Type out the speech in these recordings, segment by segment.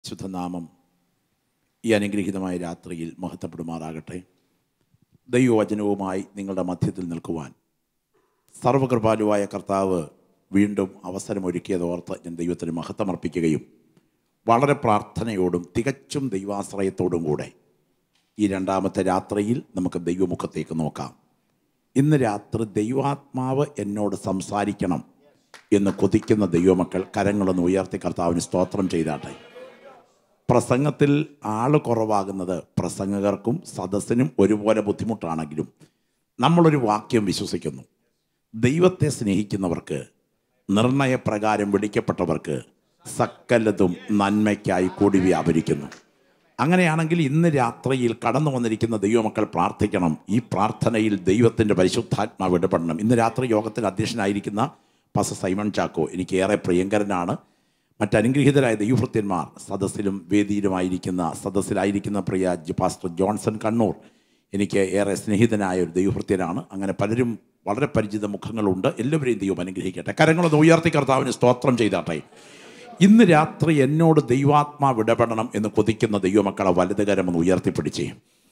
ശുദ്ധനാമം ഈ അനുഗ്രഹീതമായ രാത്രിയിൽ മഹത്വപ്പെടുമാറാകട്ടെ ദൈവവചനവുമായി നിങ്ങളുടെ മധ്യത്തിൽ നിൽക്കുവാൻ സർവകൃപാലുവായ കർത്താവ് വീണ്ടും അവസരമൊരുക്കിയതോർത്ത് ഞാൻ ദൈവത്തിന് മഹത്വമർപ്പിക്കുകയും വളരെ പ്രാർത്ഥനയോടും തികച്ചും ദൈവാശ്രയത്തോടും കൂടെ ഈ രണ്ടാമത്തെ രാത്രിയിൽ നമുക്ക് ദൈവമുഖത്തേക്ക് നോക്കാം ഇന്ന് രാത്രി ദൈവാത്മാവ് എന്നോട് സംസാരിക്കണം എന്ന് കൊതിക്കുന്ന ദൈവമക്കൾ കരങ്ങളൊന്ന് ഉയർത്തി കർത്താവിന് സ്തോത്രം ചെയ്താട്ടെ പ്രസംഗത്തിൽ ആൾ കുറവാകുന്നത് പ്രസംഗകർക്കും സദസ്സിനും ഒരുപോലെ ബുദ്ധിമുട്ടാണെങ്കിലും നമ്മളൊരു വാക്യം വിശ്വസിക്കുന്നു ദൈവത്തെ സ്നേഹിക്കുന്നവർക്ക് നിർണയപ്രകാരം വിളിക്കപ്പെട്ടവർക്ക് സകലതും നന്മയ്ക്കായി കൂടി വ്യാപരിക്കുന്നു അങ്ങനെയാണെങ്കിൽ ഇന്ന് രാത്രിയിൽ കടന്നു വന്നിരിക്കുന്ന ദൈവമക്കൾ പ്രാർത്ഥിക്കണം ഈ പ്രാർത്ഥനയിൽ ദൈവത്തിൻ്റെ പരിശുദ്ധാത്മാവ് ഇടപെടണം ഇന്ന് രാത്രി യോഗത്തിൽ അധ്യക്ഷനായിരിക്കുന്ന പസ സൈമൺ ചാക്കോ എനിക്ക് ഏറെ പ്രിയങ്കരനാണ് മറ്റനുഗ്രഹീതരായ ദൈവഭൃത്യന്മാർ സദസ്സിലും വേദിയിലുമായിരിക്കുന്ന സദസ്സിലായിരിക്കുന്ന പ്രിയ ജി- പാസ്റ്റർ ജോൺസൺ കണ്ണൂർ എനിക്ക് ഏറെ സ്നേഹിതനായ ഒരു ദൈവഭൃത്യനാണ് അങ്ങനെ പലരും വളരെ പരിചിത മുഖങ്ങളുണ്ട് എല്ലാവരെയും ദൈവം അനുഗ്രഹിക്കട്ടെ കരങ്ങളൊന്ന് ഉയർത്തി കർത്താവിന് സ്തോത്രം ചെയ്താട്ടെ ഇന്ന് രാത്രി എന്നോട് ദൈവാത്മാവ് ഇടപെടണം എന്ന് കൊതിക്കുന്ന ദൈവമക്കളെ വലതുകരമെന്ന് ഉയർത്തിപ്പിടിച്ചേ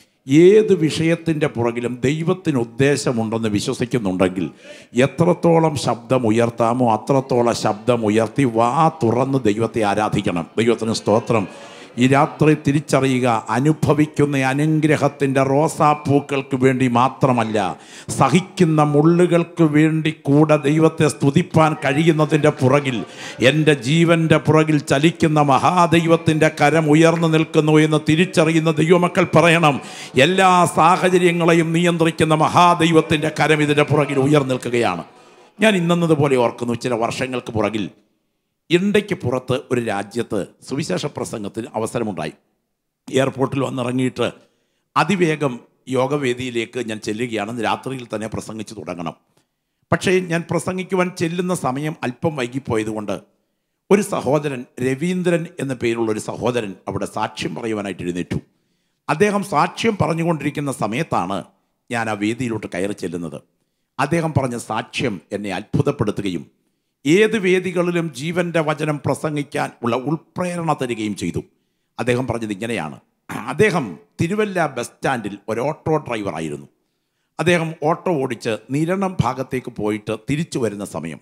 ഏത് വിഷയത്തിൻ്റെ പുറകിലും ദൈവത്തിന് ഉദ്ദേശമുണ്ടെന്ന് വിശ്വസിക്കുന്നുണ്ടെങ്കിൽ എത്രത്തോളം ശബ്ദം ഉയർത്താമോ അത്രത്തോളം ശബ്ദം ഉയർത്തി വാ തുറന്ന് ദൈവത്തെ ആരാധിക്കണം ദൈവത്തിന് സ്തോത്രം ഈ രാത്രി തിരിച്ചറിയുക അനുഭവിക്കുന്ന അനുഗ്രഹത്തിൻ്റെ റോസാപ്പൂക്കൾക്ക് വേണ്ടി മാത്രമല്ല സഹിക്കുന്ന മുള്ളുകൾക്ക് വേണ്ടി കൂടെ ദൈവത്തെ സ്തുതിപ്പാൻ കഴിയുന്നതിൻ്റെ പുറകിൽ എൻ്റെ ജീവൻ്റെ പുറകിൽ ചലിക്കുന്ന മഹാദൈവത്തിൻ്റെ കരം ഉയർന്നു നിൽക്കുന്നു എന്ന് തിരിച്ചറിയുന്ന ദൈവമക്കൾ പറയണം എല്ലാ സാഹചര്യങ്ങളെയും നിയന്ത്രിക്കുന്ന മഹാദൈവത്തിൻ്റെ കരം ഇതിൻ്റെ പുറകിൽ ഉയർന്നു നിൽക്കുകയാണ് ഞാൻ ഇന്നതുപോലെ ഓർക്കുന്നു ചില വർഷങ്ങൾക്ക് പുറകിൽ ഇന്ത്യക്ക് പുറത്ത് ഒരു രാജ്യത്ത് സുവിശേഷ പ്രസംഗത്തിന് അവസരമുണ്ടായി എയർപോർട്ടിൽ വന്നിറങ്ങിയിട്ട് അതിവേഗം യോഗവേദിയിലേക്ക് ഞാൻ ചെല്ലുകയാണ് രാത്രിയിൽ തന്നെ പ്രസംഗിച്ചു തുടങ്ങണം പക്ഷേ ഞാൻ പ്രസംഗിക്കുവാൻ ചെല്ലുന്ന സമയം അല്പം വൈകിപ്പോയതുകൊണ്ട് ഒരു സഹോദരൻ രവീന്ദ്രൻ എന്ന പേരുള്ള ഒരു സഹോദരൻ അവിടെ സാക്ഷ്യം പറയുവാനായിട്ട് എഴുന്നേറ്റു അദ്ദേഹം സാക്ഷ്യം പറഞ്ഞുകൊണ്ടിരിക്കുന്ന സമയത്താണ് ഞാൻ ആ വേദിയിലോട്ട് കയറി ചെല്ലുന്നത് അദ്ദേഹം പറഞ്ഞ സാക്ഷ്യം എന്നെ അത്ഭുതപ്പെടുത്തുകയും ഏത് വേദികളിലും ജീവന്റെ വചനം പ്രസംഗിക്കാൻ ഉള്ള ഉൾപ്രേരണ തരികയും ചെയ്തു അദ്ദേഹം പറഞ്ഞത് ഇങ്ങനെയാണ് അദ്ദേഹം തിരുവല്ല ബസ് സ്റ്റാൻഡിൽ ഒരു ഓട്ടോ ഡ്രൈവറായിരുന്നു അദ്ദേഹം ഓട്ടോ ഓടിച്ച് നിരണം ഭാഗത്തേക്ക് പോയിട്ട് തിരിച്ചു വരുന്ന സമയം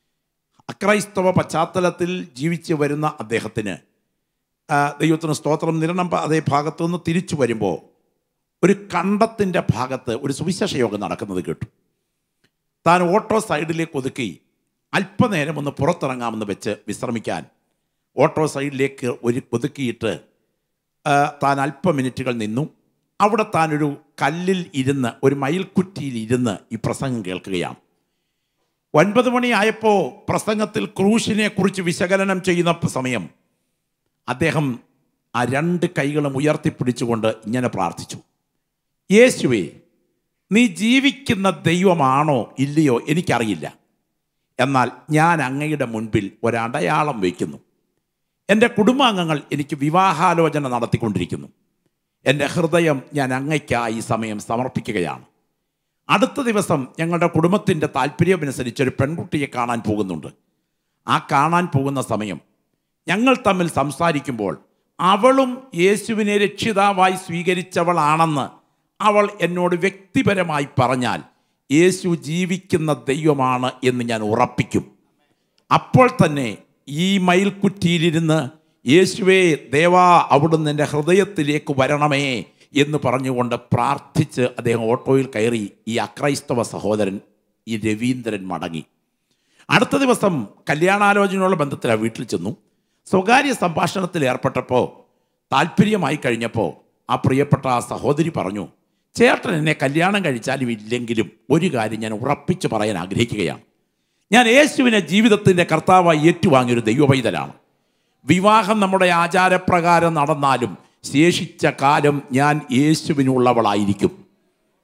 അക്രൈസ്തവ പശ്ചാത്തലത്തിൽ ജീവിച്ചു വരുന്ന അദ്ദേഹത്തിന് ആ, ദൈവത്തിന് സ്തോത്രം നിരണം പ- അതേ ഭാഗത്തു നിന്ന് തിരിച്ചു വരുമ്പോൾ ഒരു കണ്ടത്തിൻ്റെ ഭാഗത്ത് ഒരു സുവിശേഷ യോഗം നടക്കുന്നത് കേട്ടു താൻ ഓട്ടോ സൈഡിലേക്ക് ഒതുക്കി അല്പനേരം ഒന്ന് പുറത്തിറങ്ങാമെന്ന് വെച്ച് വിശ്രമിക്കാൻ ഓട്ടോ സൈഡിലേക്ക് ഒരു ഒതുക്കിയിട്ട് ആ, താൻ അല്പ മിനിറ്റുകൾ നിന്നു അവിടെ താൻ ഒരു കല്ലിൽ ഇരുന്ന് ഒരു മയിൽക്കുറ്റിയിൽ ഇരുന്ന് ഈ പ്രസംഗം കേൾക്കുകയാണ് ഒൻപത് മണിയായപ്പോൾ പ്രസംഗത്തിൽ ക്രൂശിനെ കുറിച്ച് വിശകലനം ചെയ്യുന്ന സമയം അദ്ദേഹം ആ രണ്ട് കൈകളും ഉയർത്തിപ്പിടിച്ചുകൊണ്ട് ഇങ്ങനെ പ്രാർത്ഥിച്ചു യേശുവേ നീ ജീവിക്കുന്ന ദൈവമാണോ ഇല്ലയോ എനിക്കറിയില്ല എന്നാൽ ഞാൻ അങ്ങയുടെ മുൻപിൽ ഒരടയാളം വയ്ക്കുന്നു എൻ്റെ കുടുംബാംഗങ്ങൾ എനിക്ക് വിവാഹാലോചന നടത്തിക്കൊണ്ടിരിക്കുന്നു എൻ്റെ ഹൃദയം ഞാൻ അങ്ങയ്ക്കായി ഈ സമയം സമർപ്പിക്കുകയാണ് അടുത്ത ദിവസം ഞങ്ങളുടെ കുടുംബത്തിൻ്റെ താല്പര്യമനുസരിച്ച് ഒരു പെൺകുട്ടിയെ കാണാൻ പോകുന്നുണ്ട് ആ കാണാൻ പോകുന്ന സമയം ഞങ്ങൾ തമ്മിൽ സംസാരിക്കുമ്പോൾ അവളും യേശുവിനെ രക്ഷിതാവായി സ്വീകരിച്ചവളാണെന്ന് അവൾ എന്നോട് വ്യക്തിപരമായി പറഞ്ഞാൽ യേശു ജീവിക്കുന്ന ദൈവമാണ് എന്ന് ഞാൻ ഉറപ്പിക്കും അപ്പോൾ തന്നെ ഈ മയിൽക്കുറ്റിയിലിരുന്ന് യേശുവേ ദേവാ അവിടുന്ന് എൻ്റെ ഹൃദയത്തിലേക്ക് വരണമേ എന്ന് പറഞ്ഞുകൊണ്ട് പ്രാർത്ഥിച്ച് അദ്ദേഹം ഓട്ടോയിൽ കയറി ഈ അക്രൈസ്തവ സഹോദരൻ ഈ രവീന്ദ്രൻ മടങ്ങി അടുത്ത ദിവസം കല്യാണാലോചനയുള്ള ബന്ധത്തിൽ ആ വീട്ടിൽ ചെന്നു സ്വകാര്യ സംഭാഷണത്തിൽ ഏർപ്പെട്ടപ്പോൾ താല്പര്യമായി കഴിഞ്ഞപ്പോൾ ആ പ്രിയപ്പെട്ട ആ സഹോദരി പറഞ്ഞു ചേട്ടൻ എന്നെ കല്യാണം കഴിച്ചാലും ഇല്ലെങ്കിലും ഒരു കാര്യം ഞാൻ ഉറപ്പിച്ച് പറയാൻ ആഗ്രഹിക്കുകയാണ് ഞാൻ യേശുവിനെ ജീവിതത്തിൻ്റെ കർത്താവായി ഏറ്റുവാങ്ങിയൊരു ദൈവപൈതലാണ് വിവാഹം നമ്മുടെ ആചാരപ്രകാരം നടന്നാലും ശേഷിച്ച കാലം ഞാൻ യേശുവിനുള്ളവളായിരിക്കും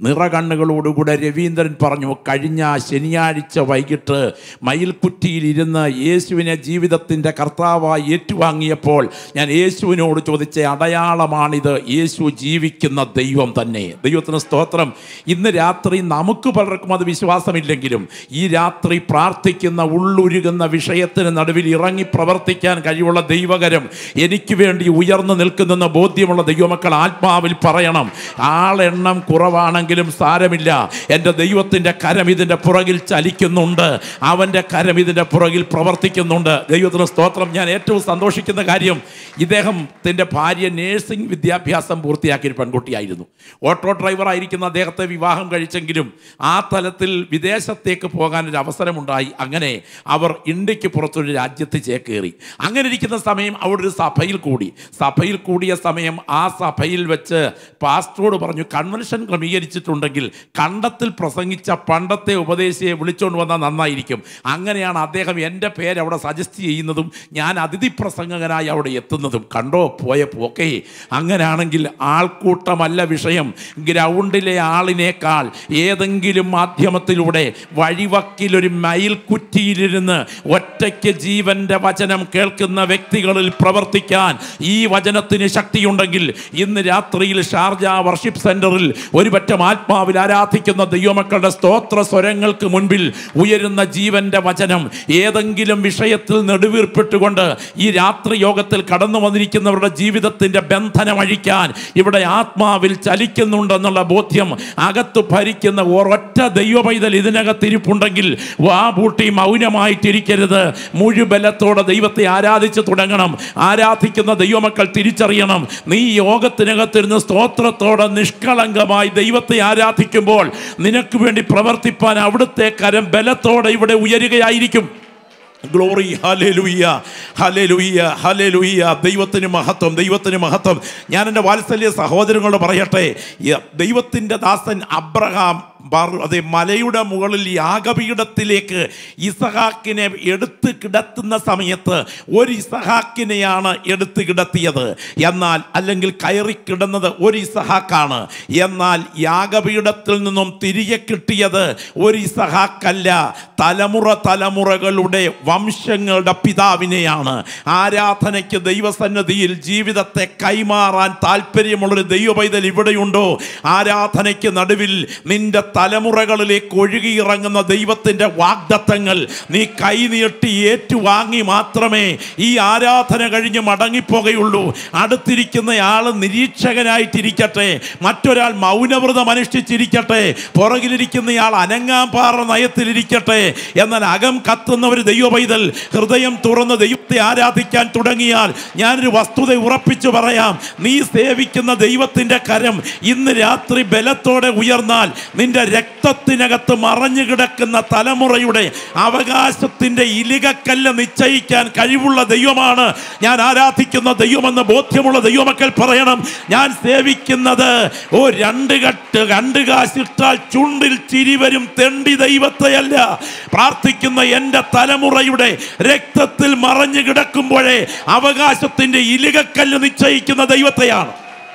നിറകണ്ണുകളോടുകൂടെ രവീന്ദ്രൻ പറഞ്ഞു കഴിഞ്ഞ ശനിയാഴ്ച വൈകിട്ട് മയിൽക്കുറ്റിയിലിരുന്ന് യേശുവിനെ ജീവിതത്തിൻ്റെ കർത്താവായി ഏറ്റുവാങ്ങിയപ്പോൾ ഞാൻ യേശുവിനോട് ചോദിച്ച അടയാളമാണിത് യേശു ജീവിക്കുന്ന ദൈവം തന്നെ ദൈവത്തിന് സ്തോത്രം ഇന്ന് രാത്രി നമുക്ക് പലർക്കും അത് വിശ്വാസമില്ലെങ്കിലും ഈ രാത്രി പ്രാർത്ഥിക്കുന്ന ഉള്ളുരുകുന്ന വിഷയത്തിന് നടുവിൽ ഇറങ്ങി പ്രവർത്തിക്കാൻ കഴിവുള്ള ദൈവകരം എനിക്ക് വേണ്ടി ഉയർന്നു നിൽക്കുന്നെന്ന് ബോധ്യമുള്ള ദൈവമക്കൾ ആത്മാവിൽ പറയണം ആളെണ്ണം കുറവാണെങ്കിൽ എങ്കിലും സാരമില്ല എൻ്റെ ദൈവത്തിൻ്റെ കരം ഇതിൻ്റെ പുറകിൽ ചലിക്കുന്നുണ്ട് അവൻ്റെ കരം ഇതിൻ്റെ പുറകിൽ പ്രവർത്തിക്കുന്നുണ്ട് ദൈവത്തിന് സ്തോത്രം ഞാൻ ഏറ്റവും സന്തോഷിക്കുന്ന കാര്യം ഇദ്ദേഹത്തിൻ്റെ ഭാര്യ നേഴ്സിംഗ് വിദ്യാഭ്യാസം പൂർത്തിയാക്കിയ ഒരു പെൺകുട്ടിയായിരുന്നു ഓട്ടോ ഡ്രൈവർ ആയിരിക്കുന്ന അദ്ദേഹത്തെ വിവാഹം കഴിച്ചെങ്കിലും ആ തലത്തിൽ വിദേശത്തേക്ക് പോകാൻ ഒരു അവസരമുണ്ടായി അങ്ങനെ അവർ ഇന്ത്യക്ക് പുറത്തൊരു രാജ്യത്ത് ചേക്കേറി അങ്ങനെ ഇരിക്കുന്ന സമയം അവിടെ ഒരു സഭയിൽ കൂടി സഭയിൽ കൂടിയ സമയം ആ സഭയിൽ വെച്ച് പാസ്റ്ററോട് പറഞ്ഞു കൺവെൻഷൻ ക്രമീകരിച്ചിട്ടുണ്ടെങ്കിൽ കണ്ടത്തിൽ പ്രസംഗിച്ച പണ്ടത്തെ ഉപദേശിയെ വിളിച്ചുകൊണ്ട് വന്നാൽ നന്നായിരിക്കും അങ്ങനെയാണ് അദ്ദേഹം എൻ്റെ പേര് അവിടെ സജസ്റ്റ് ചെയ്യുന്നതും ഞാൻ അതിഥി പ്രസംഗകനായി അവിടെ എത്തുന്നതും കണ്ടോ പോയ പോക്കേ അങ്ങനെയാണെങ്കിൽ ആൾക്കൂട്ടമല്ല വിഷയം ഗ്രൗണ്ടിലെ ആളിനേക്കാൾ ഏതെങ്കിലും മാധ്യമത്തിലൂടെ വഴിവക്കിലൊരു മയിൽ കുറ്റിയിലിരുന്ന് ഒറ്റയ്ക്ക് ജീവന്റെ വചനം കേൾക്കുന്ന വ്യക്തികളിൽ പ്രവർത്തിക്കാൻ ഈ വചനത്തിന് ശക്തിയുണ്ടെങ്കിൽ ഇന്ന് രാത്രിയിൽ ഷാർജ വർഷിപ്പ് സെന്ററിൽ ഒരുപറ്റം ആത്മാവിൽ ആരാധിക്കുന്ന ദൈവമക്കളുടെ സ്തോത്ര സ്വരങ്ങൾക്ക് മുൻപിൽ ഉയരുന്ന ജീവന്റെ വചനം ഏതെങ്കിലും വിഷയത്തിൽ നെടുവീർപ്പിട്ടുകൊണ്ട് ഈ രാത്രി യോഗത്തിൽ കടന്നു വന്നിരിക്കുന്നവരുടെ ജീവിതത്തിന്റെ ബന്ധനം അഴിക്കാൻ ഇവിടെ ആത്മാവിൽ ചലിക്കുന്നുണ്ടെന്നുള്ള ബോധ്യം അകത്ത് ഭരിക്കുന്ന ഒരൊറ്റ ദൈവപൈതൽ ഇതിനകത്തിരിപ്പുണ്ടെങ്കിൽ വാ പൂട്ടി മൗനമായിട്ടിരിക്കരുത് മുഴുബലത്തോടെ ദൈവത്തെ ആരാധിച്ച് തുടങ്ങണം ആരാധിക്കുന്ന ദൈവമക്കൾ തിരിച്ചറിയണം നീ യോഗത്തിനകത്തിരുന്ന് സ്തോത്രത്തോടെ നിഷ്കളങ്കമായി ദൈവത്തെ ആരാധിക്കുമ്പോൾ നിനക്ക് വേണ്ടി പ്രവർത്തിപ്പാൻ അവിടുത്തെ കരം ബലത്തോടെ ഇവിടെ ഉയരുകയായിരിക്കും ഗ്ലോറി ഹലേലുയ്യ ഹലേലുയ്യ ഹലേലുയ്യ ദൈവത്തിന് മഹത്വം ദൈവത്തിന് മഹത്വം ഞാൻ എൻ്റെ വാത്സല്യ സഹോദരങ്ങളോട് പറയട്ടെ യ- ദൈവത്തിൻ്റെ ദാസൻ അബ്രഹാം ബർ- അതെ മലയുടെ മുകളിൽ യാഗപീഠത്തിലേക്ക് ഇസഹാക്കിനെ എടുത്ത് കിടത്തുന്ന സമയത്ത് ഒരു ഇസഹാക്കിനെയാണ് എടുത്ത് കിടത്തിയത് എന്നാൽ അല്ലെങ്കിൽ കയറി കിടന്നത് ഒരു ഇസഹാക്കാണ് എന്നാൽ യാഗപീഠത്തിൽ നിന്നും തിരികെ കിട്ടിയത് ഒരു ഇസഹാക്കല്ല തലമുറ തലമുറകളുടെ വംശങ്ങളുടെ പിതാവിനെയാണ് ആരാധനയ്ക്ക് ദൈവസന്നിധിയിൽ ജീവിതത്തെ കൈമാറാൻ താല്പര്യമുള്ളൊരു ദൈവപൈതൽ ഇവിടെയുണ്ടോ ആരാധനയ്ക്ക് നടുവിൽ നിന്റെ തലമുറകളിലേക്ക് ഒഴുകിയിറങ്ങുന്ന ദൈവത്തിൻ്റെ വാഗ്ദത്തങ്ങൾ നീ കൈനീട്ടി ഏറ്റുവാങ്ങി മാത്രമേ ഈ ആരാധന കഴിഞ്ഞ് മടങ്ങിപ്പോകയുള്ളൂ അടുത്തിരിക്കുന്നയാൾ നിരീക്ഷകനായിട്ടിരിക്കട്ടെ മറ്റൊരാൾ മൗനവ്രതം അനുഷ്ഠിച്ചിരിക്കട്ടെ പുറകിലിരിക്കുന്നയാൾ അനങ്ങാൻ പാറ നയത്തിലിരിക്കട്ടെ എന്നാൽ അകം കത്തുന്ന ഒരു ദൈവ പൈതൽ ഹൃദയം തുറന്ന് ദൈവത്തെ ആരാധിക്കാൻ തുടങ്ങിയാൽ ഞാനൊരു വസ്തുത ഉറപ്പിച്ചു പറയാം നീ സേവിക്കുന്ന ദൈവത്തിൻ്റെ കരം ഇന്ന് രാത്രി ബലത്തോടെ ഉയർന്നാൽ നിന്റെ രക്തത്തിനകത്ത് മറഞ്ഞു കിടക്കുന്ന തലമുറയുടെ അവകാശത്തിൻ്റെ ഇലികക്കല്ല് നിശ്ചയിക്കാൻ കഴിവുള്ള ദൈവമാണ് ഞാൻ ആരാധിക്കുന്ന ദൈവമെന്ന് ബോധ്യമുള്ള ദൈവമക്കൾ പറയണം ഞാൻ സേവിക്കുന്നത് ഓ രണ്ട് കട്ട് രണ്ട് കാശിട്ടാൽ ചുണ്ടിൽ ചിരി വരും തെണ്ടി ദൈവത്തെയല്ല പ്രാർത്ഥിക്കുന്ന എൻ്റെ തലമുറയുടെ രക്തത്തിൽ മറഞ്ഞു കിടക്കുമ്പോഴേ അവകാശത്തിൻ്റെ ഇലികക്കല്ല് നിശ്ചയിക്കുന്ന ദൈവത്തെയാണ്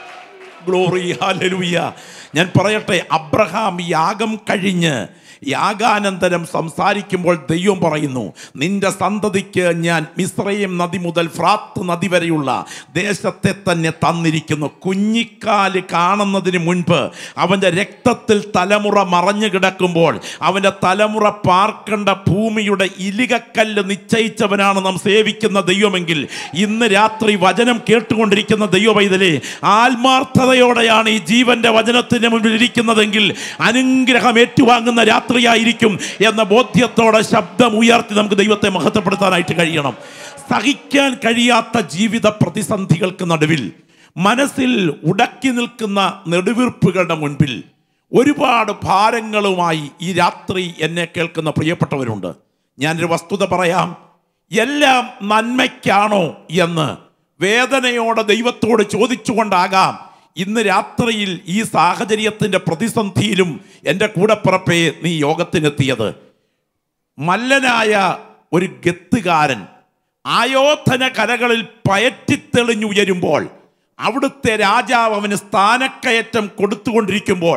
ഗ്ലോറി ഹാലലൂയ ഞാൻ പറയട്ടെ അബ്രഹാം യാഗം കഴിഞ്ഞ് യാഗാനന്തരം സംസാരിക്കുമ്പോൾ ദൈവം പറയുന്നു നിന്റെ സന്തതിക്ക് ഞാൻ മിശ്രയും നദി മുതൽ ഫ്രാത്ത് നദി വരെയുള്ള ദേശത്തെ തന്നെ തന്നിരിക്കുന്നു കുഞ്ഞിക്കാല് കാണുന്നതിന് മുൻപ് അവൻ്റെ രക്തത്തിൽ തലമുറ മറഞ്ഞു കിടക്കുമ്പോൾ അവൻ്റെ തലമുറ പാർക്കേണ്ട ഭൂമിയുടെ ഇലികക്കല്ല് നിശ്ചയിച്ചവനാണ് നാം സേവിക്കുന്ന ദൈവമെങ്കിൽ ഇന്ന് രാത്രി വചനം കേട്ടുകൊണ്ടിരിക്കുന്ന ദൈവവൈതലേ ആത്മാർത്ഥതയോടെയാണ് ഈ ജീവന്റെ വചനത്തിന് മുമ്പിൽ ഇരിക്കുന്നതെങ്കിൽ അനുഗ്രഹം ഏറ്റുവാങ്ങുന്ന രാത്രിയായിരിക്കും എന്ന ബോധ്യത്തോടെ ശബ്ദം ഉയർത്തി നമുക്ക് ദൈവത്തെ മഹത്വപ്പെടുത്താനായിട്ട് കഴിയണം സഹിക്കാൻ കഴിയാത്ത ജീവിത പ്രതിസന്ധികൾക്ക് നടുവിൽ മനസ്സിൽ ഉടക്കി നിൽക്കുന്ന നെടുവീർപ്പുകളുടെ മുൻപിൽ ഒരുപാട് ഭാരങ്ങളുമായി ഈ രാത്രി എന്നെ കേൾക്കുന്ന പ്രിയപ്പെട്ടവരുണ്ട് ഞാനൊരു വസ്തുത പറയാം എല്ലാം നന്മയ്ക്കാണോ എന്ന് വേദനയോടെ ദൈവത്തോട് ചോദിച്ചുകൊണ്ടാകാം ഇന്ന് രാത്രിയിൽ ഈ സാഹചര്യത്തിൻ്റെ പ്രതിസന്ധിയിലും എൻ്റെ കൂടപ്പിറപ്പേ നീ യോഗത്തിനെത്തിയത് മല്ലനായ ഒരു ഗത്തുകാരൻ ആയോധന കലകളിൽ പയറ്റിത്തെളിഞ്ഞുയരുമ്പോൾ അവിടുത്തെ രാജാവ് അവന് സ്ഥാനക്കയറ്റം കൊടുത്തുകൊണ്ടിരിക്കുമ്പോൾ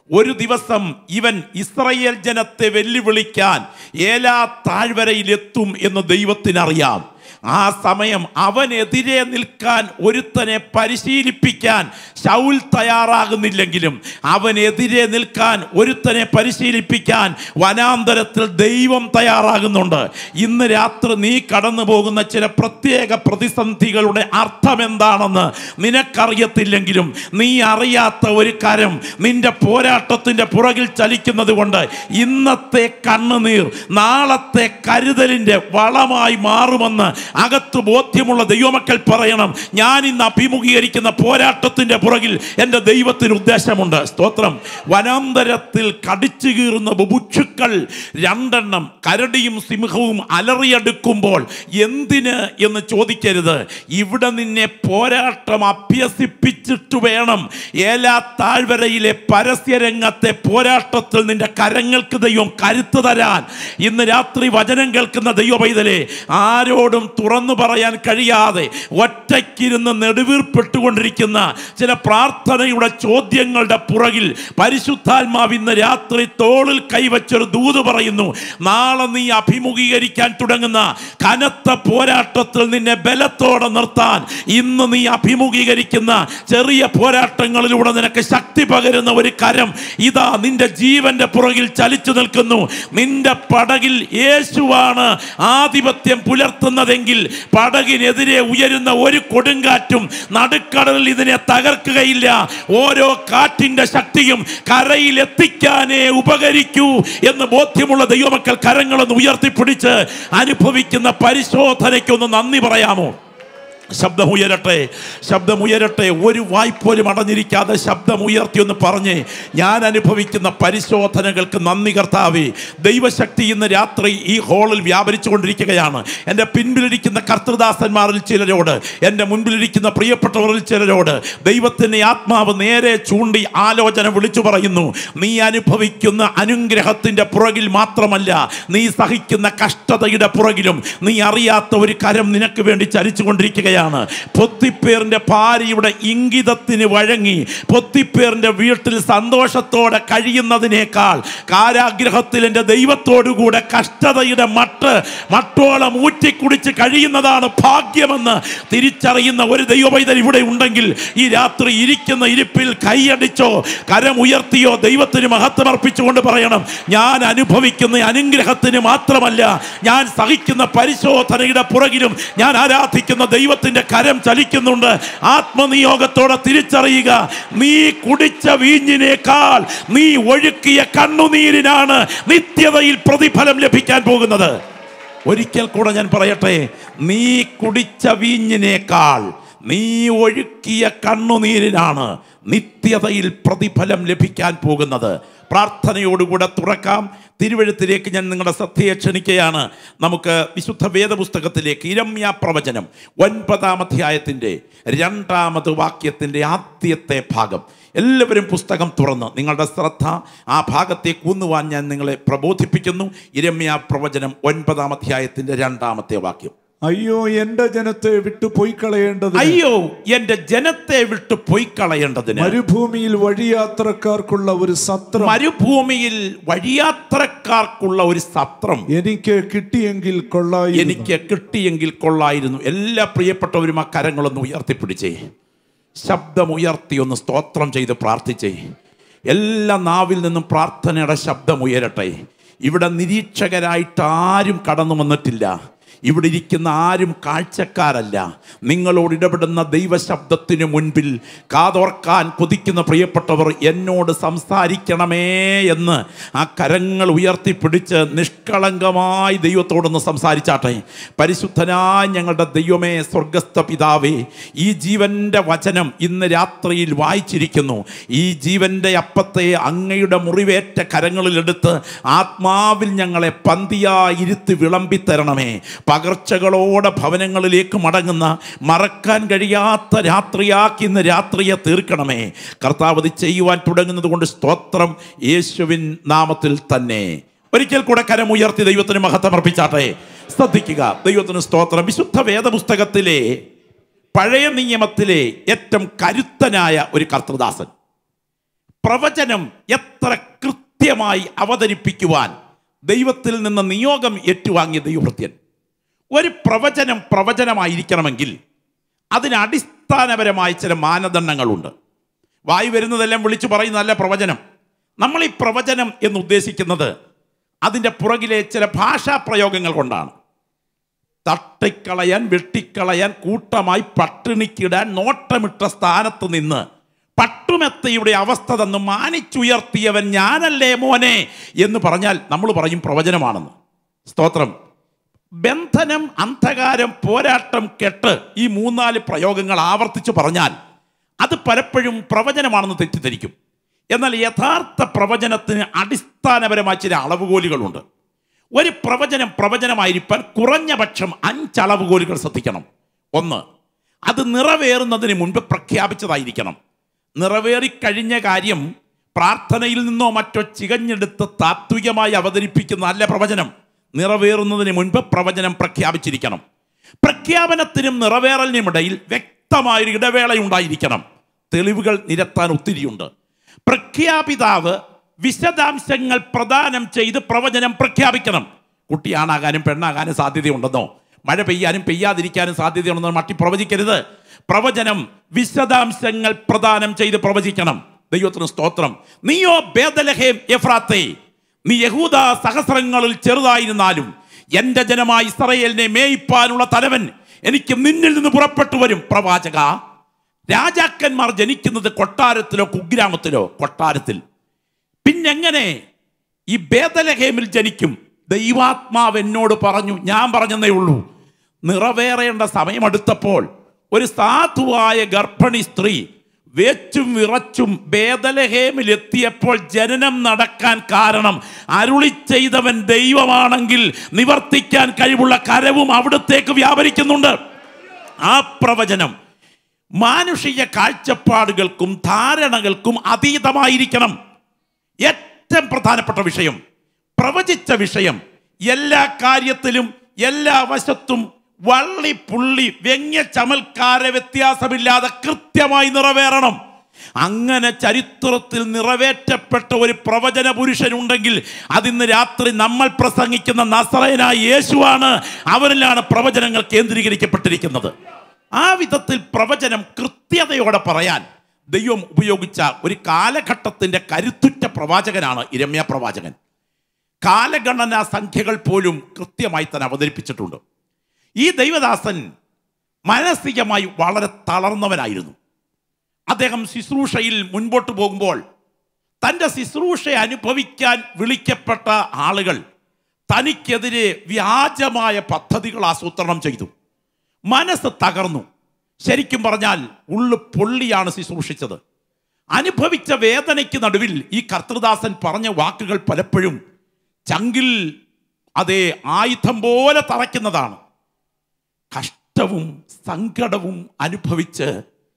ഒരു ദിവസം ഇവൻ ഇസ്രയേൽ ജനത്തെ വെല്ലുവിളിക്കാൻ ഏലാ താഴ്വരയിലെത്തും എന്ന് ദൈവത്തിനറിയാം ആ സമയം അവനെതിരെ നിൽക്കാൻ ഒരുത്തനെ പരിശീലിപ്പിക്കാൻ ശൗൽ തയ്യാറാകുന്നില്ലെങ്കിലും അവനെതിരെ നിൽക്കാൻ ഒരുത്തനെ പരിശീലിപ്പിക്കാൻ വനാന്തരത്തിൽ ദൈവം തയ്യാറാകുന്നുണ്ട് ഇന്ന് രാത്രി നീ കടന്നു പോകുന്ന ചില പ്രത്യേക പ്രതിസന്ധികളുടെ അർത്ഥം എന്താണെന്ന് നിനക്കറിയത്തില്ലെങ്കിലും നീ അറിയാത്ത ഒരു കരം നിന്റെ പോരാട്ടത്തിന്റെ പുറകിൽ ചലിക്കുന്നത് കൊണ്ട് ഇന്നത്തെ കണ്ണുനീർ നാളത്തെ കരുതലിന്റെ വളമായി മാറുമെന്ന് അകത്ത് ബോധ്യമുള്ള ദൈവമക്കൾ പറയണം ഞാൻ ഇന്ന് അഭിമുഖീകരിക്കുന്ന പോരാട്ടത്തിന്റെ പുറകിൽ എൻ്റെ ദൈവത്തിന് ഉദ്ദേശമുണ്ട് സ്തോത്രം വനാന്തരത്തിൽ കടിച്ചു കീറുന്ന ബുഭുക്ഷുക്കൾ രണ്ടെണ്ണം കരടിയും സിംഹവും അലറിയെടുക്കുമ്പോൾ എന്തിന് എന്ന് ചോദിക്കരുത് ഇവിടെ നിന്നെ പോരാട്ടം അഭ്യസിപ്പിച്ചിട്ട് വേണം ഏലാ താഴ്വരയിലെ പരസ്യരംഗത്തെ പോരാട്ടത്തിൽ നിന്റെ കരങ്ങൾക്ക് ദൈവം കരുത്ത് തരാൻ ഇന്ന് രാത്രി വചനം കേൾക്കുന്ന ദൈവ പൈതലേ ആരോടും തുറന്നു പറയാൻ കഴിയാതെ ഒറ്റയ്ക്കിരുന്ന് നെടുവീർപ്പെട്ടുകൊണ്ടിരിക്കുന്ന ചില പ്രാർത്ഥനയുടെ ചോദ്യങ്ങളുടെ പുറകിൽ പരിശുദ്ധാത്മാവ് ഇന്ന് രാത്രി തോളിൽ കൈവച്ചൊരു ദൂത് പറയുന്നു നാളെ നീ അഭിമുഖീകരിക്കാൻ തുടങ്ങുന്ന കനത്ത പോരാട്ടത്തിൽ നിന്നെ ബലത്തോടെ നിർത്താൻ ഇന്ന് നീ അഭിമുഖീകരിക്കുന്ന ചെറിയ പോരാട്ടങ്ങളിലൂടെ നിനക്ക് ശക്തി പകരുന്ന ഒരു കരം ഇതാ നിന്റെ ജീവന്റെ പുറകിൽ ചലിച്ചു നിൽക്കുന്നു നിന്റെ പടകിൽ യേശുവാണ് ആധിപത്യം പുലർത്തുന്നതെങ്കിൽ പടകിനെതിരെ ഉയരുന്ന ഒരു കൊടുങ്കാറ്റും നടുക്കടലിൽ ഇതിനെ തകർക്കുകയില്ല ഓരോ കാറ്റിന്റെ ശക്തിയും കരയിൽ എത്തിക്കാനേ ഉപകരിക്കൂ എന്ന് ബോധ്യമുള്ള ദൈവമക്കൾ കരങ്ങളൊന്ന് ഉയർത്തിപ്പിടിച്ച് അനുഭവിക്കുന്ന പരിശോധനയ്ക്കൊന്ന് നന്ദി പറയാമോ ശബ്ദമുയരട്ടെ ശബ്ദമുയരട്ടെ ഒരു വായ്പോലും അടഞ്ഞിരിക്കാതെ ശബ്ദമുയർത്തി ഒന്ന് പറഞ്ഞ് ഞാൻ അനുഭവിക്കുന്ന പരിശോധനകൾക്ക് നന്ദി കർത്താവേ ദൈവശക്തി ഇന്ന് രാത്രി ഈ ഹോളിൽ വ്യാപരിച്ചു കൊണ്ടിരിക്കുകയാണ് എൻ്റെ പിൻപിലിരിക്കുന്ന കർത്തൃദാസന്മാരിൽ ചിലരോട് എൻ്റെ മുൻപിലിരിക്കുന്ന പ്രിയപ്പെട്ടവരിൽ ചിലരോട് ദൈവത്തിൻ്റെ ആത്മാവ് നേരെ ചൂണ്ടി ആലോചന വിളിച്ചു പറയുന്നു നീ അനുഭവിക്കുന്ന അനുഗ്രഹത്തിൻ്റെ പുറകിൽ മാത്രമല്ല നീ സഹിക്കുന്ന കഷ്ടതയുടെ പുറകിലും നീ അറിയാത്ത ഒരു കരം നിനക്ക് വേണ്ടി ചലിച്ചു കൊണ്ടിരിക്കുകയാണ് പൊത്തിപ്പേറിൻ്റെ ഭാര്യയുടെ ഇംഗിതത്തിന് വഴങ്ങി പൊത്തിപ്പേറിൻ്റെ വീട്ടിൽ സന്തോഷത്തോടെ കഴിയുന്നതിനേക്കാൾ കാരാഗ്രഹത്തിൽ എൻ്റെ ദൈവത്തോടുകൂടെ കഷ്ടതയുടെ മട്ട് മട്ടോളം ഊറ്റിക്കുടിച്ച് കഴിയുന്നതാണ് ഭാഗ്യമെന്ന് തിരിച്ചറിയുന്ന ഒരു ദൈവപൈതൽ ഇവിടെ ഉണ്ടെങ്കിൽ ഈ രാത്രി ഇരിക്കുന്ന ഇരിപ്പിൽ കൈയടിച്ചോ കരമുയർത്തിയോ ദൈവത്തിന് മഹത്വമർപ്പിച്ചുകൊണ്ട് പറയണം ഞാൻ അനുഭവിക്കുന്ന അനുഗ്രഹത്തിന് മാത്രമല്ല ഞാൻ സഹിക്കുന്ന പരിശോധനയുടെ പുറകിലും ഞാൻ ആരാധിക്കുന്ന ദൈവത്തിന്റെ കരം ചലിക്കുന്നുണ്ട് ആത്മനിയോഗത്തോടെ തിരിച്ചറിയുക നീ കുടിച്ച വീഞ്ഞിനേക്കാൾ നീ ഒഴുക്കിയ കണ്ണുനീരിനാണ് നിത്യതയിൽ പ്രതിഫലം ലഭിക്കാൻ പോകുന്നത് ഒരിക്കൽ കൂടെ ഞാൻ പറയട്ടെ നീ കുടിച്ച വീഞ്ഞിനേക്കാൾ നീ ഒഴുക്കിയ കണ്ണുനീരിനാണ് നിത്യതയിൽ പ്രതിഫലം ലഭിക്കാൻ പോകുന്നത് പ്രാർത്ഥനയോടുകൂടെ തുറക്കാം തിരുവഴുത്തിലേക്ക് ഞാൻ നിങ്ങളുടെ ശ്രദ്ധയെ ക്ഷണിക്കുകയാണ് നമുക്ക് വിശുദ്ധ വേദപുസ്തകത്തിലേക്ക് ഇരമ്യ പ്രവചനം ഒൻപതാം അധ്യായത്തിൻ്റെ രണ്ടാമത് വാക്യത്തിൻ്റെ ആദ്യത്തെ ഭാഗം എല്ലാവരും പുസ്തകം തുറന്ന് നിങ്ങളുടെ ശ്രദ്ധ ആ ഭാഗത്തേക്ക് ഊന്നുവാൻ ഞാൻ നിങ്ങളെ പ്രബോധിപ്പിക്കുന്നു ഇരമ്യ പ്രവചനം ഒൻപതാം അധ്യായത്തിൻ്റെ രണ്ടാമത്തെ വാക്യം അയ്യോ എന്റെ ജനത്തെ വിട്ടു പോയി കളയേണ്ടത് അയ്യോ എന്റെ ജനത്തെ വിട്ട് പോയി കളയേണ്ടതിന് മരുഭൂമിയിൽ വഴിയാത്രക്കാർക്കുള്ള ഒരു സത്രം മരുഭൂമിയിൽ വഴിയാത്രക്കാർക്കുള്ള ഒരു സത്രം എനിക്ക് കിട്ടിയെങ്കിൽ കൊള്ളായി എനിക്ക് കിട്ടിയെങ്കിൽ കൊള്ളായിരുന്നു എല്ലാ പ്രിയപ്പെട്ടവരും ആ കരങ്ങളൊന്ന് ഉയർത്തിപ്പിടിച്ചേ ശബ്ദമുയർത്തി ഒന്ന് സ്തോത്രം ചെയ്ത് പ്രാർത്ഥിച്ചേ എല്ലാ നാവിൽ നിന്നും പ്രാർത്ഥനയുടെ ശബ്ദം ഉയരട്ടെ ഇവിടെ നിരീക്ഷകരായിട്ട് ആരും കടന്നു വന്നിട്ടില്ല ഇവിടെ ഇരിക്കുന്ന ആരും കാഴ്ചക്കാരല്ല നിങ്ങളോട് ഇടപെടുന്ന ദൈവശബ്ദത്തിന് മുൻപിൽ കാതോർക്കാൻ കൊതിക്കുന്ന പ്രിയപ്പെട്ടവർ എന്നോട് സംസാരിക്കണമേ എന്ന് ആ കരങ്ങൾ ഉയർത്തിപ്പിടിച്ച് നിഷ്കളങ്കമായി ദൈവത്തോടൊന്ന് സംസാരിച്ചാട്ടെ പരിശുദ്ധനായ ഞങ്ങളുടെ ദൈവമേ സ്വർഗസ്ഥ പിതാവേ ഈ ജീവൻ്റെ വചനം ഇന്ന് രാത്രിയിൽ വായിച്ചിരിക്കുന്നു ഈ ജീവൻ്റെ അപ്പത്തെ അങ്ങയുടെ മുറിവേറ്റ കരങ്ങളിലെടുത്ത് ആത്മാവിൽ ഞങ്ങളെ പന്തിയായിരുത്തി വിളമ്പിത്തരണമേ പകർച്ചകളോടെ ഭവനങ്ങളിലേക്ക് മടങ്ങുന്ന മറക്കാൻ കഴിയാത്ത രാത്രിയാക്കി ഇന്ന് രാത്രിയെ തീർക്കണമേ കർത്താവ് ഇത് ചെയ്യുവാൻ തുടങ്ങുന്നത് കൊണ്ട് സ്തോത്രം യേശുവിൻ നാമത്തിൽ തന്നെ ഒരിക്കൽ കൂടെ കരമുയർത്തി ദൈവത്തിന് മഹത്വമർപ്പിച്ചാട്ടെ ശ്രദ്ധിക്കുക ദൈവത്തിന് സ്തോത്രം വിശുദ്ധ വേദപുസ്തകത്തിലെ പഴയ നിയമത്തിലെ ഏറ്റവും കരുത്തനായ ഒരു കർത്തൃദാസൻ പ്രവചനം എത്ര കൃത്യമായി അവതരിപ്പിക്കുവാൻ ദൈവത്തിൽ നിന്ന് നിയോഗം ഏറ്റുവാങ്ങിയ ദൈവഭൃത്യൻ ഒരു പ്രവചനം പ്രവചനമായിരിക്കണമെങ്കിൽ അതിന് അടിസ്ഥാനപരമായ ചില മാനദണ്ഡങ്ങളുണ്ട് വായി വരുന്നതെല്ലാം വിളിച്ചു പറയുന്നതല്ല പ്രവചനം നമ്മൾ ഈ പ്രവചനം എന്ന് ഉദ്ദേശിക്കുന്നത് അതിൻ്റെ പുറകിലെ ചില ഭാഷാ പ്രയോഗങ്ങൾ കൊണ്ടാണ് തട്ടിക്കളയാൻ വെട്ടിക്കളയാൻ കൂട്ടമായി പട്ടിണിക്കിടാൻ നോട്ടമിട്ട സ്ഥാനത്ത് നിന്ന് പട്ടുമെത്തയുടെ അവസ്ഥ തന്ന് മാനിച്ചുയർത്തിയവൻ ഞാനല്ലേ മോനെ എന്ന് പറഞ്ഞാൽ നമ്മൾ പറയും പ്രവചനമാണെന്ന് സ്തോത്രം ബന്ധനം അന്ധകാരം പോരാട്ടം കെട്ട് ഈ മൂന്നാല് പ്രയോഗങ്ങൾ ആവർത്തിച്ച് പറഞ്ഞാൽ അത് പലപ്പോഴും പ്രവചനമാണെന്ന് തെറ്റിദ്ധരിക്കും എന്നാൽ യഥാർത്ഥ പ്രവചനത്തിന് അടിസ്ഥാനപരമായ ചില അളവുകോലുകളുണ്ട് ഒരു പ്രവചനം പ്രവചനമായിരിക്കാൻ കുറഞ്ഞ പക്ഷം അഞ്ച് അളവുകോലുകൾ ശ്രദ്ധിക്കണം ഒന്ന് അത് നിറവേറുന്നതിന് മുൻപ് പ്രഖ്യാപിച്ചതായിരിക്കണം നിറവേറിക്കഴിഞ്ഞ കാര്യം പ്രാർത്ഥനയിൽ നിന്നോ മറ്റോ ചികഞ്ഞെടുത്ത് താത്വികമായി അവതരിപ്പിക്കുന്ന അല്ല പ്രവചനം നിറവേറുന്നതിന് മുൻപ് പ്രവചനം പ്രഖ്യാപിച്ചിരിക്കണം പ്രഖ്യാപനത്തിനും നിറവേറലിനുമിടയിൽ വ്യക്തമായൊരു ഇടവേളയുണ്ടായിരിക്കണം തെളിവുകൾ നിരത്താൻ ഒത്തിരിയുണ്ട് പ്രഖ്യാപിതാവ് വിശദാംശങ്ങൾ പ്രദാനം ചെയ്ത് പ്രവചനം പ്രഖ്യാപിക്കണം കുട്ടിയാണാകാനും പെണ്ണാകാനും സാധ്യതയുണ്ടെന്നോ മഴ പെയ്യാനും പെയ്യാതിരിക്കാനും സാധ്യതയുണ്ടെന്നോ മട്ടി പ്രവചിക്കരുത് പ്രവചനം വിശദാംശങ്ങൾ പ്രദാനം ചെയ്ത് പ്രവചിക്കണം ദൈവത്തിന് സ്തോത്രം നീയോ ബേദലഹേം എഫ്രാത്തേ നീ യഹൂദ സഹസ്രങ്ങളിൽ ചെറുതായിരുന്നാലും എൻ്റെ ജനമായ ഇസ്രയേലിനെ മേയിപ്പാനുള്ള തലവൻ എനിക്ക് നിന്നിൽ നിന്ന് പുറപ്പെട്ടു വരും പ്രവാചക രാജാക്കന്മാർ ജനിക്കുന്നത് കൊട്ടാരത്തിലോ കുഗ്രാമത്തിലോ കൊട്ടാരത്തിൽ പിന്നെങ്ങനെ ഈ ബേദലഹേമിൽ ജനിക്കും ദൈവാത്മാവ് എന്നോട് പറഞ്ഞു ഞാൻ പറഞ്ഞതേ ഉള്ളൂ നിറവേറേണ്ട സമയമെടുത്തപ്പോൾ ഒരു സാധുവായ ഗർഭിണി സ്ത്രീ വേച്ചും വിറച്ചും ബേദലഹേമിൽ എത്തിയപ്പോൾ ജനനം നടക്കാൻ കാരണം അരുളി ചെയ്തവൻ ദൈവമാണെങ്കിൽ നിവർത്തിക്കാൻ കഴിവുള്ള കരവും അവിടത്തേക്ക് വ്യാപരിക്കുന്നുണ്ട് ആ പ്രവചനം മാനുഷിക കാഴ്ചപ്പാടുകൾക്കും ധാരണകൾക്കും അതീതമായിരിക്കണം ഏറ്റവും പ്രധാനപ്പെട്ട വിഷയം പ്രവചിച്ച വിഷയം എല്ലാ കാര്യത്തിലും എല്ലാ വശത്തും വള്ളി പുള്ളി വ്യംഗ്യ ചമൽക്കാര വ്യത്യാസമില്ലാതെ കൃത്യമായി നിറവേറണം അങ്ങനെ ചരിത്രത്തിൽ നിറവേറ്റപ്പെട്ട ഒരു പ്രവചന പുരുഷനുണ്ടെങ്കിൽ അതിന്ന് രാത്രി നമ്മൾ പ്രസംഗിക്കുന്ന നസറയനായ യേശുവാണ് അവരിലാണ് പ്രവചനങ്ങൾ കേന്ദ്രീകരിക്കപ്പെട്ടിരിക്കുന്നത് ആ വിധത്തിൽ പ്രവചനം കൃത്യതയോടെ പറയാൻ ദൈവം ഉപയോഗിച്ച ഒരു കാലഘട്ടത്തിൻ്റെ കരുത്തുറ്റ പ്രവാചകനാണ് ഇരമ്യ പ്രവാചകൻ കാലഗണനാ സംഖ്യകൾ പോലും കൃത്യമായി തന്നെ അവതരിപ്പിച്ചിട്ടുണ്ട് ഈ ദൈവദാസൻ മാനസികമായി വളരെ തളർന്നവനായിരുന്നു അദ്ദേഹം ശുശ്രൂഷയിൽ മുൻപോട്ട് പോകുമ്പോൾ തൻ്റെ ശുശ്രൂഷ അനുഭവിക്കാൻ വിളിക്കപ്പെട്ട ആളുകൾ തനിക്കെതിരെ വ്യാജമായ പദ്ധതികൾ ആസൂത്രണം ചെയ്തു മനസ്സ് തകർന്നു ശരിക്കും പറഞ്ഞാൽ ഉള്ളു പൊള്ളിയാണ് ശുശ്രൂഷിച്ചത് അനുഭവിച്ച വേദനയ്ക്ക് നടുവിൽ ഈ കർത്തൃദാസൻ പറഞ്ഞ വാക്കുകൾ പലപ്പോഴും ചങ്കിൽ അതേ ആയുധം പോലെ തറയ്ക്കുന്നതാണ് കഷ്ടവും സങ്കടവും അനുഭവിച്ച്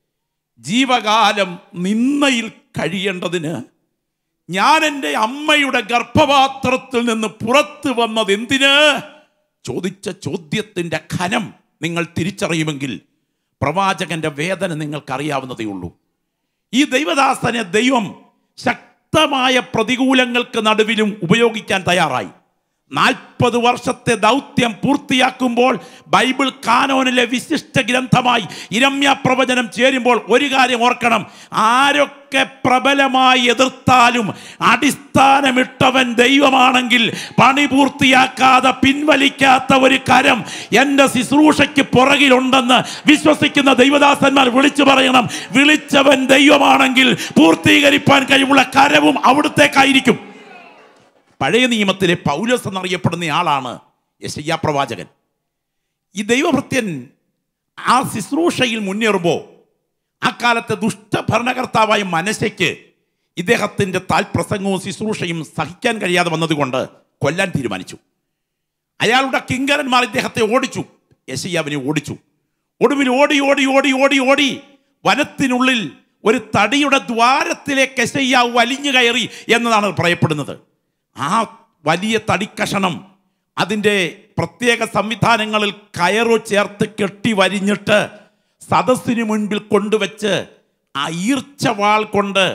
ജീവകാലം നിന്നയിൽ കഴിയേണ്ടതിന് ഞാൻ എൻ്റെ അമ്മയുടെ ഗർഭപാത്രത്തിൽ നിന്ന് പുറത്തു വന്നത് എന്തിന് ചോദിച്ച ചോദ്യത്തിൻ്റെ ഖനം നിങ്ങൾ തിരിച്ചറിയുമെങ്കിൽ പ്രവാചകന്റെ വേദന നിങ്ങൾക്കറിയാവുന്നതേ ഉള്ളൂ ഈ ദൈവദാസനെ ദൈവം ശക്തമായ പ്രതികൂലങ്ങൾക്ക് നടുവിലും ഉപയോഗിക്കാൻ തയ്യാറായി നാൽപ്പത് വർഷത്തെ ദൗത്യം പൂർത്തിയാക്കുമ്പോൾ ബൈബിൾ കാനോനിലെ വിശിഷ്ട ഗ്രന്ഥമായി ഇരമ്യ പ്രവചനം ചേരുമ്പോൾ ഒരു കാര്യം ഓർക്കണം ആരൊക്കെ പ്രബലമായി എതിർത്താലും അടിസ്ഥാനമിട്ടവൻ ദൈവമാണെങ്കിൽ പണി പൂർത്തിയാക്കാതെ പിൻവലിക്കാത്ത ഒരു കരം എൻ്റെ ശുശ്രൂഷയ്ക്ക് പുറകിലുണ്ടെന്ന് വിശ്വസിക്കുന്ന ദൈവദാസന്മാർ വിളിച്ചു പറയണം വിളിച്ചവൻ ദൈവമാണെങ്കിൽ പൂർത്തീകരിപ്പാൻ കഴിവുള്ള കരവും അവിടുത്തേക്കായിരിക്കും പഴയ നിയമത്തിലെ പൗലോസ് എന്നറിയപ്പെടുന്ന ആളാണ് യശയ്യ പ്രവാചകൻ ഈ ദൈവഭൃത്യൻ ആ ശുശ്രൂഷയിൽ മുന്നേറുമ്പോൾ അക്കാലത്തെ ദുഷ്ടഭരണകർത്താവായ മനശയ്ക്ക് ഇദ്ദേഹത്തിൻ്റെ താൽപ്രസംഗവും ശുശ്രൂഷയും സഹിക്കാൻ കഴിയാതെ വന്നതുകൊണ്ട് കൊല്ലാൻ തീരുമാനിച്ചു അയാളുടെ കിങ്കരന്മാർ ഇദ്ദേഹത്തെ ഓടിച്ചു യശയ്യാവിനെ ഓടിച്ചു ഒടുവിൽ ഓടി ഓടി ഓടി ഓടി ഓടി വനത്തിനുള്ളിൽ ഒരു തടിയുടെ ദ്വാരത്തിലേക്ക് യശയ്യാവ് വലിഞ്ഞു കയറി എന്നതാണ് പറയപ്പെടുന്നത് ആ വലിയ തടിക്കഷണം അതിൻ്റെ പ്രത്യേക സംവിധാനങ്ങളിൽ കയറു ചേർത്ത് കെട്ടി വരിഞ്ഞിട്ട് സദസ്സിന് മുൻപിൽ കൊണ്ടുവച്ച് ആ ഈർച്ചവാൾ കൊണ്ട്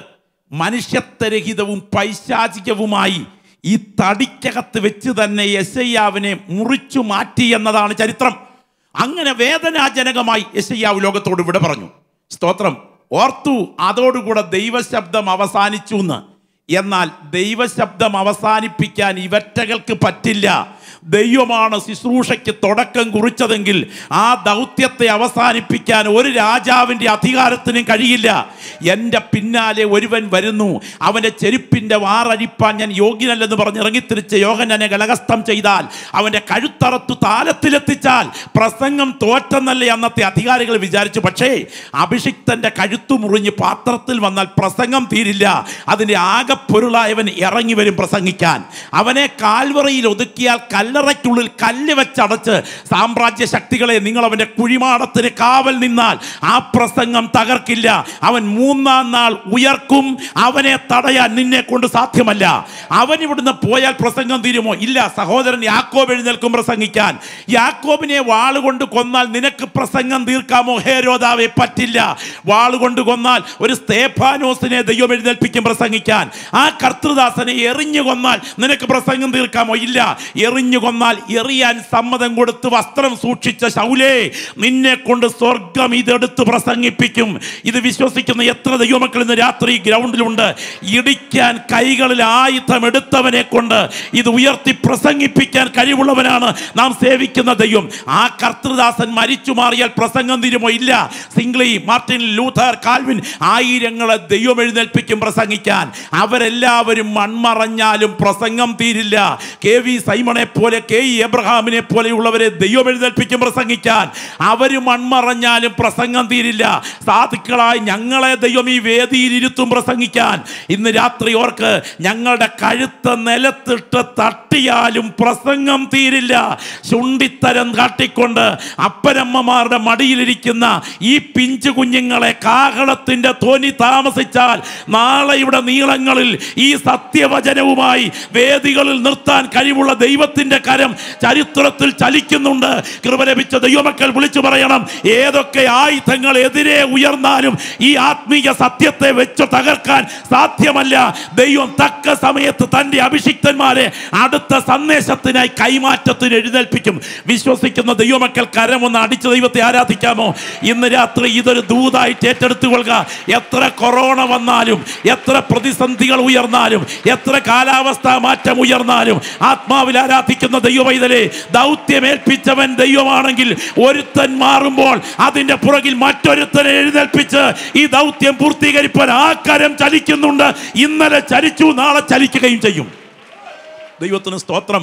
മനുഷ്യത്വരഹിതവും പൈശാചികവുമായി ഈ തടിക്കകത്ത് വെച്ച് തന്നെ യശയ്യാവിനെ മുറിച്ചു മാറ്റി എന്നതാണ് ചരിത്രം അങ്ങനെ വേദനാജനകമായി യശയ്യാവ് ലോകത്തോട് വിട പറഞ്ഞു സ്തോത്രം ഓർത്തു അതോടുകൂടെ ദൈവശബ്ദം അവസാനിച്ചു എന്ന് എന്നാൽ ദൈവശബ്ദം അവസാനിപ്പിക്കാൻ ഇവറ്റകൾക്ക് പറ്റില്ല ദൈവമാണ് ശുശ്രൂഷയ്ക്ക് തുടക്കം കുറിച്ചതെങ്കിൽ ആ ദൗത്യത്തെ അവസാനിപ്പിക്കാൻ ഒരു രാജാവിൻ്റെ അധികാരത്തിനും കഴിയില്ല എൻ്റെ പിന്നാലെ ഒരുവൻ വരുന്നു അവൻ്റെ ചെരുപ്പിൻ്റെ വാറഴിപ്പാൻ ഞാൻ യോഗ്യനല്ലെന്ന് പറഞ്ഞ് ഇറങ്ങിത്തിരിച്ച് യോഹനനെ ഗലകസ്ഥം ചെയ്താൽ അവൻ്റെ കഴുത്തറത്തു താലത്തിലെത്തിച്ചാൽ പ്രസംഗം തോറ്റെന്നല്ലേ അന്നത്തെ അധികാരികൾ വിചാരിച്ചു പക്ഷേ അഭിഷിക്തൻ്റെ കഴുത്തു മുറിഞ്ഞ് പാത്രത്തിൽ വന്നാൽ പ്രസംഗം തീരില്ല അതിൻ്റെ ആകെ പൊരുളായവൻ ഇറങ്ങി വരും പ്രസംഗിക്കാൻ അവനെ കാൽവറയിൽ ഒതുക്കിയാൽ കല്ലറയ്ക്കുള്ളിൽ കല്ല് വെച്ചടച്ച് സാമ്രാജ്യ ശക്തികളെ നിങ്ങൾ അവൻ്റെ കുഴിമാടത്തിന് കാവൽ നിന്നാൽ ആ പ്രസംഗം തകർക്കില്ല അവൻ മൂന്നാം നാൾ ഉയർക്കും അവനെ തടയാൻ നിന്നെ കൊണ്ട് സാധ്യമല്ല അവൻ ഇവിടുന്ന് പോയാൽ പ്രസംഗം തീരുമോ ഇല്ല സഹോദരൻ യാക്കോബ് എഴുന്നേൽക്കും പ്രസംഗിക്കാൻ യാക്കോബിനെ വാളുകൊണ്ട് കൊന്നാൽ നിനക്ക് പ്രസംഗം തീർക്കാമോ ഹേരോദാവെ പറ്റില്ല വാളുകൊണ്ട് കൊന്നാൽ ഒരു സ്തേഫാനോസിനെ ദൈവം എഴുന്നേൽപ്പിക്കും പ്രസംഗിക്കാൻ ആ കർത്തൃദാസനെ എറിഞ്ഞു കൊന്നാൽ നിനക്ക് പ്രസംഗം തീർക്കാമോ ഇല്ല എറിഞ്ഞു കൊന്നാൽ എറിയാൻ സമ്മതം കൊടുത്ത് വസ്ത്രം സൂക്ഷിച്ച ശൗലേ നിന്നെ കൊണ്ട് സ്വർഗം ഇതെടുത്ത് പ്രസംഗിപ്പിക്കും ഇത് വിശ്വസിക്കുന്ന എത്ര ദൈവമക്കൾ ഇന്ന് രാത്രി ഗ്രൗണ്ടിലുണ്ട് ഇടിക്കാൻ കൈകളിൽ ആയുധം എടുത്തവനെ കൊണ്ട് ഇത് ഉയർത്തി പ്രസംഗിപ്പിക്കാൻ കഴിവുള്ളവനാണ് നാം സേവിക്കുന്ന ദൈവം ആ കർത്തൃദാസൻ മരിച്ചു മാറിയാൽ പ്രസംഗം തീരുമോ ഇല്ല സിംഗ്ലി മാർട്ടിൻ ലൂഥർ കാൽവിൻ ആയിരങ്ങളെ ദൈവം എഴുന്നേൽപ്പിക്കും പ്രസംഗിക്കാൻ അവരെല്ലാവരും മൺമറഞ്ഞാലും പ്രസംഗം തീരില്ല കെ വി സൈമണെ പോലെ കെ ഇ എബ്രഹാമിനെ പോലെയുള്ളവരെ ദൈവം എഴുന്നേൽപ്പിക്കും പ്രസംഗിക്കാൻ അവർ മൺമറഞ്ഞാലും പ്രസംഗം തീരില്ല സാധുക്കളായി ഞങ്ങളെ ദൈവം ഈ വേദിയിൽ ഇരുത്തും പ്രസംഗിക്കാൻ ഇന്ന് രാത്രി ഓർക്ക് ഞങ്ങളുടെ കഴുത്ത് നിലത്തിട്ട് തട്ടിയാലും പ്രസംഗം തീരില്ല ചുണ്ടിത്തരം കാട്ടിക്കൊണ്ട് അപ്പനമ്മമാരുടെ മടിയിലിരിക്കുന്ന ഈ പിഞ്ചു കുഞ്ഞുങ്ങളെ കാഹളത്തിന്റെ തോനി താമസിച്ചാൽ നാളെ ഇവിടെ നീളങ്ങളിൽ ഈ സത്യവചനവുമായി വേദികളിൽ നിർത്താൻ കഴിവുള്ള ദൈവത്തിന്റെ കരം ചരിത്രത്തിൽ ചലിക്കുന്നുണ്ട് കൃപ ലഭിച്ച ദൈവമക്കൾ വിളിച്ചു പറയണം ഏതൊക്കെ ആയുധങ്ങൾ എതിരെ ഉയർന്നാലും ഈ ആത്മീയ സത്യത്തെ വെച്ച് തകർക്കാൻ സാധ്യമല്ല ദൈവം തക്ക സമയത്ത് തൻ്റെ അഭിഷിക്തന്മാരെ അടുത്ത സന്ദേശത്തിനായി കൈമാറ്റത്തിന് എഴുന്നേൽപ്പിക്കും വിശ്വസിക്കുന്ന ദൈവമക്കൾ കരമൊന്ന് അടിച്ച ദൈവത്തെ ആരാധിക്കാമോ ഇന്ന് രാത്രി ഇതൊരു ദൂതായിട്ട് ഏറ്റെടുത്തുകൊള്ളുക എത്ര കൊറോണ വന്നാലും എത്ര പ്രതിസന്ധികൾ ഉയർന്നാലും എത്ര കാലാവസ്ഥാ മാറ്റം ഉയർന്നാലും ആത്മാവിൽ ആരാധിക്കുന്ന ദൈവവൈതലെ ദൗത്യമേൽപ്പിച്ചവൻ ദൈവമാണെങ്കിൽ ഒരുത്തൻ മാറുമ്പോൾ അതിന്റെ പുറകിൽ മറ്റൊരുത്തനെ എഴുന്നേൽപ്പിച്ച് ഈ ദൗത്യം പൂർത്തീകരിപ്പാൻ ആ കരം ചലിക്കുന്നുണ്ട് ഇന്നലെ ചലിച്ചു നാളെ ചലിക്കുകയും ചെയ്യും ദൈവത്തിന് സ്തോത്രം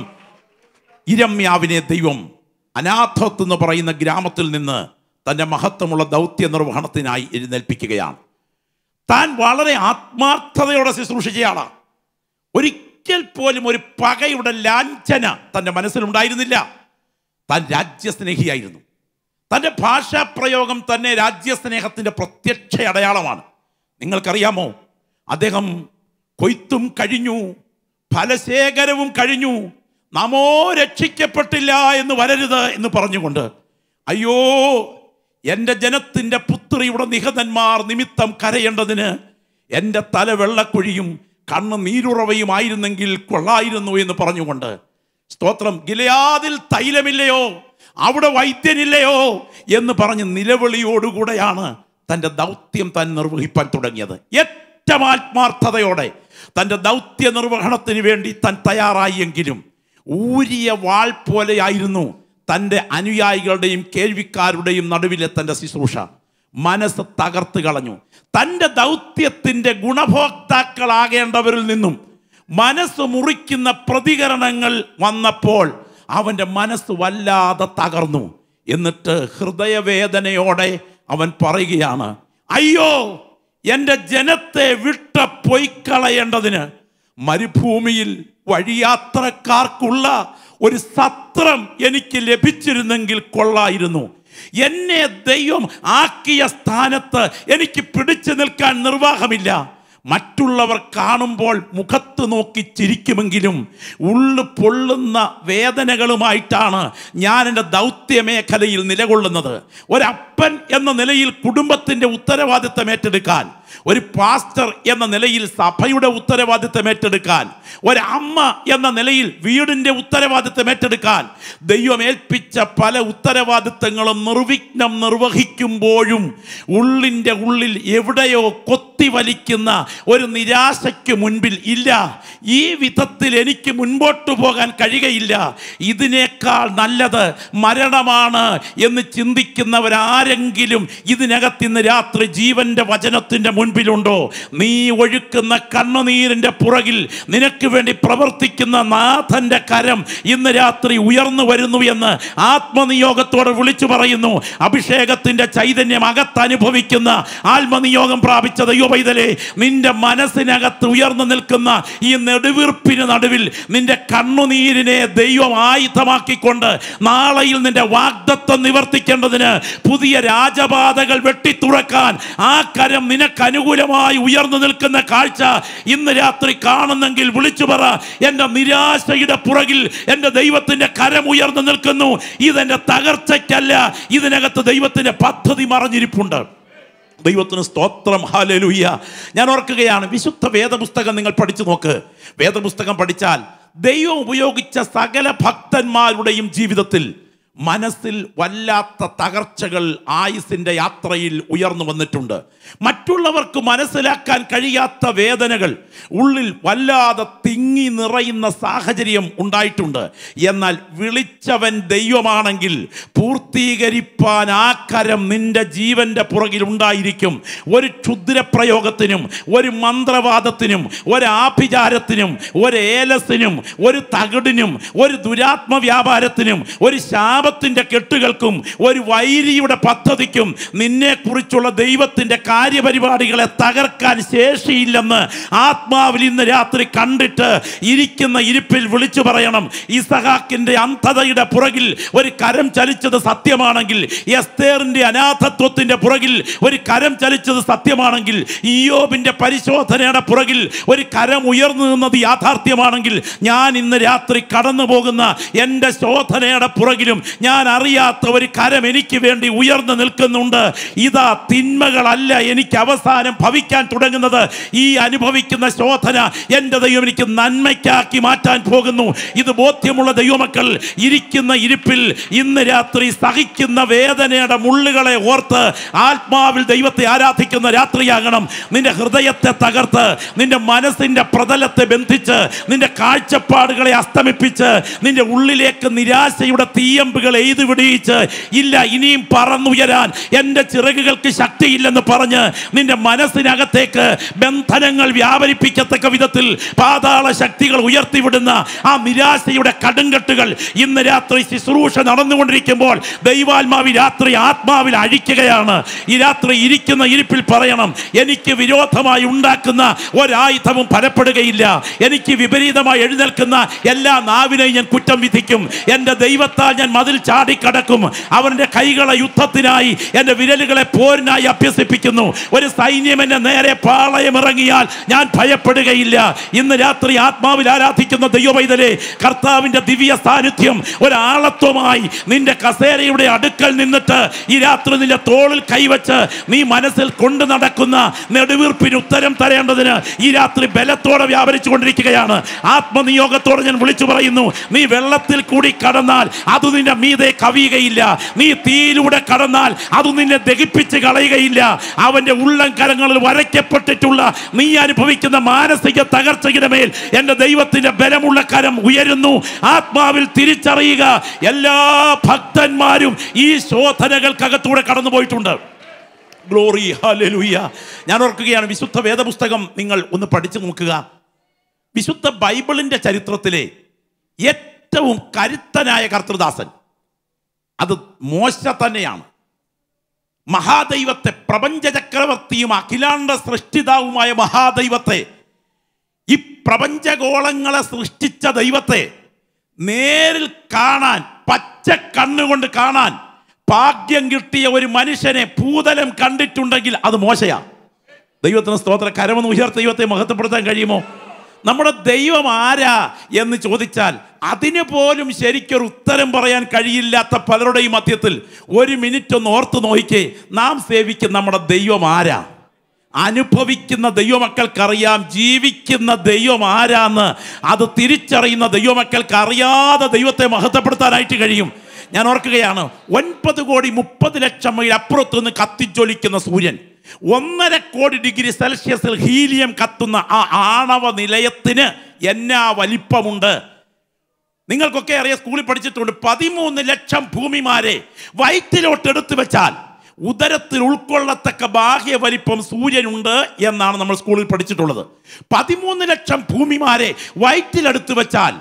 ഇരമ്യാവിനെ ദൈവം അനാഥത്ത് എന്ന് പറയുന്ന ഗ്രാമത്തിൽ നിന്ന് തൻ്റെ മഹത്വമുള്ള ദൗത്യ നിർവഹണത്തിനായി എഴുന്നേൽപ്പിക്കുകയാണ് താൻ വളരെ ആത്മാർത്ഥതയോടെ ശുശ്രൂഷിച്ചയാളാണ് ഒരിക്കൽ പോലും ഒരു പകയുടെ ലാഞ്ചന തൻ്റെ മനസ്സിലുണ്ടായിരുന്നില്ല താൻ രാജ്യസ്നേഹിയായിരുന്നു തൻ്റെ ഭാഷാപ്രയോഗം തന്നെ രാജ്യസ്നേഹത്തിൻ്റെ പ്രത്യക്ഷ അടയാളമാണ് നിങ്ങൾക്കറിയാമോ അദ്ദേഹം കൊയ്ത്തും കഴിഞ്ഞു ഫലശേഖരവും കഴിഞ്ഞു നമോ രക്ഷിക്കപ്പെട്ടില്ല എന്ന് വരരുത് എന്ന് പറഞ്ഞുകൊണ്ട് അയ്യോ എൻ്റെ ജനത്തിൻ്റെ പുത്രിയുടെ നിഹതന്മാർ നിമിത്തം കരയേണ്ടതിന് എൻ്റെ തല വെള്ളക്കുഴിയും കണ്ണ് നീരുറവയുമായിരുന്നെങ്കിൽ കൊള്ളായിരുന്നു എന്ന് പറഞ്ഞുകൊണ്ട് സ്തോത്രം ഗിലയാദിൽ തൈലമില്ലയോ അവിടെ വൈദ്യനില്ലയോ എന്ന് പറഞ്ഞ് നിലവിളിയോടുകൂടെയാണ് തൻ്റെ ദൗത്യം താൻ നിർവഹിപ്പാൻ തുടങ്ങിയത് ഏറ്റവും ആത്മാർത്ഥതയോടെ തൻ്റെ ദൗത്യ നിർവഹണത്തിന് വേണ്ടി താൻ തയ്യാറായി എങ്കിലും ഊരിയ വാൾ പോലെയായിരുന്നു തൻ്റെ അനുയായികളുടെയും കേൾവിക്കാരുടെയും നടുവിലെ തൻ്റെ ശുശ്രൂഷ മനസ്സ് തകർത്ത് കളഞ്ഞു തൻ്റെ ദൗത്യത്തിൻ്റെ ഗുണഭോക്താക്കളാകേണ്ടവരിൽ നിന്നും മനസ്സ് മുറിക്കുന്ന പ്രതികരണങ്ങൾ വന്നപ്പോൾ അവൻ്റെ മനസ്സ് വല്ലാതെ തകർന്നു എന്നിട്ട് ഹൃദയവേദനയോടെ അവൻ പറയുകയാണ് അയ്യോ എൻ്റെ ജനത്തെ വിട്ട പൊയ്ക്കളയേണ്ടതിന് മരുഭൂമിയിൽ വഴിയാത്രക്കാർക്കുള്ള ഒരു സത്രം എനിക്ക് ലഭിച്ചിരുന്നെങ്കിൽ കൊള്ളായിരുന്നു എന്നെ ദൈവം ആക്കിയ സ്ഥാനത്ത് എനിക്ക് പിടിച്ചു നിൽക്കാൻ നിർവാഹമില്ല മറ്റുള്ളവർ കാണുമ്പോൾ മുഖത്ത് നോക്കി ചിരിക്കുമെങ്കിലും ഉള്ളു പൊള്ളുന്ന വേദനകളുമായിട്ടാണ് ഞാൻ എൻ്റെ ദൗത്യ മേഖലയിൽ നിലകൊള്ളുന്നത് ഒരപ്പൻ എന്ന നിലയിൽ കുടുംബത്തിൻ്റെ ഉത്തരവാദിത്തം ഏറ്റെടുക്കാൻ ഒരു പാസ്റ്റർ എന്ന നിലയിൽ സഭയുടെ ഉത്തരവാദിത്തം ഏറ്റെടുക്കാൻ ഒരമ്മ എന്ന നിലയിൽ വീടിൻ്റെ ഉത്തരവാദിത്തം ഏറ്റെടുക്കാൻ ദൈവം ഏൽപ്പിച്ച പല ഉത്തരവാദിത്തങ്ങളും നിർവിഘ്നം നിർവഹിക്കുമ്പോഴും ഉള്ളിൻ്റെ ഉള്ളിൽ എവിടെയോ കൊത്തി വലിക്കുന്ന ഒരു നിരാശയ്ക്ക് മുൻപിൽ ഇല്ല ഈ വിധത്തിൽ എനിക്ക് മുൻപോട്ട് പോകാൻ കഴിയുകയില്ല ഇതിനേക്കാൾ നല്ലത് മരണമാണ് എന്ന് ചിന്തിക്കുന്നവരാരെങ്കിലും ഇതിനകത്ത് ഇന്ന് രാത്രി ജീവന്റെ വചനത്തിൻ്റെ മുൻപിലുണ്ടോ നീ ഒഴുക്കുന്ന കണ്ണുനീരിൻ്റെ പുറകിൽ നിനക്ക് വേണ്ടി പ്രവർത്തിക്കുന്ന നാഥന്റെ കരം ഇന്ന് രാത്രി ഉയർന്നു വരുന്നു എന്ന് ആത്മനിയോഗത്തോടെ വിളിച്ചു പറയുന്നു അഭിഷേകത്തിന്റെ ചൈതന്യം അകത്ത് അനുഭവിക്കുന്ന ആത്മനിയോഗം പ്രാപിച്ച ദൈവപൈതലേ നിന്റെ മനസ്സിനകത്ത് ഉയർന്നു നിൽക്കുന്ന ഈ നെടുവീർപ്പിന് നടുവിൽ നിന്റെ കണ്ണുനീരിനെ ദൈവം ആയുധമാക്കിക്കൊണ്ട് നാളെയിൽ നിന്റെ വാഗ്ദത്വം നിവർത്തിക്കേണ്ടതിന് പുതിയ രാജപാതകൾ വെട്ടിത്തുറക്കാൻ ആ കരം നിനക്ക് അനുകൂലമായി ഉയർന്നു നിൽക്കുന്ന കാഴ്ച ഇന്ന് രാത്രി കാണുന്നെങ്കിൽ വിളിച്ചു പറ എൻ്റെ നിരാശയുടെ പുറകിൽ എൻ്റെ ദൈവത്തിൻ്റെ കരം ഉയർന്നു നിൽക്കുന്നു ഇതെൻ്റെ തകർച്ചയ്ക്കല്ല ഇതിനകത്ത് ദൈവത്തിൻ്റെ പദ്ധതി മറഞ്ഞിരിപ്പുണ്ട് ദൈവത്തിന് സ്തോത്രം ഹാലലുയ്യ ഞാൻ ഓർക്കുകയാണ് വിശുദ്ധ വേദപുസ്തകം നിങ്ങൾ പഠിച്ചു നോക്ക് വേദപുസ്തകം പഠിച്ചാൽ ദൈവം ഉപയോഗിച്ച സകല ഭക്തന്മാരുടെയും ജീവിതത്തിൽ മനസ്സിൽ വല്ലാത്ത തകർച്ചകൾ ആയുസിൻ്റെ യാത്രയിൽ ഉയർന്നു വന്നിട്ടുണ്ട് മറ്റുള്ളവർക്ക് മനസ്സിലാക്കാൻ കഴിയാത്ത വേദനകൾ ഉള്ളിൽ വല്ലാതെ തിങ്ങി നിറയുന്ന സാഹചര്യം ഉണ്ടായിട്ടുണ്ട് എന്നാൽ വിളിച്ചവൻ ദൈവമാണെങ്കിൽ പൂർത്തീകരിപ്പാൻ ആ കരം നിന്റെ ജീവന്റെ പുറകിൽ ഉണ്ടായിരിക്കും ഒരു ക്ഷുദ്രപ്രയോഗത്തിനും ഒരു മന്ത്രവാദത്തിനും ഒരു ആഭിചാരത്തിനും ഒരു ഏലസിനും ഒരു തകിടിനും ഒരു ദുരാത്മ വ്യാപാരത്തിനും ഒരു ശാപത്തിൻ്റെ കെട്ടുകൾക്കും ഒരു വൈരിയുടെ പദ്ധതിക്കും നിന്നെക്കുറിച്ചുള്ള ദൈവത്തിൻ്റെ കാര്യപരിപാടികളെ തകർക്കാൻ ശേഷിയില്ലെന്ന് ആത്മാവിൽ ഇന്ന് രാത്രി കണ്ടിട്ട് ഇരിക്കുന്ന ഇരിപ്പിൽ വിളിച്ചു പറയണം ഇസഹാക്കിൻ്റെ അന്ധതയുടെ പുറകിൽ ഒരു കരം ചലിച്ചത് സത്യമാണെങ്കിൽ എസ്തേറിൻ്റെ അനാഥത്വത്തിൻ്റെ പുറകിൽ ഒരു കരം ചലിച്ചത് സത്യമാണെങ്കിൽ ഇയോബിൻ്റെ പരിശോധനയുടെ പുറകിൽ ഒരു കരം ഉയർന്നു നിന്നത് യാഥാർത്ഥ്യമാണെങ്കിൽ ഞാൻ ഇന്ന് രാത്രി കടന്നു പോകുന്ന എൻ്റെ ശോധനയുടെ പുറകിലും ഞാൻ അറിയാത്ത ഒരു കരം എനിക്ക് വേണ്ടി ഉയർന്നു നിൽക്കുന്നുണ്ട് ഇതാ തിന്മകളല്ല എനിക്ക് അവസാനം ഭവിക്കാൻ തുടങ്ങുന്നത് ഈ അനുഭവിക്കുന്ന ശോധന എൻ്റെ ദൈവം എനിക്ക് നന്മയ്ക്കാക്കി മാറ്റാൻ പോകുന്നു ഇത് ബോധ്യമുള്ള ദൈവമക്കൾ ഇരിക്കുന്ന ഇരിപ്പിൽ ഇന്ന് രാത്രി സഹിക്കുന്ന വേദനയുടെ മുള്ളുകളെ ഓർത്ത് ആത്മാവിൽ ദൈവത്തെ ആരാധിക്കുന്ന രാത്രിയാകണം നിന്റെ ഹൃദയത്തെ തകർത്ത് നിന്റെ മനസ്സിൻ്റെ പ്രതലത്തെ ബന്ധിച്ച് നിന്റെ കാഴ്ചപ്പാടുകളെ അസ്തമിപ്പിച്ച് നിന്റെ ഉള്ളിലേക്ക് നിരാശയുടെ തീയമ്പുകൾ എയ്തു വിടിയിച്ച് ഇല്ല ഇനിയും പറന്നുയരാൻ എൻ്റെ ചിറകുകൾക്ക് ശക്തിയില്ലെന്ന് പറഞ്ഞ് നിന്റെ മനസ്സിനകത്തേക്ക് ബന്ധനങ്ങൾ വ്യാപരിപ്പിക്കത്തക്ക വിധത്തിൽ പാതാള ശക്തികൾ ഉയർത്തിവിടുന്ന ആ നിരാശയുടെ കടുങ്കെട്ടുകൾ ഇന്ന് രാത്രി ശുശ്രൂഷ നടന്നുകൊണ്ടിരിക്കുമ്പോൾ ദൈവാത്മാവി രാത്രി ആത്മാവിൽ അഴിക്കുകയാണ് ഈ രാത്രി ഇരിക്കുന്ന ഇരിപ്പിൽ പറയണം എനിക്ക് വിരോധമായി ഉണ്ടാക്കുന്ന ഒരായുധവും ഫലപ്പെടുകയില്ല എനിക്ക് വിപരീതമായി എഴുന്നേൽക്കുന്ന എല്ലാ നാവിനെയും ഞാൻ കുറ്റം വിധിക്കും എൻ്റെ ദൈവത്താൽ ഞാൻ മതിൽ ചാടിക്കടക്കും അവൻ്റെ കൈകളെ യുദ്ധത്തിനായി എൻ്റെ വിരലുകളെ പോരിനായി അഭ്യസിപ്പിക്കുന്നു ഒരു സൈന്യം എന്നെ നേരെ പാളയം ഇറങ്ങിയാൽ ഞാൻ ഭയപ്പെടുകയില്ല ഇന്ന് രാത്രി ആത്മാവിൽ ആരാധിക്കുന്ന ദൈവവൈതലെ കർത്താവിൻ്റെ ദിവ്യ സാന്നിധ്യം ഒരാളത്വമായി നിന്റെ കസേരയുടെ അടുക്കൽ നിന്നിട്ട് ഈ രാത്രി നിന്റെ തോളിൽ കൈവച്ച് നീ മനസ്സിൽ കൊണ്ടു നടക്കുന്ന നെടുവീർപ്പിന് ഉത്തരം തരേണ്ടതിന് ഈ രാത്രി ബലത്തോടെ വ്യാപരിച്ചു കൊണ്ടിരിക്കുകയാണ് ആത്മനിയോഗത്തോടെ ഞാൻ വിളിച്ചു പറയുന്നു നീ വെള്ളത്തിൽ കൂടി കടന്നാൽ അത് നിന്റെ മീതെ കവിയുകയില്ല നീ തീയിലൂടെ കടന്നാൽ അത് നിന്നെ ദഹിപ്പിച്ച് കളയുകയില്ല അവന്റെ ഉള്ളം കരങ്ങളിൽ വരയ്ക്കപ്പെട്ടിട്ടുള്ള നീ അനുഭവിക്കുന്ന മാനസിക തകർച്ചയുടെ മേൽ എൻ്റെ ദൈവത്തിന്റെ ബലമുള്ള കരം ഉയരുന്നു ആത്മാവിൽ തിരിച്ചറിയുക എല്ലാ ഭക്തന്മാരും ഈ ശോധനകൾക്കകത്തൂടെ കടന്നു പോയിട്ടുണ്ട് ഗ്ലോറി ഹല്ലേലൂയ ഞാൻ ഓർക്കുകയാണ് വിശുദ്ധ വേദപുസ്തകം നിങ്ങൾ ഒന്ന് പഠിച്ചു നോക്കുക വിശുദ്ധ ബൈബിളിന്റെ ചരിത്രത്തിലെ ഏറ്റവും കരുത്തനായ കർത്തൃദാസൻ അത് മോശ തന്നെയാണ് മഹാദൈവത്തെ പ്രപഞ്ച ചക്രവർത്തിയും അഖിലാണ്ട സൃഷ്ടിതാവുമായ മഹാദൈവത്തെ ഈ പ്രപഞ്ചഗോളങ്ങളെ സൃഷ്ടിച്ച ദൈവത്തെ നേരിൽ കാണാൻ പച്ച കണ്ണുകൊണ്ട് കാണാൻ ഭാഗ്യം കിട്ടിയ ഒരു മനുഷ്യനെ ഭൂതലം കണ്ടിട്ടുണ്ടെങ്കിൽ അത് മോശയാ ദൈവത്തിന് സ്തോത്ര കരമെന്ന് ഉയർത്ത ദൈവത്തെ മഹത്വപ്പെടുത്താൻ കഴിയുമോ നമ്മുടെ ദൈവം ആരാ എന്ന് ചോദിച്ചാൽ അതിന് പോലും ശരിക്കൊരു ഉത്തരം പറയാൻ കഴിയില്ലാത്ത പലരുടെയും മധ്യത്തിൽ ഒരു മിനിറ്റ് ഒന്ന് ഓർത്ത് നോക്കിക്കേ നാം സേവിക്കുന്ന നമ്മുടെ ദൈവം ആരാ അനുഭവിക്കുന്ന ദൈവമക്കൾക്കറിയാം ജീവിക്കുന്ന ദൈവം ആരാന്ന് അത് തിരിച്ചറിയുന്ന ദൈവമക്കൾക്ക് അറിയാതെ ദൈവത്തെ മഹത്വപ്പെടുത്താനായിട്ട് കഴിയും ഞാൻ ഓർക്കുകയാണ് ഒൻപത് കോടി മുപ്പത് ലക്ഷം മൈൽ അപ്പുറത്ത് നിന്ന് കത്തിജ്വലിക്കുന്ന സൂര്യൻ ഒന്നര കോടി ഡിഗ്രി സെൽഷ്യസിൽ ഹീലിയം കത്തുന്ന ആ ആണവ നിലയത്തിന് എന്നാ വലിപ്പമുണ്ട് നിങ്ങൾക്കൊക്കെ അറിയാം സ്കൂളിൽ പഠിച്ചിട്ടുണ്ട് പതിമൂന്ന് ലക്ഷം ഭൂമിമാരെ വയറ്റിലോട്ട് എടുത്തു വെച്ചാൽ ഉദരത്തിൽ ഉൾക്കൊള്ളത്തക്ക ബാഹ്യ വലിപ്പം സൂര്യനുണ്ട് എന്നാണ് നമ്മൾ സ്കൂളിൽ പഠിച്ചിട്ടുള്ളത് പതിമൂന്ന് ലക്ഷം ഭൂമിമാരെ വയറ്റിലെടുത്തു വെച്ചാൽ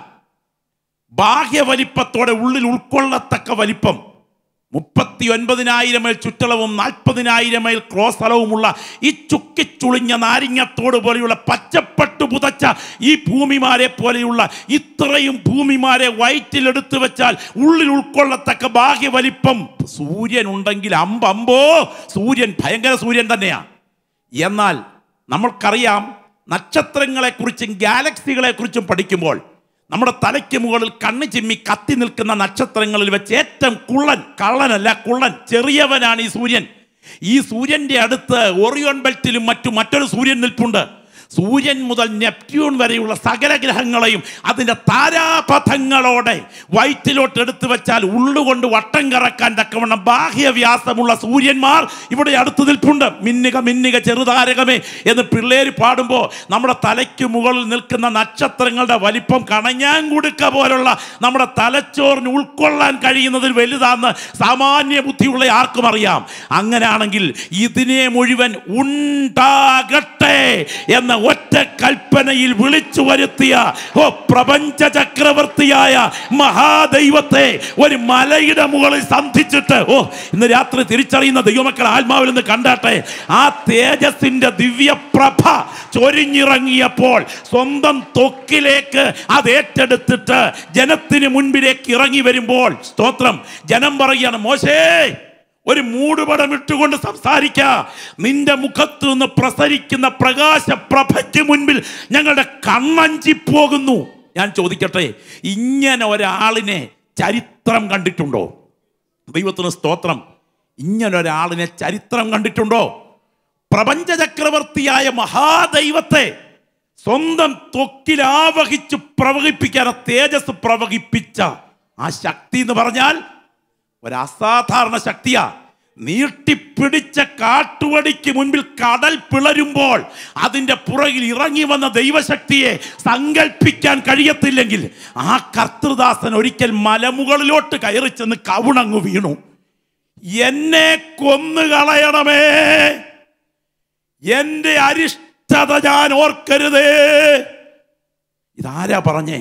ബാഹ്യ വലിപ്പത്തോടെ ഉള്ളിൽ ഉൾക്കൊള്ളത്തക്ക വലിപ്പം മുപ്പത്തി ഒൻപതിനായിരം മൈൽ ചുറ്റളവും നാൽപ്പതിനായിരം മൈൽ ക്രോസ് സ്ഥലവുമുള്ള ഈ ചുക്കിച്ചുളിഞ്ഞ നാരിങ്ങത്തോട് പോലെയുള്ള പച്ചപ്പട്ടു പുതച്ച ഈ ഭൂമിമാരെ പോലെയുള്ള ഇത്രയും ഭൂമിമാരെ വയറ്റിലെടുത്തു വെച്ചാൽ ഉള്ളിൽ ഉൾക്കൊള്ളത്തക്ക ബാഹ്യ വലിപ്പം സൂര്യൻ ഉണ്ടെങ്കിൽ അമ്പമ്പോ സൂര്യൻ ഭയങ്കര സൂര്യൻ തന്നെയാണ് എന്നാൽ നമ്മൾക്കറിയാം നക്ഷത്രങ്ങളെക്കുറിച്ചും ഗാലക്സികളെക്കുറിച്ചും പഠിക്കുമ്പോൾ നമ്മുടെ തലയ്ക്ക് മുകളിൽ കണ്ണ് ചിമ്മി കത്തി നിൽക്കുന്ന നക്ഷത്രങ്ങളിൽ വെച്ച് ഏറ്റവും കുള്ളൻ കള്ളനല്ല കുള്ളൻ ചെറിയവനാണ് ഈ സൂര്യൻ ഈ സൂര്യന്റെ അടുത്ത് ഓറിയോൺ ബെൽറ്റിലും മറ്റു മറ്റൊരു സൂര്യൻ നിൽപ്പുണ്ട് സൂര്യൻ മുതൽ നെപ്റ്റ്യൂൺ വരെയുള്ള സകല ഗ്രഹങ്ങളെയും അതിൻ്റെ താരാപഥങ്ങളോടെ വയറ്റിലോട്ട് എടുത്തു വെച്ചാൽ ഉള്ളുകൊണ്ട് വട്ടം കറക്കാൻ തക്കവണ്ണം ബാഹ്യവ്യാസമുള്ള സൂര്യന്മാർ ഇവിടെ അടുത്ത് നിൽപ്പുണ്ട് മിന്നുക മിന്നുക ചെറുതാരകമേ എന്ന് പിള്ളേര് പാടുമ്പോൾ നമ്മുടെ തലയ്ക്ക് മുകളിൽ നിൽക്കുന്ന നക്ഷത്രങ്ങളുടെ വലിപ്പം കണഞ്ഞാങ്കുടുക്ക പോലുള്ള നമ്മുടെ തലച്ചോറിന് ഉൾക്കൊള്ളാൻ കഴിയുന്നതിൽ വലുതാന്ന് സാമാന്യ ബുദ്ധിയുള്ള ആർക്കും അറിയാം അങ്ങനെയാണെങ്കിൽ ഇതിനെ മുഴുവൻ ഉണ്ടാകട്ടെ എന്ന ഒറ്റ കൽപ്പനയിൽ വിളിച്ചു വരുത്തിയ ഓ പ്രപഞ്ച ചക്രവർത്തിയായ മഹാദൈവത്തെ ഒരു മലയുടെ മുകളിൽ സന്ധിച്ചിട്ട് ഓ ഇന്ന് രാത്രി തിരിച്ചറിയുന്ന ദൈവമക്കൾ ആത്മാവിൽ നിന്ന് കണ്ടാട്ടെ ആ തേജസിന്റെ ദിവ്യപ്രഭ ചൊരിഞ്ഞിറങ്ങിയപ്പോൾ സ്വന്തം തൊക്കിലേക്ക് അത് ഏറ്റെടുത്തിട്ട് ജനത്തിന് മുൻപിലേക്ക് ഇറങ്ങി വരുമ്പോൾ സ്തോത്രം ജനം പറയുകയാണ് മോശേ ഒരു മൂടുപടം ഇട്ടുകൊണ്ട് സംസാരിക്ക നിന്റെ മുഖത്ത് നിന്ന് പ്രസരിക്കുന്ന പ്രകാശ പ്രഭയ്ക്ക് മുൻപിൽ ഞങ്ങളുടെ കണ്ണഞ്ചി പോകുന്നു ഞാൻ ചോദിക്കട്ടെ ഇങ്ങനെ ഒരാളിനെ ചരിത്രം കണ്ടിട്ടുണ്ടോ ദൈവത്തിന് സ്തോത്രം ഇങ്ങനെ ഒരാളിനെ ചരിത്രം കണ്ടിട്ടുണ്ടോ പ്രപഞ്ച ചക്രവർത്തിയായ മഹാദൈവത്തെ സ്വന്തം ത്വക്കിൽ ആവഹിച്ച് പ്രവഹിപ്പിക്കാൻ ആ തേജസ് പ്രവഹിപ്പിച്ച ആ ശക്തി എന്ന് പറഞ്ഞാൽ ഒരു അസാധാരണ ശക്തിയാ നീട്ടിപ്പിടിച്ച കാട്ടുവടിക്ക് മുൻപിൽ കടൽ പിളരുമ്പോൾ അതിൻ്റെ പുറകിൽ ഇറങ്ങി വന്ന ദൈവശക്തിയെ സങ്കല്പിക്കാൻ കഴിയത്തില്ലെങ്കിൽ ആ കർത്തൃദാസൻ ഒരിക്കൽ മലമുകളിലോട്ട് കയറി ചെന്ന് കവുണങ്ങു വീണു എന്നെ കൊന്നുകളയണമേ എൻ്റെ അരിഷ്ടത ഞാൻ ഓർക്കരുതേ ഇതാരാ പറഞ്ഞേ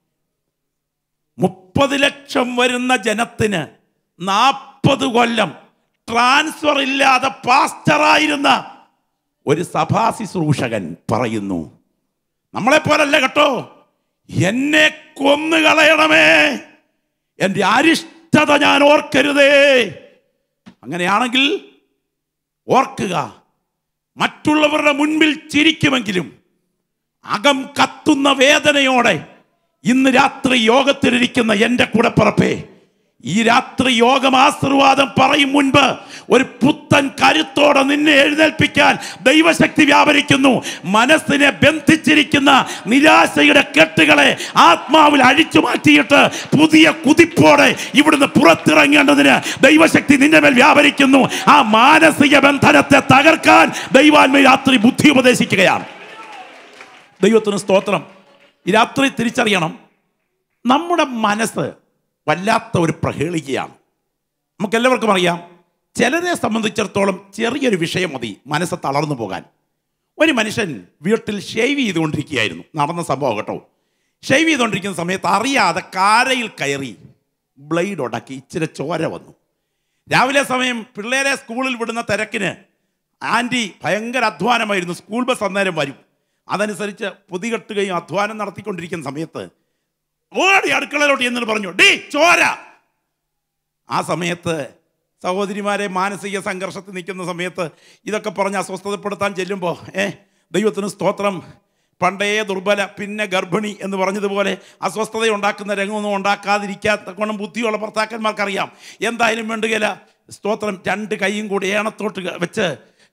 മുപ്പത് ലക്ഷം വരുന്ന ജനത്തിന് നാൽപ്പത് കൊല്ലം ട്രാൻസ്ഫർ ഇല്ലാതെ പാസ്റ്ററായിരുന്ന ഒരു സഭാ ശുശ്രൂഷകൻ പറയുന്നു നമ്മളെ പോലല്ല കേട്ടോ എന്നെ കൊന്നുകളയണമേ എൻ്റെ അരിഷ്ടത ഞാൻ ഓർക്കരുതേ അങ്ങനെയാണെങ്കിൽ ഓർക്കുക മറ്റുള്ളവരുടെ മുൻപിൽ ചിരിക്കുമെങ്കിലും അകം കത്തുന്ന വേദനയോടെ ഇന്ന് രാത്രി യോഗത്തിലിരിക്കുന്ന എൻ്റെ കൂടപ്പറപ്പേ ഈ രാത്രി യോഗം ആശീർവാദം പറയും മുൻപ് ഒരു പുത്തൻ കരുത്തോടെ നിന്നെ എഴുന്നേൽപ്പിക്കാൻ ദൈവശക്തി വ്യാപരിക്കുന്നു മനസ്സിനെ ബന്ധിച്ചിരിക്കുന്ന നിരാശയുടെ കെട്ടുകളെ ആത്മാവിൽ അഴിച്ചു മാറ്റിയിട്ട് പുതിയ കുതിപ്പോടെ ഇവിടുന്ന് പുറത്തിറങ്ങേണ്ടതിന് ദൈവശക്തി നിന്റെ മേൽ വ്യാപരിക്കുന്നു ആ മാനസിക ബന്ധനത്തെ തകർക്കാൻ ദൈവാത്മ രാത്രി ബുദ്ധി ഉപദേശിക്കുകയാണ് ദൈവത്തിന് സ്തോത്രം ഈ രാത്രി തിരിച്ചറിയണം നമ്മുടെ മനസ്സ് വല്ലാത്ത ഒരു പ്രഹേളികയാണ് നമുക്ക് എല്ലാവർക്കും അറിയാം ചിലരെ സംബന്ധിച്ചിടത്തോളം ചെറിയൊരു വിഷയം മതി മനസ്സ് തളർന്നു പോകാൻ ഒരു മനുഷ്യൻ വീട്ടിൽ ഷേവ് ചെയ്തുകൊണ്ടിരിക്കുകയായിരുന്നു നടന്ന സംഭവം കേട്ടോ ഷേവ് ചെയ്തുകൊണ്ടിരിക്കുന്ന സമയത്ത് അറിയാതെ കാരയിൽ കയറി ബ്ലേഡ് ഉടക്കി ഇച്ചിരി ചോര വന്നു രാവിലെ സമയം പിള്ളേരെ സ്കൂളിൽ വിടുന്ന തിരക്കിന് ആൻറ്റി ഭയങ്കര അധ്വാനമായിരുന്നു സ്കൂൾ ബസ് അന്നേരം വരും അതനുസരിച്ച് പൊതികെട്ടുകയും അധ്വാനം നടത്തിക്കൊണ്ടിരിക്കുന്ന സമയത്ത് ഓടി അടുക്കളയിലോട്ട് എന്നിട്ട് പറഞ്ഞു ഡീ ചോര ആ സമയത്ത് സഹോദരിമാരെ മാനസിക സംഘർഷത്തിൽ നിൽക്കുന്ന സമയത്ത് ഇതൊക്കെ പറഞ്ഞ് അസ്വസ്ഥതപ്പെടുത്താൻ ചെല്ലുമ്പോൾ ഏ ദൈവത്തിന് സ്തോത്രം പണ്ടേ ദുർബല പിന്നെ ഗർഭിണി എന്ന് പറഞ്ഞതുപോലെ അസ്വസ്ഥത ഉണ്ടാക്കുന്ന രംഗമൊന്നും ഉണ്ടാക്കാതിരിക്കാത്ത ഗുണം ബുദ്ധിയുള്ള ഭർത്താക്കന്മാർക്കറിയാം എന്തായാലും വേണ്ടുകയില്ല സ്തോത്രം രണ്ട് കൈയും കൂടി ഏണത്തോട്ട് വെച്ച്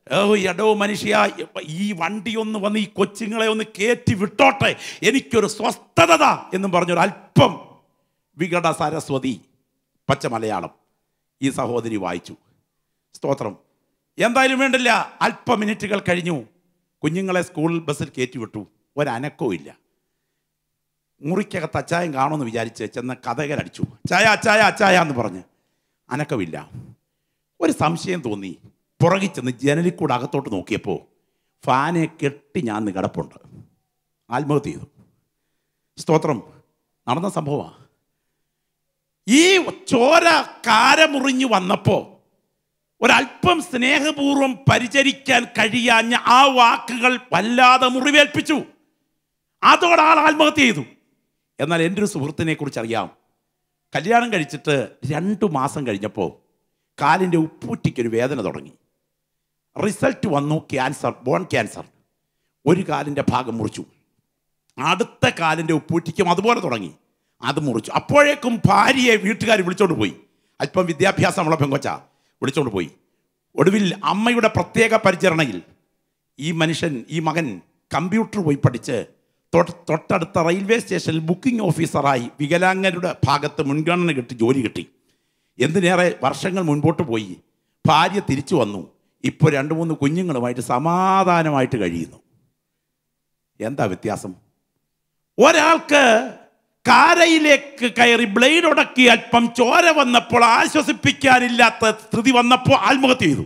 ഓ എടോ മനുഷ്യ ഈ വണ്ടി ഒന്ന് വന്ന് ഈ കൊച്ചുങ്ങളെ ഒന്ന് കയറ്റി വിട്ടോട്ടെ എനിക്കൊരു സ്വസ്ഥത താ എന്നും പറഞ്ഞൊരു അല്പം വികട സരസ്വതി പച്ച മലയാളം ഈ സഹോദരി വായിച്ചു സ്തോത്രം എന്തായാലും വേണ്ടില്ല അല്പ മിനിറ്റുകൾ കഴിഞ്ഞു കുഞ്ഞുങ്ങളെ സ്കൂൾ ബസ്സിൽ കയറ്റി വിട്ടു ഒരനക്കവും ഇല്ല മുറിക്കകത്ത് അച്ചായം കാണുമെന്ന് വിചാരിച്ച് ചെന്ന് കഥകരടിച്ചു ചായ അച്ചായ അച്ചായ എന്ന് പറഞ്ഞ് അനക്കമില്ല ഒരു സംശയം തോന്നി പുറകിൽ ചെന്ന് ജനലിൽ കൂടെ അകത്തോട്ട് നോക്കിയപ്പോൾ ഫാനെ കെട്ടി ഞാൻ നിന്ന് കിടപ്പുണ്ട് ആത്മഹത്യ ചെയ്തു സ്തോത്രം നടന്ന സംഭവമാണ് ഈ ചോര കാരമുറിഞ്ഞു വന്നപ്പോൾ ഒരല്പം സ്നേഹപൂർവ്വം പരിചരിക്കാൻ കഴിയാഞ്ഞ ആ വാക്കുകൾ വല്ലാതെ മുറിവേൽപ്പിച്ചു അതോടെ ആൾ ആത്മഹത്യ ചെയ്തു എന്നാൽ എൻ്റെ ഒരു സുഹൃത്തിനെ കുറിച്ച് അറിയാം കല്യാണം കഴിച്ചിട്ട് രണ്ടു മാസം കഴിഞ്ഞപ്പോൾ കാലിൻ്റെ ഉപ്പൂറ്റിക്കൊരു വേദന തുടങ്ങി റിസൾട്ട് വന്നു ക്യാൻസർ ബോൺ ക്യാൻസർ ഒരു കാലിൻ്റെ ഭാഗം മുറിച്ചു അടുത്ത കാലിൻ്റെ ഉപ്പൂറ്റിക്കും അതുപോലെ തുടങ്ങി അത് മുറിച്ചു അപ്പോഴേക്കും ഭാര്യയെ വീട്ടുകാർ വിളിച്ചോണ്ട് പോയി അല്പം വിദ്യാഭ്യാസമുള്ള പെങ്കൊച്ച വിളിച്ചോണ്ട് പോയി ഒടുവിൽ അമ്മയുടെ പ്രത്യേക പരിചരണയിൽ ഈ മനുഷ്യൻ ഈ മകൻ കമ്പ്യൂട്ടർ പോയി പഠിച്ച് തൊട്ട് തൊട്ടടുത്ത റെയിൽവേ സ്റ്റേഷനിൽ ബുക്കിംഗ് ഓഫീസറായി വികലാംഗരുടെ ഭാഗത്ത് മുൻഗണന കിട്ടി ജോലി കിട്ടി എന്തിനേറെ വർഷങ്ങൾ മുൻപോട്ട് പോയി ഭാര്യ തിരിച്ചു വന്നു ഇപ്പോൾ രണ്ട് മൂന്ന് കുഞ്ഞുങ്ങളുമായിട്ട് സമാധാനമായിട്ട് കഴിയുന്നു എന്താ വ്യത്യാസം ഒരാൾക്ക് കാരയിലേക്ക് കയറി ബ്ലേഡ് ഉടക്കി അല്പം ചോര വന്നപ്പോൾ ആശ്വസിപ്പിക്കാനില്ലാത്ത സ്ഥിതി വന്നപ്പോൾ ആത്മഹത്യ ചെയ്തു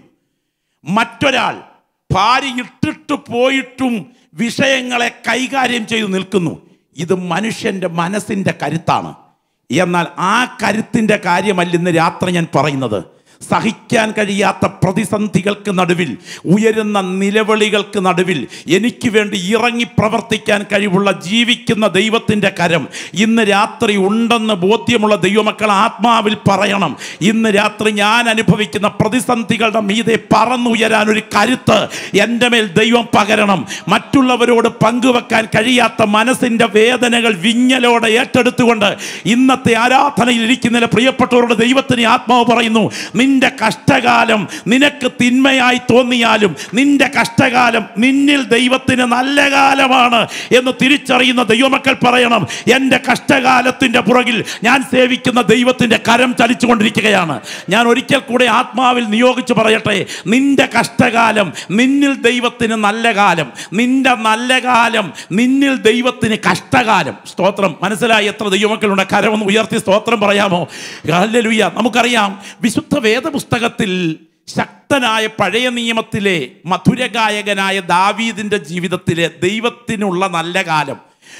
മറ്റൊരാൾ ഭാര്യ ഇട്ടിട്ട് പോയിട്ടും വിഷയങ്ങളെ കൈകാര്യം ചെയ്തു നിൽക്കുന്നു ഇത് മനുഷ്യന്റെ മനസ്സിന്റെ കരുത്താണ് എന്നാൽ ആ കരുത്തിന്റെ കാര്യമല്ല ഇന്ന് രാത്രി ഞാൻ പറയുന്നത് സഹിക്കാൻ കഴിയാത്ത പ്രതിസന്ധികൾക്ക് നടുവിൽ ഉയരുന്ന നിലവിളികൾക്ക് നടുവിൽ എനിക്ക് വേണ്ടി ഇറങ്ങി പ്രവർത്തിക്കാൻ കഴിവുള്ള ജീവിക്കുന്ന ദൈവത്തിൻ്റെ കരം ഇന്ന് രാത്രി ഉണ്ടെന്ന് ബോധ്യമുള്ള ദൈവമക്കൾ ആത്മാവിൽ പറയണം ഇന്ന് രാത്രി ഞാൻ അനുഭവിക്കുന്ന പ്രതിസന്ധികളുടെ മീതെ പറന്നുയരാൻ ഒരു കരുത്ത് എൻ്റെ മേൽ ദൈവം പകരണം മറ്റുള്ളവരോട് പങ്കുവെക്കാൻ കഴിയാത്ത മനസ്സിൻ്റെ വേദനകൾ വിങ്ങലോടെ ഏറ്റെടുത്തുകൊണ്ട് ഇന്നത്തെ ആരാധനയിൽ ഇരിക്കുന്ന പ്രിയപ്പെട്ടവരുടെ ദൈവത്തിന് ആത്മാവ് പറയുന്നു നിന്റെ കഷ്ടകാലം നിനക്ക് തിന്മയായി തോന്നിയാലും നിന്റെ കഷ്ടകാലം നിന്നിൽ ദൈവത്തിന് നല്ല കാലമാണ് എന്ന് തിരിച്ചറിയുന്ന ദൈവമക്കൾ പറയണം എൻ്റെ കഷ്ടകാലത്തിൻ്റെ പുറകിൽ ഞാൻ സേവിക്കുന്ന ദൈവത്തിൻ്റെ കരം ചലിച്ചുകൊണ്ടിരിക്കുകയാണ് ഞാൻ ഒരിക്കൽ കൂടെ ആത്മാവിൽ നിയോഗിച്ച് പറയട്ടെ നിന്റെ കഷ്ടകാലം നിന്നിൽ ദൈവത്തിന് നല്ല കാലം നിന്റെ നല്ല കാലം നിന്നിൽ ദൈവത്തിന് കഷ്ടകാലം സ്തോത്രം മനസ്സിലായി എത്ര ദൈവമക്കളുണ്ട് കരമൊന്ന് ഉയർത്തി സ്തോത്രം പറയാമോ ഹല്ലേലൂയ നമുക്കറിയാം വിശുദ്ധ വേദപുസ്തകത്തിൽ ശക്തനായ പഴയ നിയമത്തിലെ മധുരഗായകനായ ദാവീദിന്റെ ജീവിതത്തിലെ ദൈവത്തിനുള്ള നല്ല കാലം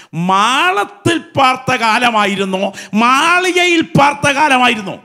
മാളത്തിൽ പാർത്ത കാലമായിരുന്നോ മാളികയിൽ പാർത്ത കാലമായിരുന്നോ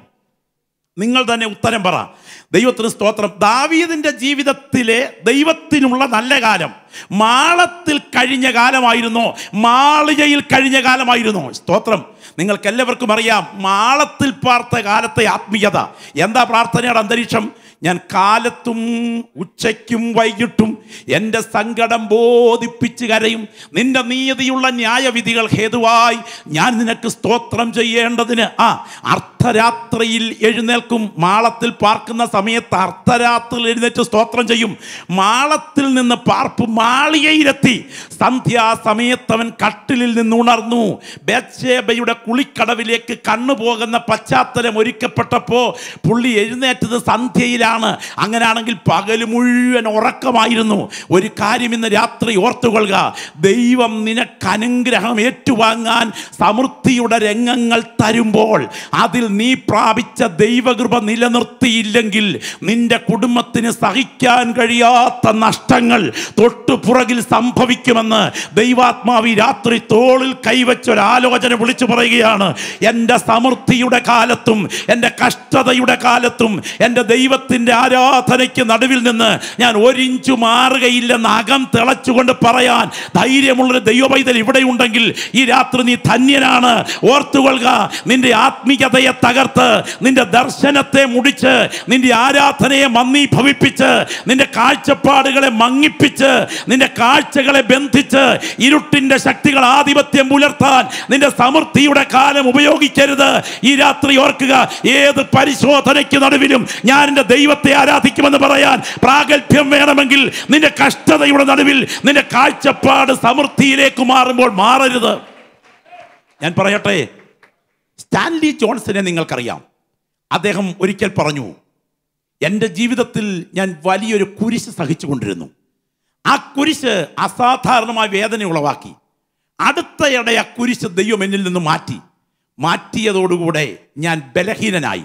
നിങ്ങൾ തന്നെ ഉത്തരം പറ ദൈവത്തിന് സ്തോത്രം ദാവീദിന്റെ ജീവിതത്തിലെ ദൈവത്തിനുള്ള നല്ല കാലം മാളത്തിൽ കഴിഞ്ഞ കാലമായിരുന്നോ മാളികയിൽ കഴിഞ്ഞ കാലമായിരുന്നോ സ്തോത്രം നിങ്ങൾക്ക് എല്ലാവർക്കും അറിയാം മാളത്തിൽ പാർത്ത കാലത്തെ ആത്മീയത എന്താ പ്രാർത്ഥനയുടെ അന്തരീക്ഷം ഞാൻ കാലത്തും ഉച്ചയ്ക്കും വൈകിട്ടും എൻ്റെ സങ്കടം ബോധിപ്പിച്ച് കരയും നിന്റെ നീതിയുള്ള ന്യായവിധികൾ ഹേതുവായി ഞാൻ നിനക്ക് സ്തോത്രം ചെയ്യേണ്ടതിന് ആ അർദ്ധരാത്രിയിൽ എഴുന്നേൽക്കും മാളത്തിൽ പാർക്കുന്ന സമയത്ത് അർദ്ധരാത്രിയിൽ എഴുന്നേറ്റ് സ്തോത്രം ചെയ്യും മാളത്തിൽ നിന്ന് പാർപ്പ് മാളികയിലെത്തി സന്ധ്യാസമയത്ത് അവൻ കട്ടിലിൽ നിന്ന് ഉണർന്നു ബേത്ശേബയുടെ കുളിക്കടവിലേക്ക് കണ്ണു പോകുന്ന പശ്ചാത്തലം ഒരുക്കപ്പെട്ടപ്പോൾ പുള്ളി എഴുന്നേറ്റത് സന്ധ്യയിലാണ് അങ്ങനെയാണെങ്കിൽ പകല് മുഴുവൻ ഉറക്കമായിരുന്നു ഒരു കാര്യം ഇന്ന് രാത്രി ഓർത്തുകൊള്ളുക ദൈവം നിനക്ക് അനുഗ്രഹം ഏറ്റുവാങ്ങാൻ സമൃദ്ധിയുടെ രംഗങ്ങൾ തരുമ്പോൾ അതിൽ നീ പ്രാപിച്ച ദൈവകൃപ നിലനിർത്തിയില്ലെങ്കിൽ നിന്റെ കുടുംബത്തിന് സഹിക്കാൻ കഴിയാത്ത നഷ്ടങ്ങൾ തൊട്ടുപുറകിൽ സംഭവിക്കുമെന്ന് ദൈവാത്മാവി രാത്രി തോളിൽ കൈവച്ചൊരാലോചന വിളിച്ചു പറയുകയാണ് എൻ്റെ സമൃദ്ധിയുടെ കാലത്തും എൻ്റെ കഷ്ടതയുടെ കാലത്തും എൻ്റെ ദൈവത്തിൻ്റെ ആരാധനയ്ക്ക് നടുവിൽ നിന്ന് ഞാൻ ഒരിഞ്ചു മാറുകയില്ലെന്ന് അകം തിളച്ചുകൊണ്ട് പറയാൻ ധൈര്യമുള്ളൊരു ദൈവപൈതൽ ഇവിടെ ഉണ്ടെങ്കിൽ ഈ രാത്രി നീ ധന്യനാണ് ഓർത്തുകൊള്ളുക നിന്റെ ആത്മീയതയെ തകർത്ത് നിന്റെ ദർശനത്തെ മുടിച്ച് നിന്റെ ആരാധനയെ മന്ദീഭവിപ്പിച്ച് നിന്റെ കാഴ്ചപ്പാടുകളെ മങ്ങിപ്പിച്ച് നിന്റെ കാഴ്ചകളെ ബന്ധിച്ച് ഇരുട്ടിന്റെ ശക്തികൾ ആധിപത്യം പുലർത്താൻ നിന്റെ സമൃദ്ധിയുടെ കാലം ഉപയോഗിക്കരുത് ഈ രാത്രി ഓർക്കുക ഏത് പരിശോധനയ്ക്ക് നടുവിലും ഞാൻ എൻ്റെ ദൈവത്തെ ആരാധിക്കുമെന്ന് പറയാൻ പ്രാഗൽഭ്യം വേണമെങ്കിൽ നിന്റെ കഷ്ടതയുടെ നടുവിൽ നിന്റെ കാഴ്ചപ്പാട് സമൃദ്ധിയിലേക്ക് മാറുമ്പോൾ മാറരുത് ഞാൻ പറയട്ടെ സ്റ്റാൻലി ജോൺസനെ നിങ്ങൾക്കറിയാം അദ്ദേഹം ഒരിക്കൽ പറഞ്ഞു എൻ്റെ ജീവിതത്തിൽ ഞാൻ വലിയൊരു കുരിശ് സഹിച്ചുകൊണ്ടിരുന്നു ആ കുരിശ് അസാധാരണമായ വേദന ഉളവാക്കി അടുത്തയിടെ ആ കുരിശ് ദൈവം എന്നിൽ നിന്ന് മാറ്റി മാറ്റിയതോടുകൂടെ ഞാൻ ബലഹീനനായി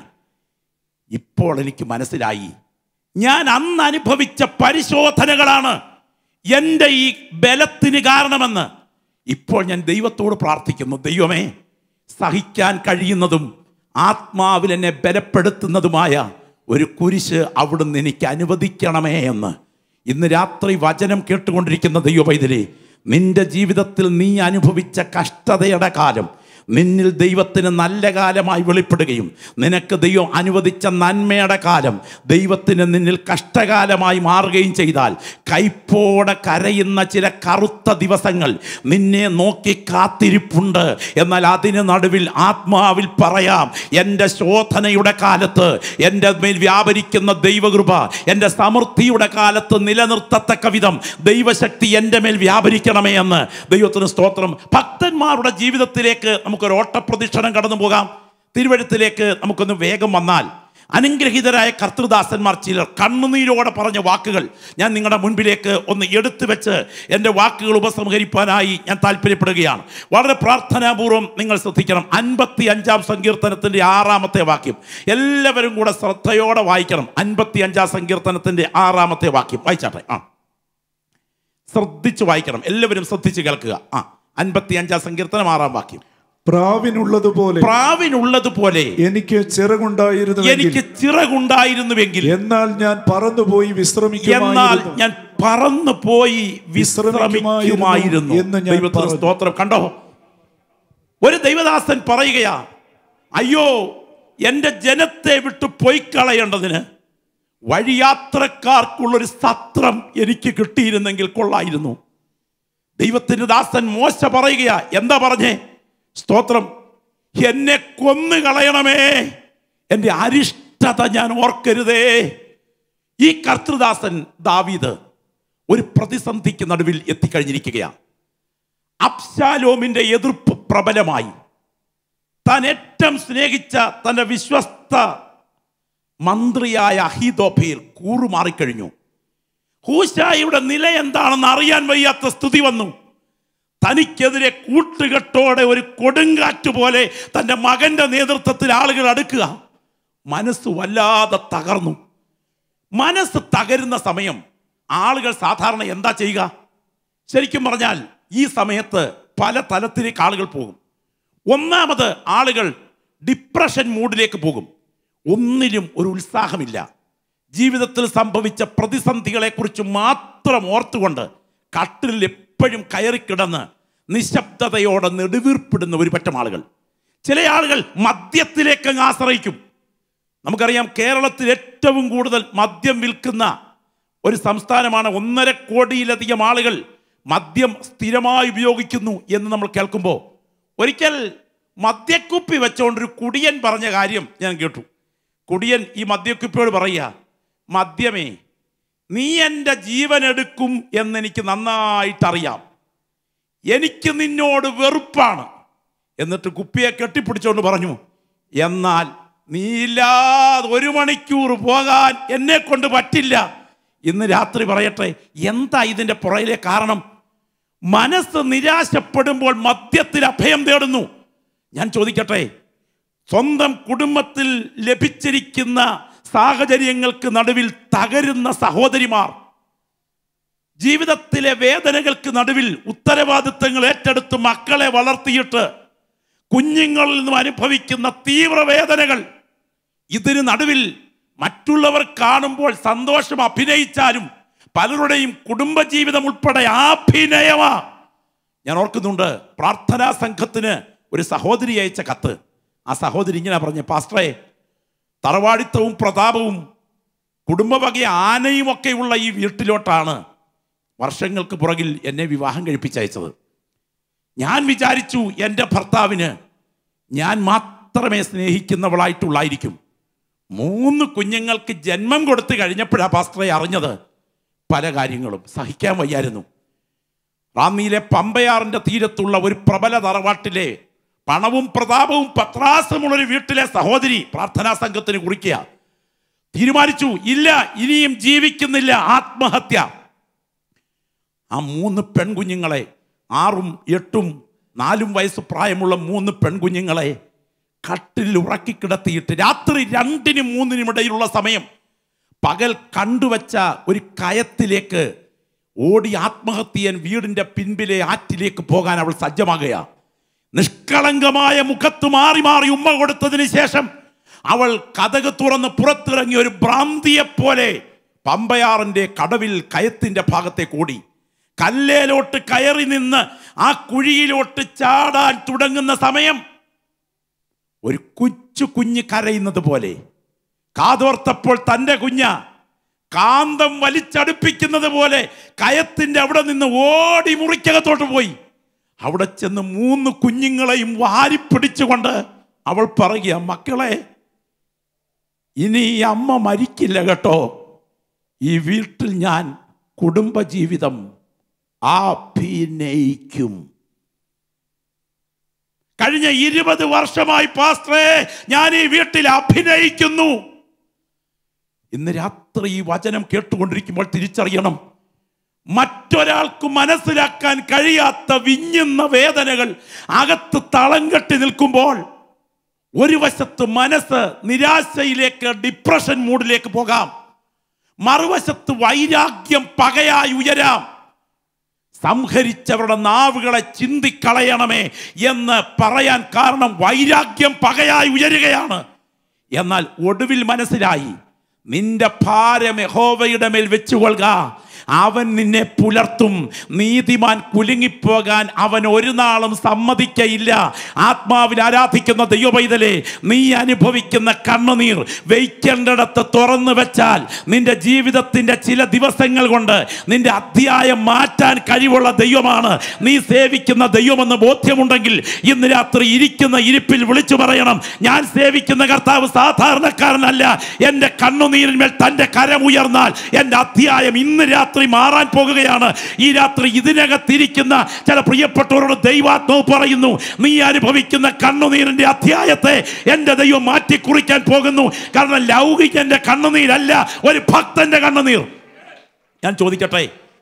ഇപ്പോൾ എനിക്ക് മനസ്സിലായി ഞാൻ അന്ന് അനുഭവിച്ച പരിശോധനകളാണ് എൻ്റെ ഈ ബലത്തിന് കാരണമെന്ന് ഇപ്പോൾ ഞാൻ ദൈവത്തോട് പ്രാർത്ഥിക്കുന്നു ദൈവമേ സഹിക്കാൻ കഴിയുന്നതും ആത്മാവിൽ എന്നെ ബലപ്പെടുത്തുന്നതുമായ ഒരു കുരിശ് അവിടുന്ന് എനിക്ക് അനുവദിക്കണമേ എന്ന് ഇന്ന് രാത്രി വചനം കേട്ടുകൊണ്ടിരിക്കുന്ന ദൈവപൈതലേ നിന്റെ ജീവിതത്തിൽ നീ അനുഭവിച്ച കഷ്ടതയുടെ കാലം നിന്നിൽ ദൈവത്തിന് നല്ല കാലമായി വെളിപ്പെടുകയും നിനക്ക് ദൈവം അനുവദിച്ച നന്മയുടെ കാലം ദൈവത്തിന് നിന്നിൽ കഷ്ടകാലമായി മാറുകയും ചെയ്താൽ കൈപ്പോടെ കരയുന്ന ചില കറുത്ത ദിവസങ്ങൾ നിന്നെ നോക്കി കാത്തിരിപ്പുണ്ട് എന്നാൽ അതിന് നടുവിൽ ആത്മാവിൽ പറയാം എൻ്റെ ശോധനയുടെ കാലത്ത് എൻ്റെ മേൽ വ്യാപരിക്കുന്ന ദൈവകൃപ എൻ്റെ സമൃദ്ധിയുടെ കാലത്ത് നിലനിർത്തത്തക്ക വിധം ദൈവശക്തി എൻ്റെ മേൽ വ്യാപരിക്കണമേ എന്ന് ദൈവത്തിന് സ്തോത്രം ഭക്തന്മാരുടെ ജീവിതത്തിലേക്ക് നമുക്കൊരു ഓട്ടപ്രദക്ഷിണം കടന്നു പോകാം തിരുവഴുത്തിലേക്ക് നമുക്കൊന്ന് വേഗം വന്നാൽ അനുഗ്രഹീതരായ കർത്തൃദാസന്മാർ ചിലർ കണ്ണുനീരോടെ പറഞ്ഞ വാക്കുകൾ ഞാൻ നിങ്ങളുടെ മുൻപിലേക്ക് ഒന്ന് എടുത്തു വെച്ച് എൻ്റെ വാക്കുകൾ ഉപസംഹരിക്കാനായി ഞാൻ താല്പര്യപ്പെടുകയാണ് വളരെ പ്രാർത്ഥനാപൂർവ്വം നിങ്ങൾ ശ്രദ്ധിക്കണം അൻപത്തി അഞ്ചാം സങ്കീർത്തനത്തിൻ്റെ ആറാമത്തെ വാക്യം എല്ലാവരും കൂടെ ശ്രദ്ധയോടെ വായിക്കണം അൻപത്തി അഞ്ചാം സങ്കീർത്തനത്തിൻ്റെ ആറാമത്തെ വാക്യം വായിച്ചാട്ടെ ആ ശ്രദ്ധിച്ച് വായിക്കണം എല്ലാവരും ശ്രദ്ധിച്ച് കേൾക്കുക ആ അൻപത്തി അഞ്ചാം സങ്കീർത്തനം ആറാം വാക്യം പ്രാവിനുള്ളതുപോലെ പ്രാവിനുള്ളതുപോലെ എനിക്ക് ചിറകുണ്ടായിരുന്നു എനിക്ക് ചിറകുണ്ടായിരുന്നുവെങ്കിൽ എന്നാൽ ഞാൻ പറന്നുപോയി എന്നാൽ വിശ്രമിക്കുമായിരുന്നു ഞാൻ പറന്നു പോയി വിശ്രമിക്കുമായിരുന്നു എന്ന് ഞാൻ ദൈവത്തിന് പറഞ്ഞു. സ്തോത്രം കണ്ടോ ഒരു ദൈവദാസൻ പറയുകയാ അയ്യോ എൻ്റെ ജനത്തെ വിട്ട് പൊയ്ക്കളയേണ്ടതിന് വഴിയാത്രക്കാർക്കുള്ളൊരു സത്രം എനിക്ക് കിട്ടിയിരുന്നെങ്കിൽ കൊള്ളായിരുന്നു ദൈവത്തിന്റെ ദാസൻ മോശ പറയുകയാ എന്താ പറഞ്ഞേ സ്തോത്രം എന്നെ കൊന്നു കളയണമേ എൻ്റെ അരിഷ്ടത ഞാൻ ഓർക്കരുതേ ഈ കർത്തൃദാസൻ ദാവീദ് ഒരു പ്രതിസന്ധിക്ക് നടുവിൽ എത്തിക്കഴിഞ്ഞിരിക്കുകയാണ് അബ്ശാലോമിന്റെ എതിർപ്പ് പ്രബലമായി താൻ ഏറ്റവും സ്നേഹിച്ച തൻ്റെ വിശ്വസ്ത മന്ത്രിയായ അഹിദോഫേൽ കൂറുമാറിക്കഴിഞ്ഞു ഹൂശായിയുടെ നില എന്താണെന്ന് അറിയാൻ വയ്യാത്ത സ്ഥിതി വന്നു തനിക്കെതിരെ കൂട്ടുകെട്ടോടെ ഒരു കൊടുങ്കാറ്റ് പോലെ തൻ്റെ മകന്റെ നേതൃത്വത്തിൽ ആളുകൾ അടുക്കുക മനസ്സ് വല്ലാതെ തകർന്നു മനസ്സ് തകരുന്ന സമയം ആളുകൾ സാധാരണ എന്താ ചെയ്യുക ശരിക്കും പറഞ്ഞാൽ ഈ സമയത്ത് പല തലത്തിലേക്ക് ആളുകൾ പോകും ഒന്നാമത് ആളുകൾ ഡിപ്രഷൻ മൂഡിലേക്ക് പോകും ഒന്നിലും ഒരു ഉത്സാഹമില്ല ജീവിതത്തിൽ സംഭവിച്ച പ്രതിസന്ധികളെക്കുറിച്ച് മാത്രം ഓർത്തുകൊണ്ട് കട്ടിലിൽ എപ്പോഴും കയറിക്കിടന്ന് നിശബ്ദതയോടെ നെടുവീർപ്പിടുന്ന ഒരു പറ്റം ആളുകൾ ചില ആളുകൾ മദ്യത്തിലേക്ക് അങ്ങ് ആശ്രയിക്കും നമുക്കറിയാം കേരളത്തിൽ ഏറ്റവും കൂടുതൽ മദ്യം വിൽക്കുന്ന ഒരു സംസ്ഥാനമാണ് ഒന്നര കോടിയിലധികം ആളുകൾ മദ്യം സ്ഥിരമായി ഉപയോഗിക്കുന്നു എന്ന് നമ്മൾ കേൾക്കുമ്പോൾ ഒരിക്കൽ മദ്യക്കുപ്പി വെച്ചുകൊണ്ടൊരു കുടിയൻ പറഞ്ഞ കാര്യം ഞാൻ കേട്ടു കുടിയൻ ഈ മദ്യക്കുപ്പിയോട് പറയുക മദ്യമേ നീ എൻ്റെ ജീവൻ എടുക്കും എന്നെനിക്ക് നന്നായിട്ടറിയാം എനിക്ക് നിന്നോട് വെറുപ്പാണ് എന്നിട്ട് കുപ്പിയെ കെട്ടിപ്പിടിച്ചുകൊണ്ട് പറഞ്ഞു എന്നാൽ നീയില്ലാതെ ഒരു മണിക്കൂർ പോകാൻ എന്നെ കൊണ്ട് പറ്റില്ല ഇന്ന് രാത്രി പറയട്ടെ എന്താ ഇതിൻ്റെ പുറയിലെ കാരണം മനസ്സ് നിരാശപ്പെടുമ്പോൾ മദ്യത്തിൽ അഭയം തേടുന്നു ഞാൻ ചോദിക്കട്ടെ സ്വന്തം കുടുംബത്തിൽ ലഭിച്ചിരിക്കുന്ന സാഹചര്യങ്ങൾക്ക് നടുവിൽ തകരുന്ന സഹോദരിമാർ ജീവിതത്തിലെ വേദനകൾക്ക് നടുവിൽ ഉത്തരവാദിത്തങ്ങൾ ഏറ്റെടുത്ത് മക്കളെ വളർത്തിയിട്ട് കുഞ്ഞുങ്ങളിൽ നിന്നും അനുഭവിക്കുന്ന തീവ്രവേദനകൾ ഇതിന് നടുവിൽ മറ്റുള്ളവർ കാണുമ്പോൾ സന്തോഷം അഭിനയിച്ചാലും പലരുടെയും കുടുംബജീവിതം ഉൾപ്പെടെ അഭിനയമാ ഞാൻ ഓർക്കുന്നുണ്ട് പ്രാർത്ഥനാ സംഘത്തിന് ഒരു സഹോദരി അയച്ച കത്ത് ആ സഹോദരി ഇങ്ങനെ പറഞ്ഞു പാസ്റ്ററേ തറവാടിത്തവും പ്രതാപവും കുടുംബവക ആനയും ഒക്കെയുള്ള ഈ വീട്ടിലോട്ടാണ് വർഷങ്ങൾക്ക് പുറകിൽ എന്നെ വിവാഹം കഴിപ്പിച്ചയച്ചത് ഞാൻ വിചാരിച്ചു എൻ്റെ ഭർത്താവിന് ഞാൻ മാത്രമേ സ്നേഹിക്കുന്നവളായിട്ടുള്ളായിരിക്കും മൂന്ന് കുഞ്ഞുങ്ങൾക്ക് ജന്മം കൊടുത്തു കഴിഞ്ഞപ്പോഴാണ് പാസ്റ്ററെ അറിഞ്ഞത് പല കാര്യങ്ങളും സഹിക്കാൻ വയ്യായിരുന്നു റാന്നിയിലെ പമ്പയാറിന്റെ തീരത്തുള്ള ഒരു പ്രബല തറവാട്ടിലെ പണവും പ്രതാപവും പത്രാസമുള്ള ഒരു വീട്ടിലെ സഹോദരി പ്രാർത്ഥനാ സംഘത്തിന് കുറിക്കുക തീരുമാനിച്ചു ഇല്ല ഇനിയും ജീവിക്കുന്നില്ല ആത്മഹത്യ ആ മൂന്ന് പെൺകുഞ്ഞുങ്ങളെ ആറും എട്ടും നാലും വയസ്സ് പ്രായമുള്ള മൂന്ന് പെൺകുഞ്ഞുങ്ങളെ കട്ടിലിൽ ഉറക്കിക്കിടത്തിയിട്ട് രാത്രി രണ്ടിനും മൂന്നിനും ഇടയിലുള്ള സമയം പകൽ കണ്ടുവച്ച ഒരു കയത്തിലേക്ക് ഓടി ആത്മഹത്യ ചെയ്യാൻ വീടിന്റെ പിൻപിലെ ആറ്റിലേക്ക് പോകാൻ അവൾ സജ്ജമാകുക നിഷ്കളങ്കമായ മുഖത്ത് മാറി മാറി ഉമ്മ കൊടുത്തതിന് ശേഷം അവൾ കഥക് തുറന്ന് പുറത്തിറങ്ങി ഒരു ഭ്രാന്തിയെ പോലെ പമ്പയാറിന്റെ കടവിൽ കയത്തിന്റെ ഭാഗത്തേക്ക് ഓടി കല്ലേലോട്ട് കയറി നിന്ന് ആ കുഴിയിലോട്ട് ചാടാൻ തുടങ്ങുന്ന സമയം ഒരു കൊച്ചു കുഞ്ഞ് കരയുന്നത് പോലെ കാതോർത്തപ്പോൾ തൻ്റെ കുഞ്ഞ കാന്തം വലിച്ചടുപ്പിക്കുന്നത് പോലെ കയത്തിന്റെ അവിടെ നിന്ന് ഓടി മുറിക്കകത്തോട്ട് പോയി അവിടെ ചെന്ന് മൂന്ന് കുഞ്ഞുങ്ങളെയും വാരിപ്പിടിച്ചുകൊണ്ട് അവൾ പറയുക മക്കളെ ഇനി ഈ അമ്മ മരിക്കില്ല കേട്ടോ ഈ വീട്ടിൽ ഞാൻ കുടുംബജീവിതം അഭിനയിക്കും കഴിഞ്ഞ ഇരുപത് വർഷമായി പാസ്റ്ററേ ഞാൻ ഈ വീട്ടിൽ അഭിനയിക്കുന്നു ഇന്ന് രാത്രി ഈ വചനം കേട്ടുകൊണ്ടിരിക്കുമ്പോൾ തിരിച്ചറിയണം മറ്റൊരാൾക്ക് മനസ്സിലാക്കാൻ കഴിയാത്ത വിഞ്ഞുന്ന വേദനകൾ അകത്ത് തളം കെട്ടി നിൽക്കുമ്പോൾ ഒരു വശത്ത് മനസ്സ് നിരാശയിലേക്ക് ഡിപ്രഷൻ മൂഡിലേക്ക് പോകാം മറുവശത്ത് വൈരാഗ്യം പകയായി ഉയരാം സംഹരിച്ചവരുടെ നാവുകളെ ചിന്തിക്കളയണമേ എന്ന് പറയാൻ കാരണം വൈരാഗ്യം പകയായി ഉയരുകയാണ് എന്നാൽ ഒടുവിൽ മനസ്സിലായി നിന്റെ ഭാരം യഹോവയുടെ മേൽ വെച്ചുകൊള്ളുക അവൻ നിന്നെ പുലർത്തും നീതിമാൻ കുലുങ്ങിപ്പോകാൻ അവൻ ഒരു നാളും സമ്മതിക്കയില്ല ആത്മാവിൽ ആരാധിക്കുന്ന ദൈവപൈതലെ നീ അനുഭവിക്കുന്ന കണ്ണുനീർ വെയ്ക്കേണ്ടിടത്ത് തുറന്നു വെച്ചാൽ നിന്റെ ജീവിതത്തിന്റെ ചില ദിവസങ്ങൾ കൊണ്ട് നിന്റെ അധ്യായം മാറ്റാൻ കഴിവുള്ള ദൈവമാണ് നീ സേവിക്കുന്ന ദൈവമെന്ന് ബോധ്യമുണ്ടെങ്കിൽ ഇന്ന് രാത്രി ഇരിക്കുന്ന ഇരിപ്പിൽ വിളിച്ചു പറയണം ഞാൻ സേവിക്കുന്ന കർത്താവ് സാധാരണക്കാരനല്ല എൻ്റെ കണ്ണുനീരിന്മേൽ തൻ്റെ കരം ഉയർന്നാൽ എൻ്റെ അധ്യായം ഇന്ന് രാത്രി മാറാൻ പോകുകയാണ് ഈ രാത്രി ഇതിനകത്തിരിക്കുന്ന ചില പ്രിയപ്പെട്ടവരോട് ദൈവാത്മാവ് പറയുന്നു നീ അനുഭവിക്കുന്ന കണ്ണുനീരിന്റെ അധ്യായത്തെ എൻ്റെ ദൈവം മാറ്റി കുറിക്കാൻ പോകുന്നു കാരണം ലൗകികന്റെ കണ്ണുനീരല്ല ഒരു ഭക്തന്റെ കണ്ണുനീർ ഞാൻ ചോദിക്കട്ടെ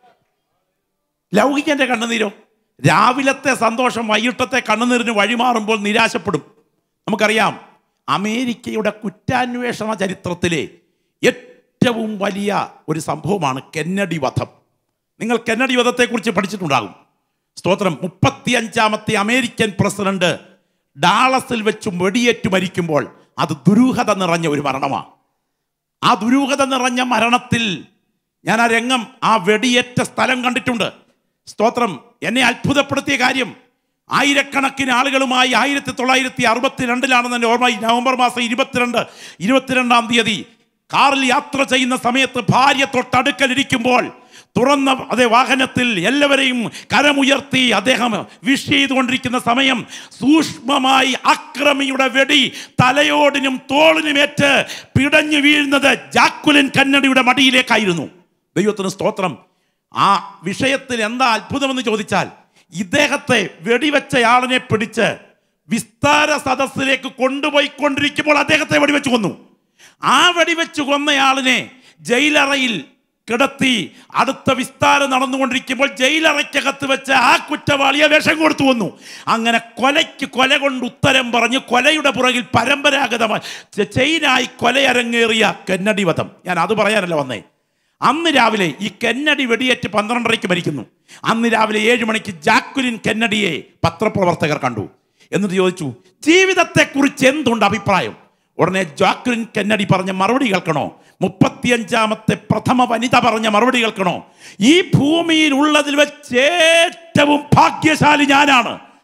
ലൗകികന്റെ കണ്ണുനീരോ രാവിലത്തെ സന്തോഷം വൈകിട്ടത്തെ കണ്ണുനീരിന് വഴിമാറുമ്പോൾ നിരാശപ്പെടും നമുക്കറിയാം അമേരിക്കയുടെ കുറ്റാന്വേഷണ ചരിത്രത്തിലെ ഏറ്റവും വലിയ ഒരു സംഭവമാണ് കെന്നഡി വധം നിങ്ങൾ കെന്നഡി വധത്തെക്കുറിച്ച് പഠിച്ചിട്ടുണ്ടാകും സ്തോത്രം മുപ്പത്തിയഞ്ചാമത്തെ അമേരിക്കൻ പ്രസിഡന്റ് ഡാളസിൽ വെച്ച് വെടിയേറ്റ് മരിക്കുമ്പോൾ അത് ദുരൂഹത നിറഞ്ഞ ഒരു മരണമാണ് ആ ദുരൂഹത നിറഞ്ഞ മരണത്തിൽ ഞാൻ ആ രംഗം ആ വെടിയേറ്റ സ്ഥലം കണ്ടിട്ടുണ്ട് സ്തോത്രം എന്നെ അത്ഭുതപ്പെടുത്തിയ കാര്യം ആയിരക്കണക്കിന് ആളുകളുമായി ആയിരത്തി തൊള്ളായിരത്തി അറുപത്തിരണ്ടിലാണെന്ന് എൻ്റെ ഓർമ്മ ഈ നവംബർ മാസം ഇരുപത്തിരണ്ട് ഇരുപത്തിരണ്ടാം തീയതി കാറിൽ യാത്ര ചെയ്യുന്ന സമയത്ത് ഭാര്യ തൊട്ടടുക്കലിരിക്കുമ്പോൾ തുറന്ന അതേ വാഹനത്തിൽ എല്ലാവരെയും കരമുയർത്തി അദ്ദേഹം വിഷ് ചെയ്തുകൊണ്ടിരിക്കുന്ന സമയം സൂക്ഷ്മമായി അക്രമിയുടെ വെടി തലയോടിനും തോളിനുമേറ്റ് പിടഞ്ഞു വീഴുന്നത് ജാക്കുലിൻ കന്നഡിയുടെ മടിയിലേക്കായിരുന്നു ദൈവത്തിന് സ്തോത്രം ആ വിഷയത്തിൽ എന്താ അത്ഭുതമെന്ന് ചോദിച്ചാൽ ഇദ്ദേഹത്തെ വെടിവെച്ചയാളിനെ പിടിച്ച് വിസ്താര സദസ്സിലേക്ക് കൊണ്ടുപോയിക്കൊണ്ടിരിക്കുമ്പോൾ അദ്ദേഹത്തെ വെടിവെച്ച് കൊന്നു ആ വെടിവെച്ച് കൊന്നയാളിനെ ജയിലറയിൽ കിടത്തി അടുത്ത വിസ്താരം നടന്നുകൊണ്ടിരിക്കുമ്പോൾ ജയിലറയ്ക്കകത്ത് വെച്ച് ആ കുറ്റവാളിയെ വിഷം കൊടുത്തു വന്നു അങ്ങനെ കൊലയ്ക്ക് കൊല കൊണ്ട് ഉത്തരം പറഞ്ഞ് കൊലയുടെ പുറകിൽ പരമ്പരാഗതമായി ചെ- ചെയിനായി കൊലയരങ്ങേറിയ കെന്നഡി വധം ഞാൻ അത് പറയാനല്ല വന്നേ അന്ന് രാവിലെ ഈ കെന്നഡി വെടിയേറ്റ് പന്ത്രണ്ടരയ്ക്ക് മരിക്കുന്നു അന്ന് രാവിലെ ഏഴ് മണിക്ക് ജാക്കുലിൻ കെന്നഡിയെ പത്രപ്രവർത്തകർ കണ്ടു എന്നിട്ട് ചോദിച്ചു ജീവിതത്തെക്കുറിച്ച് എന്തുണ്ട് അഭിപ്രായം ഉടനെ ജാക്ലിൻ കെന്നഡി പറഞ്ഞ മറുപടി കേൾക്കണോ മുപ്പത്തിയഞ്ചാമത്തെ പ്രഥമ വനിത പറഞ്ഞ മറുപടി കേൾക്കണോ ഈ ഭൂമിയിൽ ഉള്ളതിൽ വെച്ച് ഏറ്റവും ഭാഗ്യശാലി ഞാനാണ്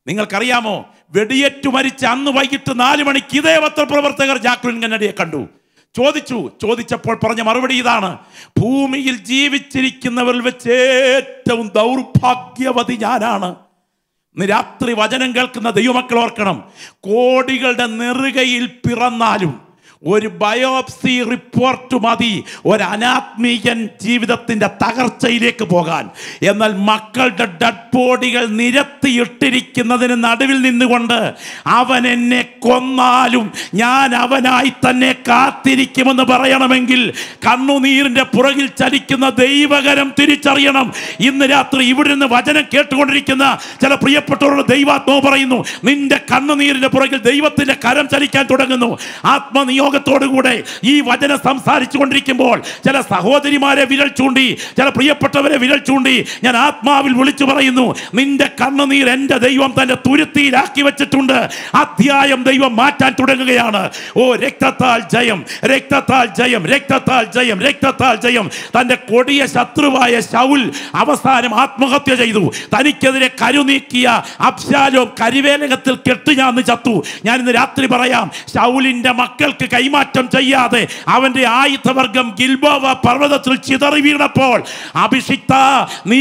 നിങ്ങൾക്കറിയാമോ വെടിയേറ്റു മരിച്ച അന്ന് വൈകിട്ട് നാല് മണിക്ക് ഇതേ പത്രപ്രവർത്തകർ ജാക്ലിൻ കന്നഡിയെ കണ്ടു ചോദിച്ചു ചോദിച്ചപ്പോൾ പറഞ്ഞ മറുപടി ഇതാണ് ഭൂമിയിൽ ജീവിച്ചിരിക്കുന്നവരിൽ വെച്ച് ഏറ്റവും ദൗർഭാഗ്യവതി ഞാനാണ് ഇന്ന് രാത്രി വചനം കേൾക്കുന്ന ദൈവമക്കൾ ഓർക്കണം കോടികളുടെ നെറുകയിൽ പിറന്നാലും ഒരു ബയോപ്സി റിപ്പോർട്ട് മതി ഒരു അനാത്മീയൻ ജീവിതത്തിൻ്റെ തകർച്ചയിലേക്ക് പോകാൻ എന്നാൽ മക്കളുടെ ഡഡ് ബോഡികൾ നിരത്തിയിട്ടിരിക്കുന്നതിന് നടുവിൽ നിന്നുകൊണ്ട് അവൻ എന്നെ കൊന്നാലും ഞാൻ അവനായി തന്നെ കാത്തിരിക്കുമെന്ന് പറയണമെങ്കിൽ കണ്ണുനീരിൻ്റെ പുറകിൽ ചലിക്കുന്ന ദൈവകരം തിരിച്ചറിയണം ഇന്ന് രാത്രി ഇവിടെ നിന്ന് വചനം കേട്ടുകൊണ്ടിരിക്കുന്ന ചില പ്രിയപ്പെട്ടവരോട് ദൈവാത്മാവ് പറയുന്നു നിന്റെ കണ്ണുനീരിന്റെ പുറകിൽ ദൈവത്തിന്റെ കരം ചലിക്കാൻ തുടങ്ങുന്നു ആത്മനിയോഗത്തോടുകൂടെ ഈ വചനം സംസാരിച്ചു കൊണ്ടിരിക്കുമ്പോൾ ചില സഹോദരിമാരെ വിരൽ ചൂണ്ടി ചില പ്രിയപ്പെട്ടവരെ വിരൽ ചൂണ്ടി ഞാൻ ആത്മാവിൽ വിളിച്ചു പറയുന്നു നിന്റെ കണ്ണുനീർ എൻ്റെ ദൈവം തന്റെ തുരുത്തിയിലാക്കി വെച്ചിട്ടുണ്ട് അധ്യായം ദൈവം മാറ്റാൻ തുടങ്ങുകയാണ് ഓ രക്തത്താൽ ജയം രക്തത്താൽ ജയം രക്തത്താൽ ജയം രക്തത്താൽ ജയം തന്റെ കൊടിയ ശത്രുവായ ശൗൽ അവസാനം ആത്മഹത്യ ചെയ്തു തനിക്കെതിരെ കരുനീക്കിയ അബ്ശാലോം കരിവേലകത്തിൽ കെട്ടുഞാന്ന് ചത്തു ഞാൻ ഇന്ന് രാത്രി പറയാം ശൗലിന്റെ മക്കൾക്ക് കൈമാറ്റം ചെയ്യാതെ അവന്റെ ആയുധവർഗം ഗിൽബോവ പർവ്വതത്തിൽ ചിതറി വീണപ്പോൾ അഭിഷിക്ത നീ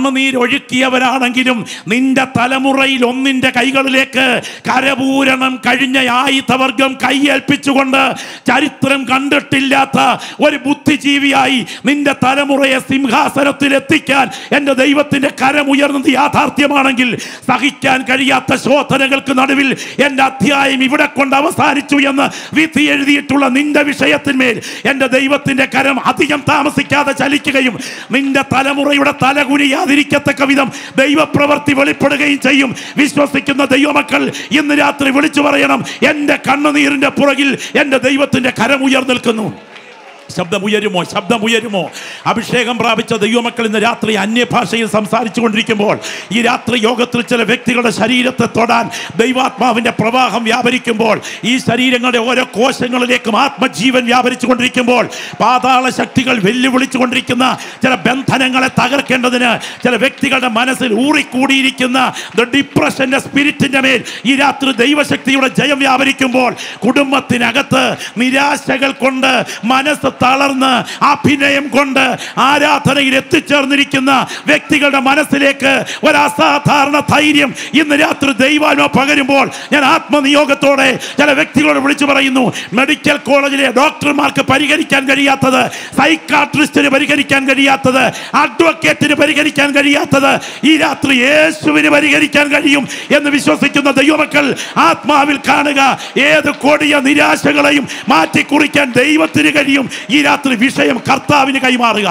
കണ്ണുനീരൊഴുക്കിയവരാണെങ്കിലും നിന്റെ തലമുറയിൽ ഒന്നിന്റെ കൈകളിലേക്ക് കരപൂരണം കഴിഞ്ഞ ആയുധവർഗം കൈയേൽപ്പിച്ചുകൊണ്ട് ചരിത്രം കണ്ടിട്ടില്ലാത്ത ഒരു ബുദ്ധിജീവിയായി നിന്റെ തലമുറയെ സിംഹാസനത്തിൽ എത്തിക്കാൻ എൻ്റെ ദൈവത്തിന്റെ കരം ഉയർന്നത് യാഥാർത്ഥ്യമാണെങ്കിൽ സഹിക്കാൻ കഴിയാത്ത ശോധനകൾക്ക് നടുവിൽ എൻ്റെ അധ്യായം ഇവിടെ കൊണ്ട് അവസാനിച്ചു എന്ന് വിധി എഴുതിയിട്ടുള്ള നിന്റെ വിഷയത്തിന്മേൽ എൻ്റെ ദൈവത്തിന്റെ കരം അധികം താമസിക്കാതെ ചലിക്കുകയും നിന്റെ തലമുറയുടെ തല കുനിയാതിരിക്കത്തക്ക വിധം ദൈവപ്രവൃത്തി വെളിപ്പെടുകയും ചെയ്യും വിശ്വസിക്കുന്ന ദൈവമക്കൾ ഇന്ന് രാത്രി വിളിച്ചു പറയണം എൻ്റെ കണ്ണുനീരിന്റെ പുറകിൽ എൻ്റെ ദൈവത്തിന്റെ കരം ഉയർന്നു നിൽക്കുന്നു ശബ്ദമുയരുമോ ശബ്ദമുയരുമോ അഭിഷേകം പ്രാപിച്ച ദൈവമക്കൾ ഇന്ന് രാത്രി അന്യഭാഷയിൽ സംസാരിച്ചു കൊണ്ടിരിക്കുമ്പോൾ ഈ രാത്രി യോഗത്തിൽ ചില വ്യക്തികളുടെ ശരീരത്തെ തൊടാൻ ദൈവാത്മാവിന്റെ പ്രവാഹം വ്യാപരിക്കുമ്പോൾ ഈ ശരീരങ്ങളുടെ ഓരോ കോശങ്ങളിലേക്കും ആത്മജീവൻ വ്യാപരിച്ചു കൊണ്ടിരിക്കുമ്പോൾ പാതാള ശക്തികൾ വെല്ലുവിളിച്ചു കൊണ്ടിരിക്കുന്ന ചില ബന്ധനങ്ങളെ തകർക്കേണ്ടതിന് ചില വ്യക്തികളുടെ മനസ്സിൽ ഊറിക്കൂടിയിരിക്കുന്ന ഡിപ്രഷന്റെ സ്പിരിറ്റിന്റെ മേൽ ഈ രാത്രി ദൈവശക്തിയുടെ ജയം വ്യാപരിക്കുമ്പോൾ കുടുംബത്തിനകത്ത് നിരാശകൾ കൊണ്ട് മനസ്സ് തളർന്ന് അഭിനയം കൊണ്ട് ആരാധനയിൽ എത്തിച്ചേർന്നിരിക്കുന്ന വ്യക്തികളുടെ മനസ്സിലേക്ക് ഒരു അസാധാരണ ധൈര്യം ഇന്ന് രാത്രി ദൈവാത്മ പകരുമ്പോൾ ഞാൻ ആത്മനിയോഗത്തോടെ ചില വ്യക്തികളോട് വിളിച്ചു പറയുന്നു മെഡിക്കൽ കോളേജിലെ ഡോക്ടർമാർക്ക് പരിഹരിക്കാൻ കഴിയാത്തത് സൈക്കാട്രിസ്റ്റിന് പരിഹരിക്കാൻ കഴിയാത്തത് അഡ്വക്കേറ്റിന് പരിഹരിക്കാൻ കഴിയാത്തത് ഈ രാത്രി യേശുവിന് പരിഹരിക്കാൻ കഴിയും എന്ന് വിശ്വസിക്കുന്ന ദൈവമക്കൾ ആത്മാവിൽ കാണുക ഏത് കൊടിയ നിരാശകളെയും മാറ്റിക്കുറിക്കാൻ ദൈവത്തിന് കഴിയും ഈ രാത്രി വിഷയം കർത്താവിന് കൈമാറുക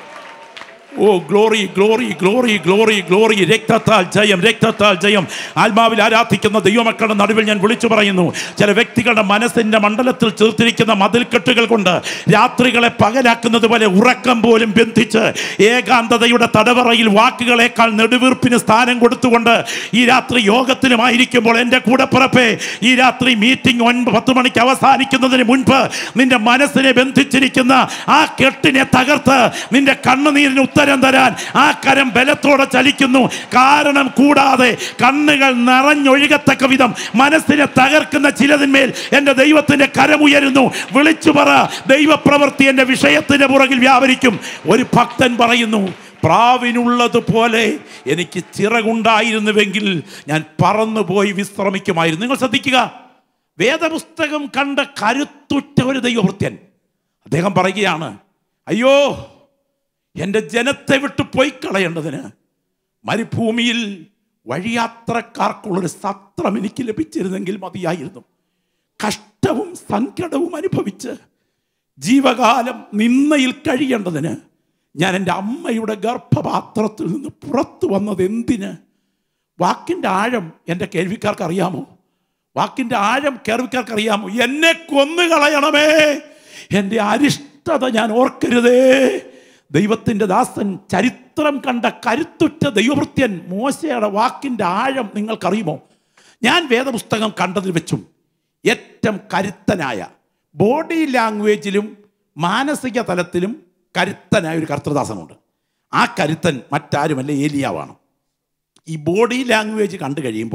oh glory glory glory glory glory രക്തത്താൽ ജയം രക്തത്താൽ ജയം ആത്മാവിൽ ആരാധിക്കുന്ന ദൈവമക്കളുടെ നടുവിൽ ഞാൻ വിളിച്ചു പറയുന്നു ചില വ്യക്തികളുടെ മനസ്സിന്റെ മണ്ഡലത്തിൽ ചേർത്തിരിക്കുന്ന മതിൽക്കെട്ടുകൾ കൊണ്ട് രാത്രികളെ പകലാക്കുന്നത് പോലെ ഉറക്കം പോലും ബന്ധിച്ച് ഏകാന്തതയുടെ തടവറയിൽ വാക്കുകളേക്കാൾ നെടുവീർപ്പിന് സ്ഥാനം കൊടുത്തുകൊണ്ട് ഈ രാത്രി യോഗത്തിലുമായിരിക്കുമ്പോൾ എൻ്റെ കൂടപ്പിറപ്പേ ഈ രാത്രി മീറ്റിംഗ് ഒൻപത് പത്ത് മണിക്ക് അവസാനിക്കുന്നതിന് മുൻപ് നിന്റെ മനസ്സിനെ ബന്ധിച്ചിരിക്കുന്ന ആ കെട്ടിനെ തകർത്ത് നിന്റെ കണ്ണുനീരിന് ഉത്തരം തരാൻ ആ കരം ബലത്തോടെ ചലിക്കുന്നു കാരണം കൂടാതെ കണ്ണുകൾ നിറഞ്ഞൊഴുകത്തക്ക വിധം മനസ്സിനെ തകർക്കുന്ന ചിലതിന്മേൽ എൻ്റെ ദൈവത്തിൻ്റെ കരമുയരുന്നു വിളിച്ചു പറ ദൈവപ്രവൃത്തി എൻ്റെ വിഷയത്തിൻ്റെ പുറകിൽ വ്യാപരിക്കും ഒരു ഭക്തൻ പറയുന്നു പ്രാവിനുള്ളതുപോലെ എനിക്ക് ചിറകുണ്ടായിരുന്നുവെങ്കിൽ ഞാൻ പറന്നുപോയി വിശ്രമിക്കുമായിരുന്നു നിങ്ങൾ ശ്രദ്ധിക്കുക വേദപുസ്തകം കണ്ട കരുത്തുറ്റ ഒരു ദൈവഭൃത്യൻ അദ്ദേഹം പറയുകയാണ് അയ്യോ എൻ്റെ ജനത്തെ വിട്ട് പോയി കളയേണ്ടതിന് മരുഭൂമിയിൽ വഴിയാത്രക്കാർക്കുള്ളൊരു സത്രം എനിക്ക് ലഭിച്ചിരുന്നെങ്കിൽ മതിയായിരുന്നു കഷ്ടവും സങ്കടവും അനുഭവിച്ച് ജീവകാലം നിന്നയിൽ കഴിയേണ്ടതിന് ഞാൻ എൻ്റെ അമ്മയുടെ ഗർഭപാത്രത്തിൽ നിന്ന് പുറത്തു വന്നത് എന്തിന് വാക്കിൻ്റെ ആഴം എൻ്റെ കേൾവിക്കാർക്ക് അറിയാമോ വാക്കിൻ്റെ ആഴം കേൾവിക്കാർക്ക് അറിയാമോ എന്നെ കൊന്നുകളയണമേ എൻ്റെ അരിഷ്ടത ഞാൻ ഓർക്കരുതേ ദൈവത്തിൻ്റെ ദാസൻ ചരിത്രം കണ്ട കരുത്തുറ്റ ദൈവഭൃത്യൻ മോശയുടെ വാക്കിൻ്റെ ആഴം നിങ്ങൾക്കറിയുമോ ഞാൻ വേദപുസ്തകം കണ്ടതിൽ വെച്ചും ഏറ്റവും കരുത്തനായ ബോഡി ലാംഗ്വേജിലും മാനസിക തലത്തിലും കരുത്തനായ ഒരു കർത്തൃദാസനുണ്ട് ആ കരുത്തൻ മറ്റാരുമല്ല ഏലിയാവാണ് ഈ ബോഡി ലാംഗ്വേജ് കണ്ടു കഴിയുമ്പോൾ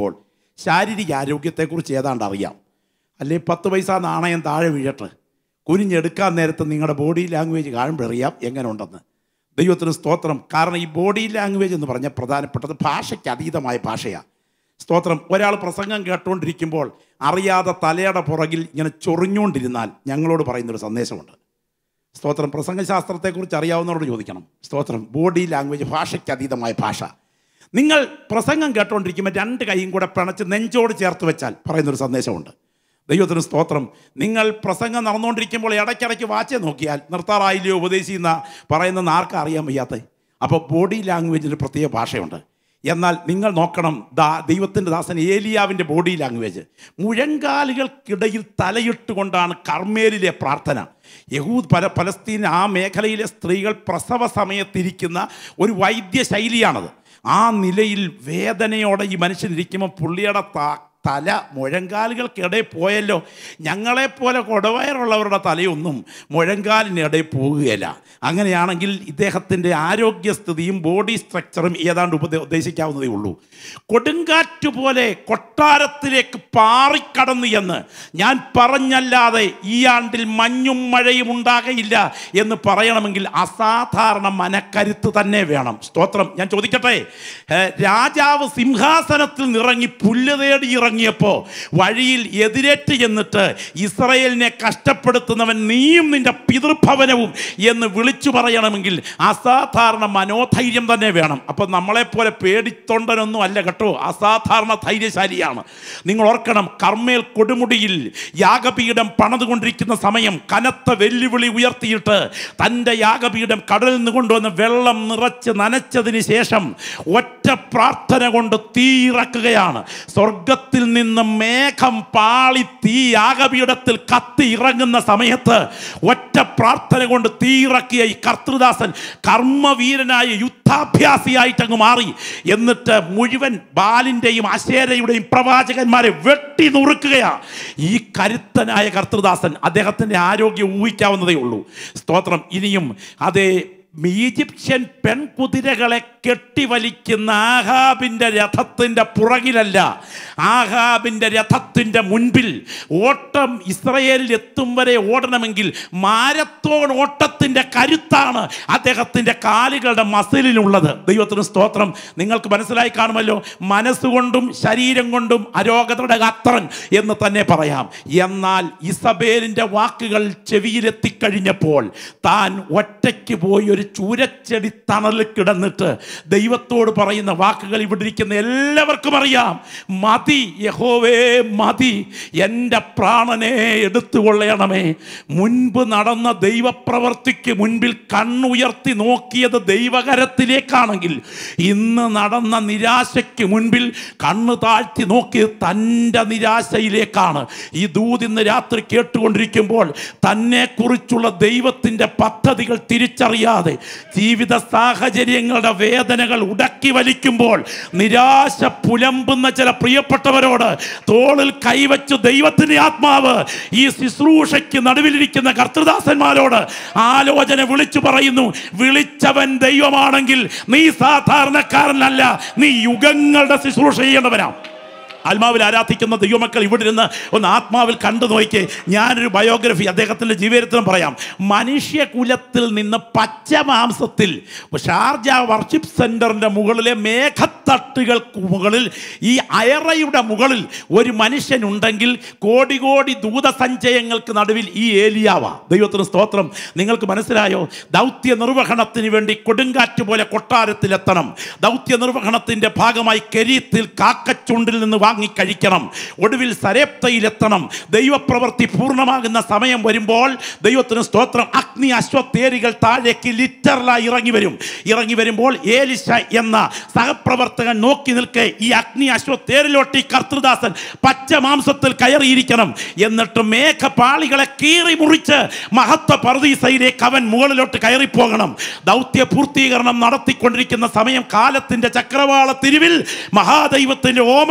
ശാരീരിക ആരോഗ്യത്തെക്കുറിച്ച് ഏതാണ്ട് അറിയാം അല്ലെ പത്ത് പൈസ നാണയം താഴെ വീഴട്ടെ കുനിഞ്ഞെടുക്കാൻ നേരത്ത് നിങ്ങളുടെ ബോഡി ലാംഗ്വേജ് കാണുമ്പോൾ അറിയാം എങ്ങനെ ഉണ്ടെന്ന് ദൈവത്തിന് സ്തോത്രം കാരണം ഈ ബോഡി ലാംഗ്വേജ് എന്ന് പറഞ്ഞാൽ പ്രധാനപ്പെട്ടത് ഭാഷയ്ക്ക് അതീതമായ ഭാഷയാണ് സ്തോത്രം ഒരാൾ പ്രസംഗം കേട്ടുകൊണ്ടിരിക്കുമ്പോൾ അറിയാതെ തലയുടെ പുറകിൽ ഇങ്ങനെ ചൊറിഞ്ഞുകൊണ്ടിരുന്നാൽ ഞങ്ങളോട് പറയുന്നൊരു സന്ദേശമുണ്ട് സ്തോത്രം പ്രസംഗശാസ്ത്രത്തെക്കുറിച്ച് അറിയാവുന്നവരോട് ചോദിക്കണം സ്തോത്രം ബോഡി ലാംഗ്വേജ് ഭാഷയ്ക്ക് അതീതമായ ഭാഷ നിങ്ങൾ പ്രസംഗം കേട്ടുകൊണ്ടിരിക്കുമ്പോൾ രണ്ട് കൈയും കൂടെ പിണച്ച് നെഞ്ചോട് ചേർത്ത് വെച്ചാൽ പറയുന്നൊരു സന്ദേശമുണ്ട് ദൈവത്തിന് സ്തോത്രം നിങ്ങൾ പ്രസംഗം നടന്നുകൊണ്ടിരിക്കുമ്പോൾ ഇടയ്ക്കിടയ്ക്ക് വാച്ച് നോക്കിയാൽ നിർത്താറായില്ലയോ ഉപദേശിക്കുന്ന പറയുന്ന ആർക്കും അറിയാൻ വയ്യാത്ത അപ്പോൾ ബോഡി ലാംഗ്വേജിന് പ്രത്യേക ഭാഷയുണ്ട് എന്നാൽ നിങ്ങൾ നോക്കണം ദാ ദൈവത്തിൻ്റെ ദാസൻ ഏലിയാവിൻ്റെ ബോഡി ലാംഗ്വേജ് മുഴങ്കാലുകൾക്കിടയിൽ തലയിട്ടുകൊണ്ടാണ് കർമ്മേലിലെ പ്രാർത്ഥന യഹൂദ് പല പലസ്തീൻ ആ മേഖലയിലെ സ്ത്രീകൾ പ്രസവ സമയത്തിരിക്കുന്ന ഒരു വൈദ്യശൈലിയാണത് ആ നിലയിൽ വേദനയോടെ ഈ മനുഷ്യനിരിക്കുമ്പോൾ പുള്ളിയുടെ ത- തല മുഴങ്കാലുകൾക്കിടയിൽ പോയല്ലോ ഞങ്ങളെപ്പോലെ കൊടുവയറുള്ളവരുടെ തലയൊന്നും മുഴങ്കാലിനിടയിൽ പോകുകയില്ല അങ്ങനെയാണെങ്കിൽ ഇദ്ദേഹത്തിൻ്റെ ആരോഗ്യസ്ഥിതിയും ബോഡി സ്ട്രക്ചറും ഏതാണ്ട് ഉപദേ ഉദ്ദേശിക്കാവുന്നതേ ഉള്ളൂ കൊടുങ്കാറ്റ് പോലെ കൊട്ടാരത്തിലേക്ക് പാറിക്കടന്നു എന്ന് ഞാൻ പറഞ്ഞല്ലാതെ ഈ ആണ്ടിൽ മഞ്ഞും മഴയും ഉണ്ടാകയില്ല എന്ന് പറയണമെങ്കിൽ അസാധാരണ മനക്കരുത്ത് തന്നെ വേണം സ്തോത്രം ഞാൻ ചോദിക്കട്ടെ ഏ, രാജാവ് സിംഹാസനത്തിൽ നിറങ്ങി പുല്ല് തേടി ഇറങ്ങിയപ്പോൾ വഴിയിൽ എതിരേറ്റ് ചെന്നിട്ട് ഇസ്രയേലിനെ കഷ്ടപ്പെടുത്തുന്നവൻ നീയും നിന്റെ പിതൃഭവനവും എന്ന് വിളിച്ചു പറയണമെങ്കിൽ അസാധാരണ മനോധൈര്യം തന്നെ വേണം അപ്പം നമ്മളെപ്പോലെ പേടിത്തൊണ്ടനൊന്നും അല്ല കേട്ടോ അസാധാരണ ധൈര്യശാലിയാണ് നിങ്ങൾ ഓർക്കണം കർമ്മേൽ കൊടുമുടിയിൽ യാഗപീഠം പണിതുകൊണ്ടിരിക്കുന്ന സമയം കനത്ത വെല്ലുവിളി ഉയർത്തിയിട്ട് തൻ്റെ യാഗപീഠം കടലിൽ നിന്ന് കൊണ്ടുവന്ന് വെള്ളം നിറച്ച് നനച്ചതിന് ശേഷം ഒറ്റ പ്രാർത്ഥന കൊണ്ട് തീ ഇറക്കുകയാണ് സ്വർഗത്തിൽ നിന്ന് മേഘം പാളി തീ യാഗപീഠത്തിൽ കത്തി ഇറങ്ങുന്ന സമയത്ത് ഒറ്റ പ്രാർത്ഥന കൊണ്ട് തീ ഇറക്കിയ ഈ കർത്തൃദാസൻ കർമ്മവീരനായ യുദ്ധാഭ്യാസിയായിട്ട് അങ്ങ് മാറി എന്നിട്ട് മുഴുവൻ ബാലിൻ്റെയും അശേരയുടെയും പ്രവാചകന്മാരെ വെട്ടി നുറുക്കുകയാണ് ഈ കരുത്തനായ കർത്തൃദാസൻ അദ്ദേഹത്തിൻ്റെ ആരോഗ്യം ഊഹിക്കാവുന്നതേ ഉള്ളൂ സ്തോത്രം ഇനിയും അതേ ഈജിപ്ഷ്യൻ പെൺകുതിരകളെ കെട്ടിവലിക്കുന്ന ആഹാബിൻ്റെ രഥത്തിൻ്റെ പുറകിലല്ല ആഹാബിൻ്റെ രഥത്തിൻ്റെ മുൻപിൽ ഓട്ടം ഇസ്രയേലിൽ എത്തും വരെ ഓടണമെങ്കിൽ മാരത്തോൺ ഓട്ടത്തിൻ്റെ കരുത്താണ് അദ്ദേഹത്തിൻ്റെ കാലുകളുടെ മസിലിനുള്ളത് ദൈവത്തിന് സ്തോത്രം നിങ്ങൾക്ക് മനസ്സിലായി കാണുമല്ലോ മനസ്സുകൊണ്ടും ശരീരം കൊണ്ടും അരോഗതയുടെ അത്രൻ എന്ന് തന്നെ പറയാം എന്നാൽ ഇസബേലിൻ്റെ വാക്കുകൾ ചെവിയിലെത്തിക്കഴിഞ്ഞപ്പോൾ താൻ ഒറ്റയ്ക്ക് പോയി ഒരു ചൂരച്ചെടി തണലിൽ കിടന്നിട്ട് ദൈവത്തോട് പറയുന്ന വാക്കുകൾ ഇവിടെ ഇരിക്കുന്ന എല്ലാവർക്കും അറിയാം മതി യഹോവേ മതി എൻ്റെ പ്രാണനെ എടുത്തുകൊള്ളണമേ മുൻപ് നടന്ന ദൈവപ്രവർത്തിക്ക് മുൻപിൽ കണ്ണുയർത്തി നോക്കിയത് ദൈവകരത്തിലേക്കാണെങ്കിൽ ഇന്ന് നടന്ന നിരാശയ്ക്ക് മുൻപിൽ കണ്ണു താഴ്ത്തി നോക്കിയത് തൻ്റെ നിരാശയിലേക്കാണ് ഈ ദൂത് ഇന്ന് രാത്രി കേട്ടുകൊണ്ടിരിക്കുമ്പോൾ തന്നെക്കുറിച്ചുള്ള ദൈവത്തിൻ്റെ പദ്ധതികൾ തിരിച്ചറിയാതെ ജീവിത സാഹചര്യങ്ങളുടെ വേദനകൾ ഉടക്കി വലിക്കുമ്പോൾ നിരാശ പുലമ്പുന്ന ചില പ്രിയപ്പെട്ടവരോട് തോളിൽ കൈവച്ച് ദൈവത്തിൻ്റെ ആത്മാവ് ഈ ശുശ്രൂഷയ്ക്ക് നടുവിലിരിക്കുന്ന കർത്തൃദാസന്മാരോട് ആലോചന വിളിച്ചു പറയുന്നു വിളിച്ചവൻ ദൈവമാണെങ്കിൽ നീ സാധാരണക്കാരനല്ല നീ യുഗങ്ങളുടെ ശുശ്രൂഷ ചെയ്യേണ്ടവനാണ് ആത്മാവിൽ ആരാധിക്കുന്ന ദൈവമക്കൾ ഇവിടെ ഇരുന്ന് ഒന്ന് ആത്മാവിൽ കണ്ടു നോക്കിയേ ഞാനൊരു ബയോഗ്രഫി അദ്ദേഹത്തിൻ്റെ ജീവചരിത്രം പറയാം മനുഷ്യകുലത്തിൽ നിന്ന് പച്ചമാംസത്തിൽ ഷാർജ വർഷിപ്പ് സെൻറ്ററിൻ്റെ മുകളിലെ മേഘത്തട്ടുകൾക്ക് മുകളിൽ ഈ അയറയുടെ മുകളിൽ ഒരു മനുഷ്യനുണ്ടെങ്കിൽ കോടി കോടി ദൂതസഞ്ചയങ്ങൾക്ക് നടുവിൽ ഈ ഏലിയാവ ദൈവത്തിന് സ്തോത്രം നിങ്ങൾക്ക് മനസ്സിലായോ ദൗത്യ നിർവഹണത്തിന് വേണ്ടി കൊടുങ്കാറ്റ് പോലെ കൊട്ടാരത്തിലെത്തണം ദൗത്യ നിർവഹണത്തിൻ്റെ ഭാഗമായി കെരീത്തിൽ കാക്കച്ചുണ്ടിൽ നിന്ന് വാങ്ങി കഴിക്കണം ഒടുവിൽ സരേപ്തയിലെത്തണം ദൈവപ്രവൃത്തി പൂർണ്ണമാകുന്ന സമയം വരുമ്പോൾ ദൈവത്തിന് സ്തോത്രം അഗ്നി അശ്വത്തേരികൾ താഴേക്ക് ലിറ്ററിലായി ഇറങ്ങി വരും ഇറങ്ങി വരുമ്പോൾ ഏലിശ എന്ന സഹപ്രവർത്തകൻ നോക്കി നിൽക്കെ ഈ അഗ്നി അശ്വത്തേരിലോട്ട് ഈ കർത്തൃദാസൻ പച്ച മാംസത്തിൽ കയറിയിരിക്കണം എന്നിട്ട് മേഘപാളികളെ കീറി മുറിച്ച് മഹത്വ പർദീസയിലേക്ക് അവൻ മുകളിലോട്ട് കയറിപ്പോകണം ദൗത്യ പൂർത്തീകരണം നടത്തിക്കൊണ്ടിരിക്കുന്ന സമയം കാലത്തിന്റെ ചക്രവാള തിരിവിൽ മഹാദൈവത്തിന്റെ ഓമനപുത്രൻ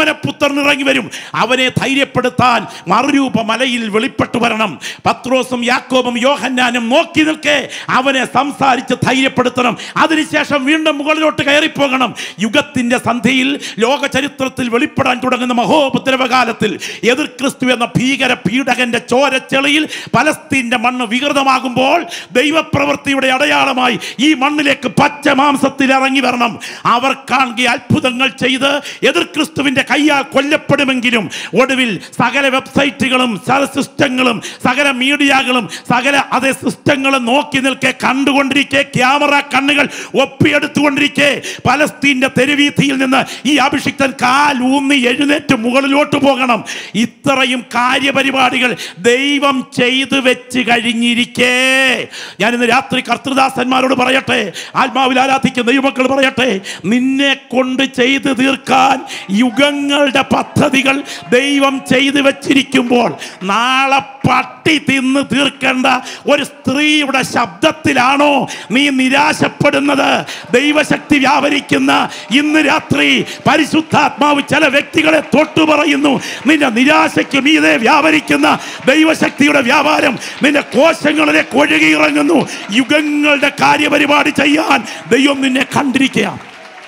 ഉയർന്നിറങ്ങി വരും അവനെ ധൈര്യപ്പെടുത്താൻ മറുരൂപ മലയിൽ വെളിപ്പെട്ടു വരണം പത്രോസും യാക്കോബും യോഹന്നാനും നോക്കി നിൽക്കെ അവനെ സംസാരിച്ച് ധൈര്യപ്പെടുത്തണം അതിനുശേഷം വീണ്ടും മുകളിലോട്ട് കയറിപ്പോകണം യുഗത്തിന്റെ സന്ധിയിൽ ലോക ചരിത്രത്തിൽ വെളിപ്പെടാൻ തുടങ്ങുന്ന മഹോപദ്രവകാലത്തിൽ എതിർ ക്രിസ്തു എന്ന ഭീകര പീഡകന്റെ ചോരച്ചെളിയിൽ പലസ്തീന്റെ മണ്ണ് വികൃതമാകുമ്പോൾ ദൈവപ്രവൃത്തിയുടെ അടയാളമായി ഈ മണ്ണിലേക്ക് പച്ച മാംസത്തിൽ ഇറങ്ങി വരണം അവർ കാണുക അത്ഭുതങ്ങൾ ചെയ്ത് എതിർ ക്രിസ്തുവിന്റെ കയ്യാൽ കൊല്ലപ്പെടുമെങ്കിലും ഒടുവിൽ സകല വെബ്സൈറ്റുകളും സകല സിസ്റ്റങ്ങളും സകല മീഡിയകളും സകല അതേ സിസ്റ്റങ്ങളും നോക്കി നിൽക്കെ കണ്ടുകൊണ്ടിരിക്കെ ക്യാമറ കണ്ണുകൾ ഒപ്പിയെടുത്തുകൊണ്ടിരിക്കെ പലസ്തീന്റെ തെരുവീഥിയിൽ നിന്ന് ഈ അഭിഷിക്തൻ കാൽ ഊന്നി എഴുന്നേറ്റ് മുകളിലോട്ട് പോകണം ഇത്രയും കാര്യപരിപാടികൾ ദൈവം ചെയ്തു വെച്ച് കഴിഞ്ഞിരിക്കേ ഞാൻ ഇന്ന് രാത്രി കർത്തൃദാസന്മാരോട് പറയട്ടെ ആത്മാവിൽ ആരാധിക്കുന്ന ദൈവമക്കൾ പറയട്ടെ നിന്നെ കൊണ്ട് ചെയ്തു തീർക്കാൻ യുഗങ്ങളുടെ പദ്ധതികൾ ദൈവം ചെയ്തു വെച്ചിരിക്കുമ്പോൾ നാളെ പട്ടി തിന്ന് തീർക്കേണ്ട ഒരു സ്ത്രീയുടെ ശബ്ദത്തിലാണോ നീ നിരാശപ്പെടുന്നത് ദൈവശക്തി വ്യാപരിക്കുന്ന ഇന്ന് രാത്രി പരിശുദ്ധാത്മാവ് ചില വ്യക്തികളെ തൊട്ടു പറയുന്നു നിന്റെ നിരാശയ്ക്ക് മീതെ വ്യാപരിക്കുന്ന ദൈവശക്തിയുടെ വ്യാപാരം നിന്റെ കോശങ്ങളിലേക്ക് ഒഴുകി ഇറങ്ങുന്നു യുഗങ്ങളുടെ കാര്യപരിപാടി ചെയ്യാൻ ദൈവം നിന്നെ കണ്ടിരിക്കുകയാണ്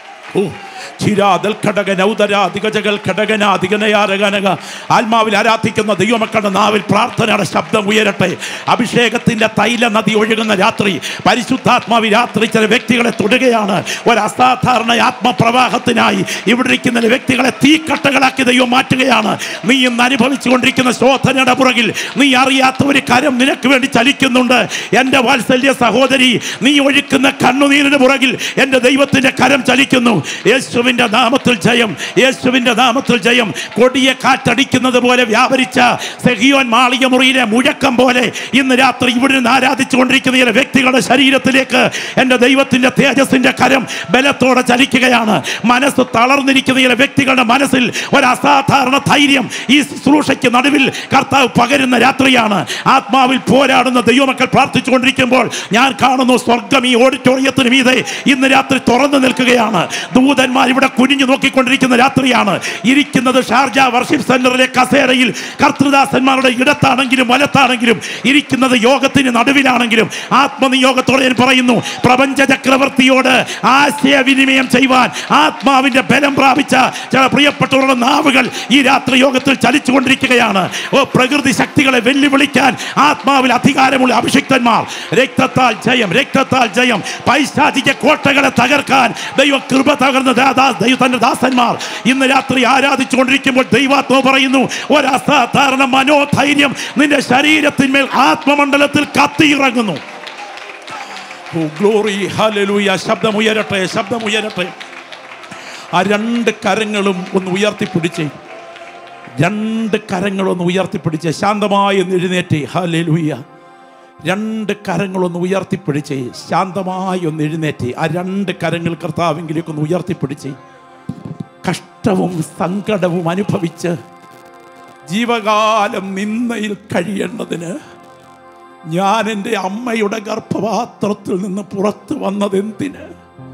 ഓ ചിരാതൽ ഘടകൻ ഔദരാധികജകൾ ഘടകനാധികനയാരകനക ആത്മാവിൽ ആരാധിക്കുന്ന ദൈവമക്കളുടെ നാവിൽ പ്രാർത്ഥനയുടെ ശബ്ദം ഉയരട്ടെ അഭിഷേകത്തിന്റെ തൈല നദി ഒഴുകുന്ന രാത്രി പരിശുദ്ധാത്മാവി രാത്രി ചില വ്യക്തികളെ തൊടുകയാണ് ഒരു അസാധാരണ ആത്മപ്രവാഹത്തിനായി ഇവിടെ ഇരിക്കുന്ന വ്യക്തികളെ തീക്കട്ടകളാക്കി ദൈവം മാറ്റുകയാണ് നീ ഇന്ന് അനുഭവിച്ചു കൊണ്ടിരിക്കുന്ന ശോധനയുടെ പുറകിൽ നീ അറിയാത്ത ഒരു കരം നിനക്ക് വേണ്ടി ചലിക്കുന്നുണ്ട് എൻ്റെ വാത്സല്യ സഹോദരി നീ ഒഴുക്കുന്ന കണ്ണുനീരിന് പുറകിൽ എൻ്റെ ദൈവത്തിൻ്റെ കരം ചലിക്കുന്നു യേശുവിൻ്റെ നാമത്തിൽ ജയം യേശുവിൻ്റെ നാമത്തിൽ ജയം കൊടിയ കാറ്റടിക്കുന്നത് പോലെ വ്യാപരിച്ച സെഹിയോൻ മാളിക മുറിയിലെ മുഴക്കം പോലെ ഇന്ന് രാത്രി ഇവിടെ നിന്ന് ആരാധിച്ചു കൊണ്ടിരിക്കുന്ന ചില വ്യക്തികളുടെ ശരീരത്തിലേക്ക് എൻ്റെ ദൈവത്തിൻ്റെ തേജസ്സിൻ്റെ കരം ബലത്തോടെ ചലിക്കുകയാണ് മനസ്സ് തളർന്നിരിക്കുന്ന ചില വ്യക്തികളുടെ മനസ്സിൽ ഒരു അസാധാരണ ധൈര്യം ഈ ശുശ്രൂഷയ്ക്ക് നടുവിൽ കർത്താവ് പകരുന്ന രാത്രിയാണ് ആത്മാവിൽ പോരാടുന്ന ദൈവമക്കൾ പ്രാർത്ഥിച്ചുകൊണ്ടിരിക്കുമ്പോൾ ഞാൻ കാണുന്നു സ്വർഗം ഈ ഓഡിറ്റോറിയത്തിന് മീതെ ഇന്ന് രാത്രി തുറന്നു നിൽക്കുകയാണ് ദൂതന്മാർ ഇവിടെ കുനിഞ്ഞു നോക്കിക്കൊണ്ടിരിക്കുന്ന രാത്രിയാണ് ഇരിക്കുന്നത് ഷാർജ വർഷിപ്പ് സെന്ററിലെ കസേരയിൽ കർത്തൃദാസന്മാരുടെ ഇടത്താണെങ്കിലും വലത്താണെങ്കിലും ഇരിക്കുന്നത് യോഗത്തിന് നടുവിലാണെങ്കിലും ആത്മനിയോഗത്തോടെ ഞാൻ പറയുന്നു പ്രപഞ്ച ചക്രവർത്തിയോട് ആശയവിനിമയം ചെയ്യുവാൻ ആത്മാവിന്റെ ബലം പ്രാപിച്ച ചില പ്രിയപ്പെട്ടവരുടെ നാവുകൾ ഈ രാത്രി യോഗത്തിൽ ചലിച്ചുകൊണ്ടിരിക്കുകയാണ് ഓ പ്രകൃതി ശക്തികളെ വെല്ലുവിളിക്കാൻ ആത്മാവിൽ അധികാരമുള്ള അഭിഷിക്തന്മാർ രക്തത്താൽ ജയം രക്തത്താൽ ജയം പൈശാചിക കോട്ടകളെ തകർക്കാൻ ദൈവ കൃപ തകർന്ന ദാ- ദൈവ തന്റെ ദാസന്മാർ ഇന്ന് രാത്രി ആരാധിച്ചു കൊണ്ടിരിക്കുമ്പോൾ ദൈവാത്മ പറയുന്നു ഒരു അസാധാരണ മനോധൈര്യം നിന്റെ ശരീരത്തിന്മേൽ ആത്മമണ്ഡലത്തിൽ കത്തിയിറങ്ങുന്നു ഓ ഗ്ലോറി ഹല്ലേലൂയ ശബ്ദം ഉയരട്ടെ ശബ്ദം ഉയരട്ടെ ആ രണ്ട് കരങ്ങളും ഒന്ന് ഉയർത്തിപ്പിടിച്ചേ രണ്ട് കരങ്ങളൊന്ന് ഉയർത്തിപ്പിടിച്ച് ശാന്തമായി ഒന്ന് എഴുന്നേറ്റ് ഹല്ലേലൂയ രണ്ട് കരങ്ങളൊന്ന് ഉയർത്തിപ്പിടിച്ച് ശാന്തമായി ഒന്ന് എഴുന്നേറ്റ് ആ രണ്ട് കരങ്ങൾ കർത്താവിങ്കിലേക്ക് ഒന്ന് ഉയർത്തിപ്പിടിച്ച് കഷ്ടവും സങ്കടവും അനുഭവിച്ച് ജീവകാലം നിന്നയിൽ കഴിയേണ്ടതിന് ഞാൻ എൻ്റെ അമ്മയുടെ ഗർഭപാത്രത്തിൽ നിന്ന് പുറത്തു വന്നതെന്തിന്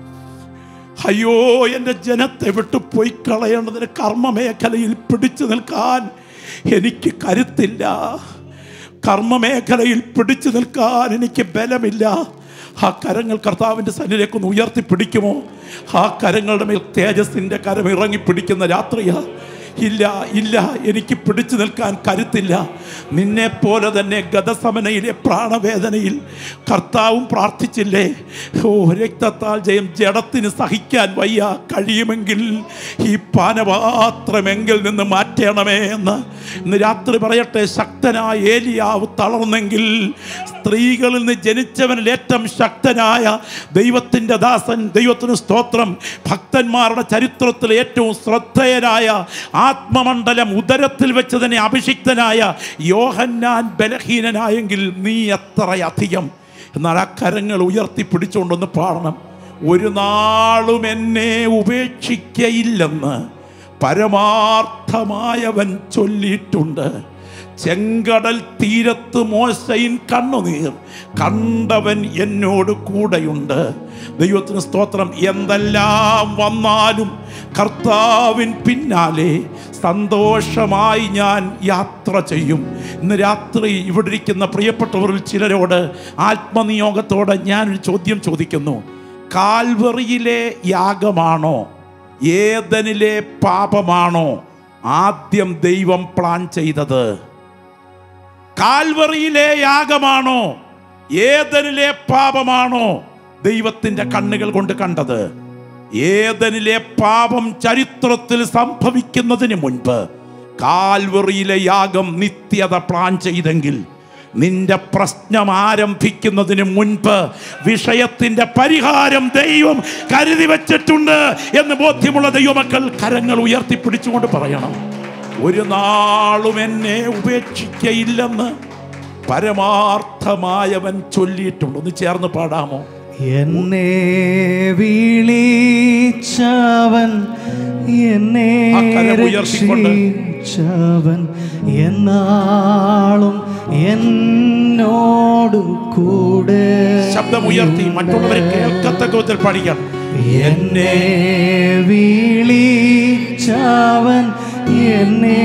അയ്യോ എൻ്റെ ജനത്തെ വിട്ടു പോയി കളയേണ്ടതിന് കർമ്മമേഖലയിൽ പിടിച്ചു നിൽക്കാൻ എനിക്ക് കരുത്തില്ല കർമ്മമേഖലയിൽ പിടിച്ചു നിൽക്കാൻ എനിക്ക് ബലമില്ല ആ കരങ്ങൾ കർത്താവിൻ്റെ സന്നിലേക്ക് ഒന്ന് ഉയർത്തി പിടിക്കുമോ ആ കരങ്ങളുടെ മേൽ തേജസ്സിൻ്റെ കരം ഇറങ്ങി പിടിക്കുന്ന രാത്രിയാ ഇല്ല ഇല്ല എനിക്ക് പിടിച്ചു നിൽക്കാൻ കരുത്തില്ല നിന്നെ പോലെ തന്നെ ഗതസമനയിലെ പ്രാണവേദനയിൽ കർത്താവും പ്രാർത്ഥിച്ചില്ലേ ഓ രക്തത്താൽ ജയം ജഡത്തിന് സഹിക്കാൻ വയ്യ കഴിയുമെങ്കിൽ ഈ പാനപാത്രമെങ്കിൽ നിന്ന് മാറ്റണമേ എന്ന് ഇന്ന് രാത്രി പറയട്ടെ ശക്തനായ ഏലിയാവ് തളർന്നെങ്കിൽ സ്ത്രീകളിൽ നിന്ന് ജനിച്ചവനിൽ ഏറ്റവും ശക്തനായ ദൈവത്തിൻ്റെ ദാസൻ ദൈവത്തിന് സ്തോത്രം ഭക്തന്മാരുടെ ചരിത്രത്തിൽ ഏറ്റവും ശ്രദ്ധേയനായ ആത്മമണ്ഡലം ഉദരത്തിൽ വെച്ച് തന്നെ അഭിഷിക്തനായ യോഹന്നാൻ ബലഹീനനായെങ്കിൽ നീ എത്രയധികം എന്നാൽ ആ കരങ്ങൾ ഉയർത്തി പിടിച്ചുകൊണ്ടൊന്ന് പാടണം ഒരു നാളും എന്നെ ഉപേക്ഷിക്കയില്ലെന്ന് പരമാർത്ഥമായവൻ ചൊല്ലിയിട്ടുണ്ട് ചെങ്കടൽ തീരത്ത് മോശയിൻ കണ്ണുനീർ കണ്ടവൻ എന്നോട് കൂടെയുണ്ട് ദൈവത്തിന് സ്തോത്രം എന്തെല്ലാം വന്നാലും കർത്താവിൻ പിന്നാലെ സന്തോഷമായി ഞാൻ യാത്ര ചെയ്യും ഇന്ന് രാത്രി ഇവിടെ ഇരിക്കുന്ന പ്രിയപ്പെട്ടവരിൽ ചിലരോട് ആത്മനിയോഗത്തോടെ ഞാനൊരു ചോദ്യം ചോദിക്കുന്നു കാൽവറിയിലെ യാഗമാണോ ഏതനിലെ പാപമാണോ ആദ്യം ദൈവം പ്ലാൻ ചെയ്തത് കാൽവറിയിലെ യാഗമാണോ ഏതനിലെ പാപമാണോ ദൈവത്തിന്റെ കണ്ണുകൾ കൊണ്ട് കണ്ടത് ഏതനിലെ പാപം ചരിത്രത്തിൽ സംഭവിക്കുന്നതിന് മുൻപ് കാൽവറിയിലെ യാഗം നിത്യത പ്ലാൻ ചെയ്തെങ്കിൽ നിന്റെ പ്രശ്നം ആരംഭിക്കുന്നതിന് മുൻപ് വിഷയത്തിന്റെ പരിഹാരം ദൈവം കരുതി വച്ചിട്ടുണ്ട് എന്ന് ബോധ്യമുള്ള ദൈവമക്കൾ കരങ്ങൾ ഉയർത്തിപ്പിടിച്ചുകൊണ്ട് പറയണം ഒരു നാളും എന്നെ ഉപേക്ഷിക്കയില്ലെന്ന് പരമാർത്ഥമായവൻ ചൊല്ലിയിട്ടുണ്ട് ഒന്ന് ചേർന്ന് പാടാമോ എന്നെ വിളിച്ചവൻ എന്നെ ആ കരം ഉയർത്തിക്കൊണ്ട്. രക്ഷിച്ചവൻ എന്നാളും എന്നോട് കൂടെ ശബ്ദമുയർത്തി മറ്റുള്ളവരെ കേൾക്കത്തക്ക വിധത്തിൽ പാടിക്കണം എന്നെ വിളിച്ചവൻ എന്നെ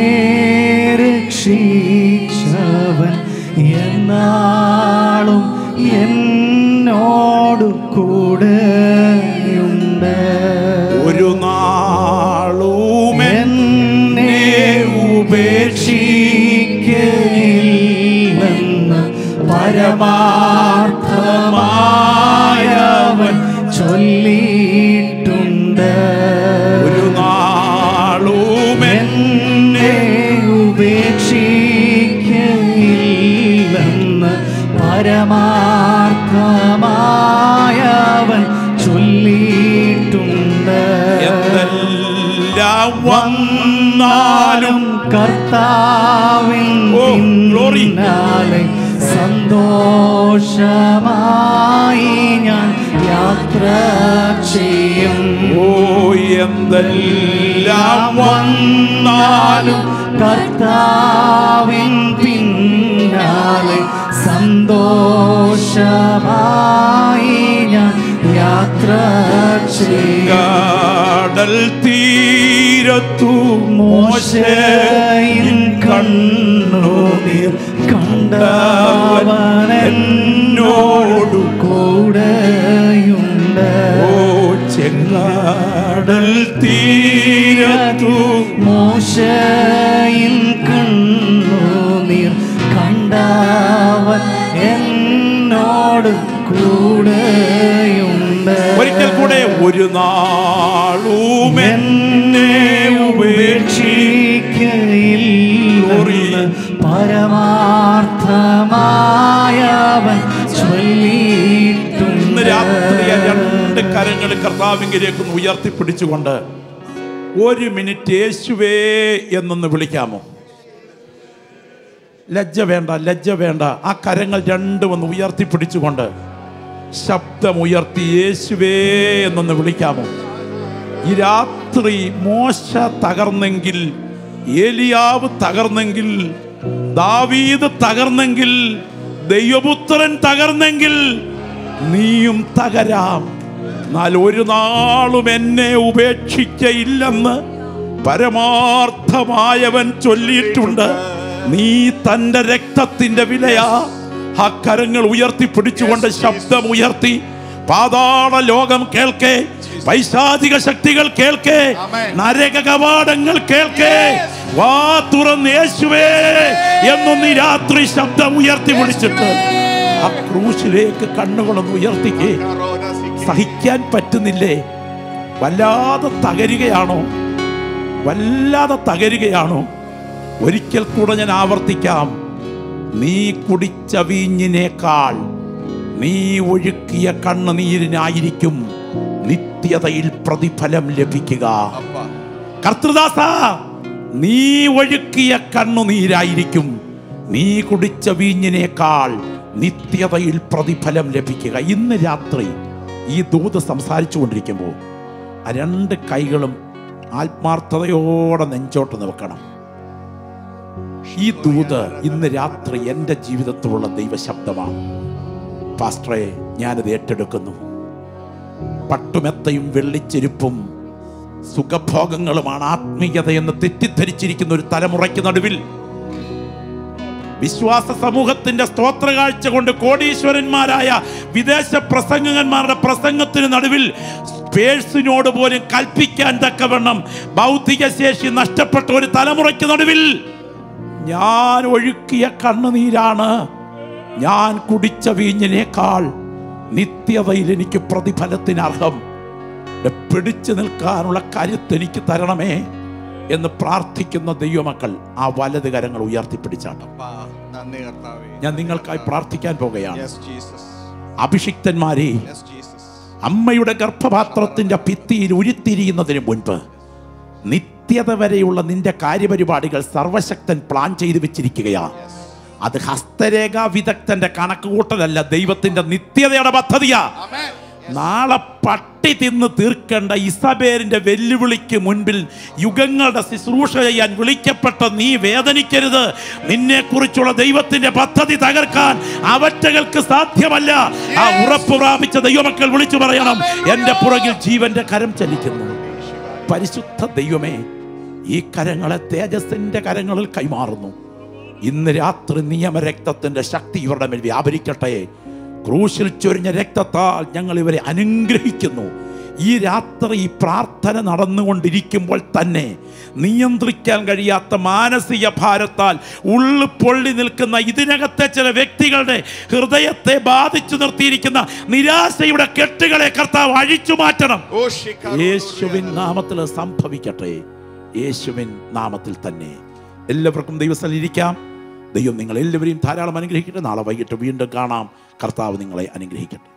രക്ഷിച്ചവൻ എന്നാളും എന്നോട് കൂടെയുണ്ട് ഒരു നാളും എന്നെ ഉപേക്ഷിക്കയില്ലെന്ന് പരമാർത്ഥമായവൻ ചൊല്ലിയിട്ടുണ്ട് ഒരു നാളും എന്നെ ഉപേക്ഷിക്കയില്ലെന്ന് പരമാർത്ഥമായവൻ ചൊല്ലിയിട്ടുണ്ട് എന്തെല്ലാം വന്നാലും വന്നാലും കർത്താവിൻ ഓ, glory. പിന്നാലെ സന്തോഷമായി ഞാൻ യാത്ര ചെയ്യും ഓ എന്തെല്ലാം വന്നാലും കർത്താവിൻ പിന്നാലെ സന്തോഷമായി ഞാൻ യാത്ര ചെയ്യും കാടൽ തീരത്തു മോശയിൻ കണ്ണുനീർ കണ്ടവൻ എന്നോടു കൂടെയുണ്ട് ഓ ചെങ്ങാടൽ തീരത്തു മോശയിൻ കണ്ണുനീർ കണ്ടവൻ എന്നോട് കൂടെയുണ്ട് ഒരിക്കൽ കൂടെ ഒരു നാളും എന്നെ ഉപേക്ഷിക്കയില്ലെന്ന് പരമാർത്ഥമായവൻ ചൊല്ലിയിട്ടുണ്ട് ഇന്ന് രാത്രി ആ രണ്ട് കരങ്ങൾ കർത്താവിങ്കിലേക്ക് ഒന്ന് ഉയർത്തിപ്പിടിച്ചുകൊണ്ട് ഒരു മിനിറ്റ് യേശുവേ എന്നൊന്ന് വിളിക്കാമോ ലജ്ജ വേണ്ട ലജ്ജ വേണ്ട ആ കരങ്ങൾ രണ്ടും ഒന്ന് ഉയർത്തിപ്പിടിച്ചുകൊണ്ട് ശബ്ദമുയർത്തി യേശുവേ എന്നൊന്ന് വിളിക്കാമോ ഈ രാത്രി മോശ തകർന്നെങ്കിൽ ഏലിയാവ് തകർന്നെങ്കിൽ ദാവീദ് തകർന്നെങ്കിൽ ദൈവപുത്രൻ തകർന്നെങ്കിൽ നീയും തകരാം എന്നാൽ ഒരു നാളും എന്നെ ഉപേക്ഷിക്കയില്ലെന്ന് പരമാർത്ഥമായവൻ ചൊല്ലിയിട്ടുണ്ട് നീ തന്റെ രക്തത്തിന്റെ വിലയാ ആ കരങ്ങൾ ഉയർത്തിപ്പിടിച്ചുകൊണ്ട് ശബ്ദം ഉയർത്തി പാതാള ലോകം കേൾക്കേ പൈശാചിക ശക്തികൾ കേൾക്കേ നരക കവാടങ്ങൾ കേൾക്കേ വാ തുറന്ന് യേശുവേ എന്നൊന്ന് ഈ രാത്രി ശബ്ദം ഉയർത്തി വിളിച്ചിട്ട് ആ ക്രൂശിലേക്ക് കണ്ണുകളൊന്ന് ഉയർത്തിക്കേ സഹിക്കാൻ പറ്റുന്നില്ലേ വല്ലാതെ തകരുകയാണോ വല്ലാതെ തകരുകയാണോ ഒരിക്കൽ കൂടെ ഞാൻ ആവർത്തിക്കാം നീ കുടിച്ച വീഞ്ഞിനേക്കാൾ നീ ഒഴുക്കിയ കണ്ണുനീരിനായിരിക്കും നിത്യതയിൽ പ്രതിഫലം ലഭിക്കുക കർത്തൃദാസ നീ ഒഴുക്കിയ കണ്ണുനീരായിരിക്കും നീ കുടിച്ച വീഞ്ഞിനേക്കാൾ നിത്യതയിൽ പ്രതിഫലം ലഭിക്കുക ഇന്ന് രാത്രി ഈ ദൂത് സംസാരിച്ചു കൊണ്ടിരിക്കുമ്പോൾ ആ രണ്ട് കൈകളും ആത്മാർത്ഥതയോടെ നെഞ്ചോട്ട് നിൽക്കണം ഈ ദൂത് ഇന്ന് രാത്രി എൻ്റെ ജീവിതത്തിലുള്ള ദൈവശബ്ദമാണ് പാസ്റ്ററെ ഞാനത് ഏറ്റെടുക്കുന്നു പട്ടുമെത്തയും വെള്ളിച്ചെരുപ്പും സുഖഭോഗങ്ങളുമാണ് ആത്മീയതയെന്ന് തെറ്റിദ്ധരിച്ചിരിക്കുന്ന ഒരു തലമുറയ്ക്ക് നടുവിൽ വിശ്വാസ സമൂഹത്തിന്റെ സ്തോത്ര കാഴ്ച കൊണ്ട് കോടീശ്വരന്മാരായ വിദേശ പ്രസംഗകന്മാരുടെ പ്രസംഗത്തിന് നടുവിൽ പേഴ്സിനോട് പോലും കൽപ്പിക്കാൻ തക്കവണ്ണം ഭൗതിക ശേഷി നഷ്ടപ്പെട്ട ഒരു തലമുറയ്ക്ക് നടുവിൽ ഞാൻ ഒഴുക്കിയ കണ്ണുനീരാണ് ഞാൻ കുടിച്ച വീഞ്ഞിനേക്കാൾ നിത്യതയിൽ എനിക്ക് പ്രതിഫലത്തിന് അർഹം എന്നെ പിടിച്ചു നിൽക്കാനുള്ള കരുത്ത് എനിക്ക് തരണമേ എന്ന് പ്രാർത്ഥിക്കുന്ന ദൈവമക്കൾ ആ വലത് കരങ്ങൾ ഉയർത്തിപ്പിടിച്ചാട്ടം അപ്പാ, നന്ദി കർത്താവേ ഞാൻ നിങ്ങൾക്കായി പ്രാർത്ഥിക്കാൻ പോകുകയാണ് യെസ് ജീസസ് അഭിഷിക്തന്മാരെ യെസ് ജീസസ് അമ്മയുടെ ഗർഭപാത്രത്തിന്റെ ഭിത്തിയിൽ ഉരുത്തിരിയുന്നതിന് മുൻപ് നിത്യത വരെയുള്ള നിന്റെ കാര്യപരിപാടികൾ സർവശക്തൻ പ്ലാൻ ചെയ്തു വെച്ചിരിക്കുകയാ അത് ഹസ്തരേഖാ വിദഗ്ധന്റെ കണക്കുകൂട്ടലല്ല ദൈവത്തിന്റെ നിത്യതയുടെ പദ്ധതിയാ നാളെ പട്ടി തിന്ന് തീർക്കേണ്ട ഇസബേലിന്റെ വെല്ലുവിളിക്ക് മുൻപിൽ യുഗങ്ങളുടെ ശുശ്രൂഷ ചെയ്യാൻ വിളിക്കപ്പെട്ട നീ വേദനിക്കരുത് നിന്നെ കുറിച്ചുള്ള ദൈവത്തിന്റെ പദ്ധതി തകർക്കാൻ അവറ്റകൾക്ക് സാധ്യമല്ല ആ ഉറപ്പ് പ്രാപിച്ച ദൈവമക്കൾ വിളിച്ചു പറയണം എന്റെ പുറകിൽ ജീവന്റെ കരം ചലിക്കുന്നു പരിശുദ്ധ ദൈവമേ ഈ കരങ്ങളെ തേജസ്സിന്റെ കരങ്ങളിൽ കൈമാറുന്നു ഇന്ന് രാത്രി നിയമരക്തത്തിന്റെ ശക്തി ഇവരുടെ മേൽ വ്യാപരിക്കട്ടെ ക്രൂശിൽ ചൊരിഞ്ഞ രക്തത്താൽ ഞങ്ങൾ ഇവരെ അനുഗ്രഹിക്കുന്നു ഈ രാത്രി ഈ പ്രാർത്ഥന നടന്നുകൊണ്ടിരിക്കുമ്പോൾ തന്നെ നിയന്ത്രിക്കാൻ കഴിയാത്ത മാനസിക ഭാരത്താൽ ഉള്ളു പൊള്ളി നിൽക്കുന്ന ഇതിനകത്തെ ചില വ്യക്തികളുടെ ഹൃദയത്തെ ബാധിച്ചു നിർത്തിയിരിക്കുന്ന നിരാശയുടെ കെട്ടുകളെ കർത്താവ് അഴിച്ചു മാറ്റണം ഓ ശിഖ യേശുവിൻ നാമത്തിൽ സംഭവിക്കട്ടെ യേശുവിൻ നാമത്തിൽ തന്നെ എല്ലാവർക്കും ദൈവസ്ഥലിൽ ഇരിക്കാം ദൈവം നിങ്ങൾ എല്ലാവരെയും ധാരാളം അനുഗ്രഹിക്കട്ടെ നാളെ വൈകിട്ട് വീണ്ടും കാണാം കർത്താവ് നിങ്ങളെ അനുഗ്രഹിക്കട്ടെ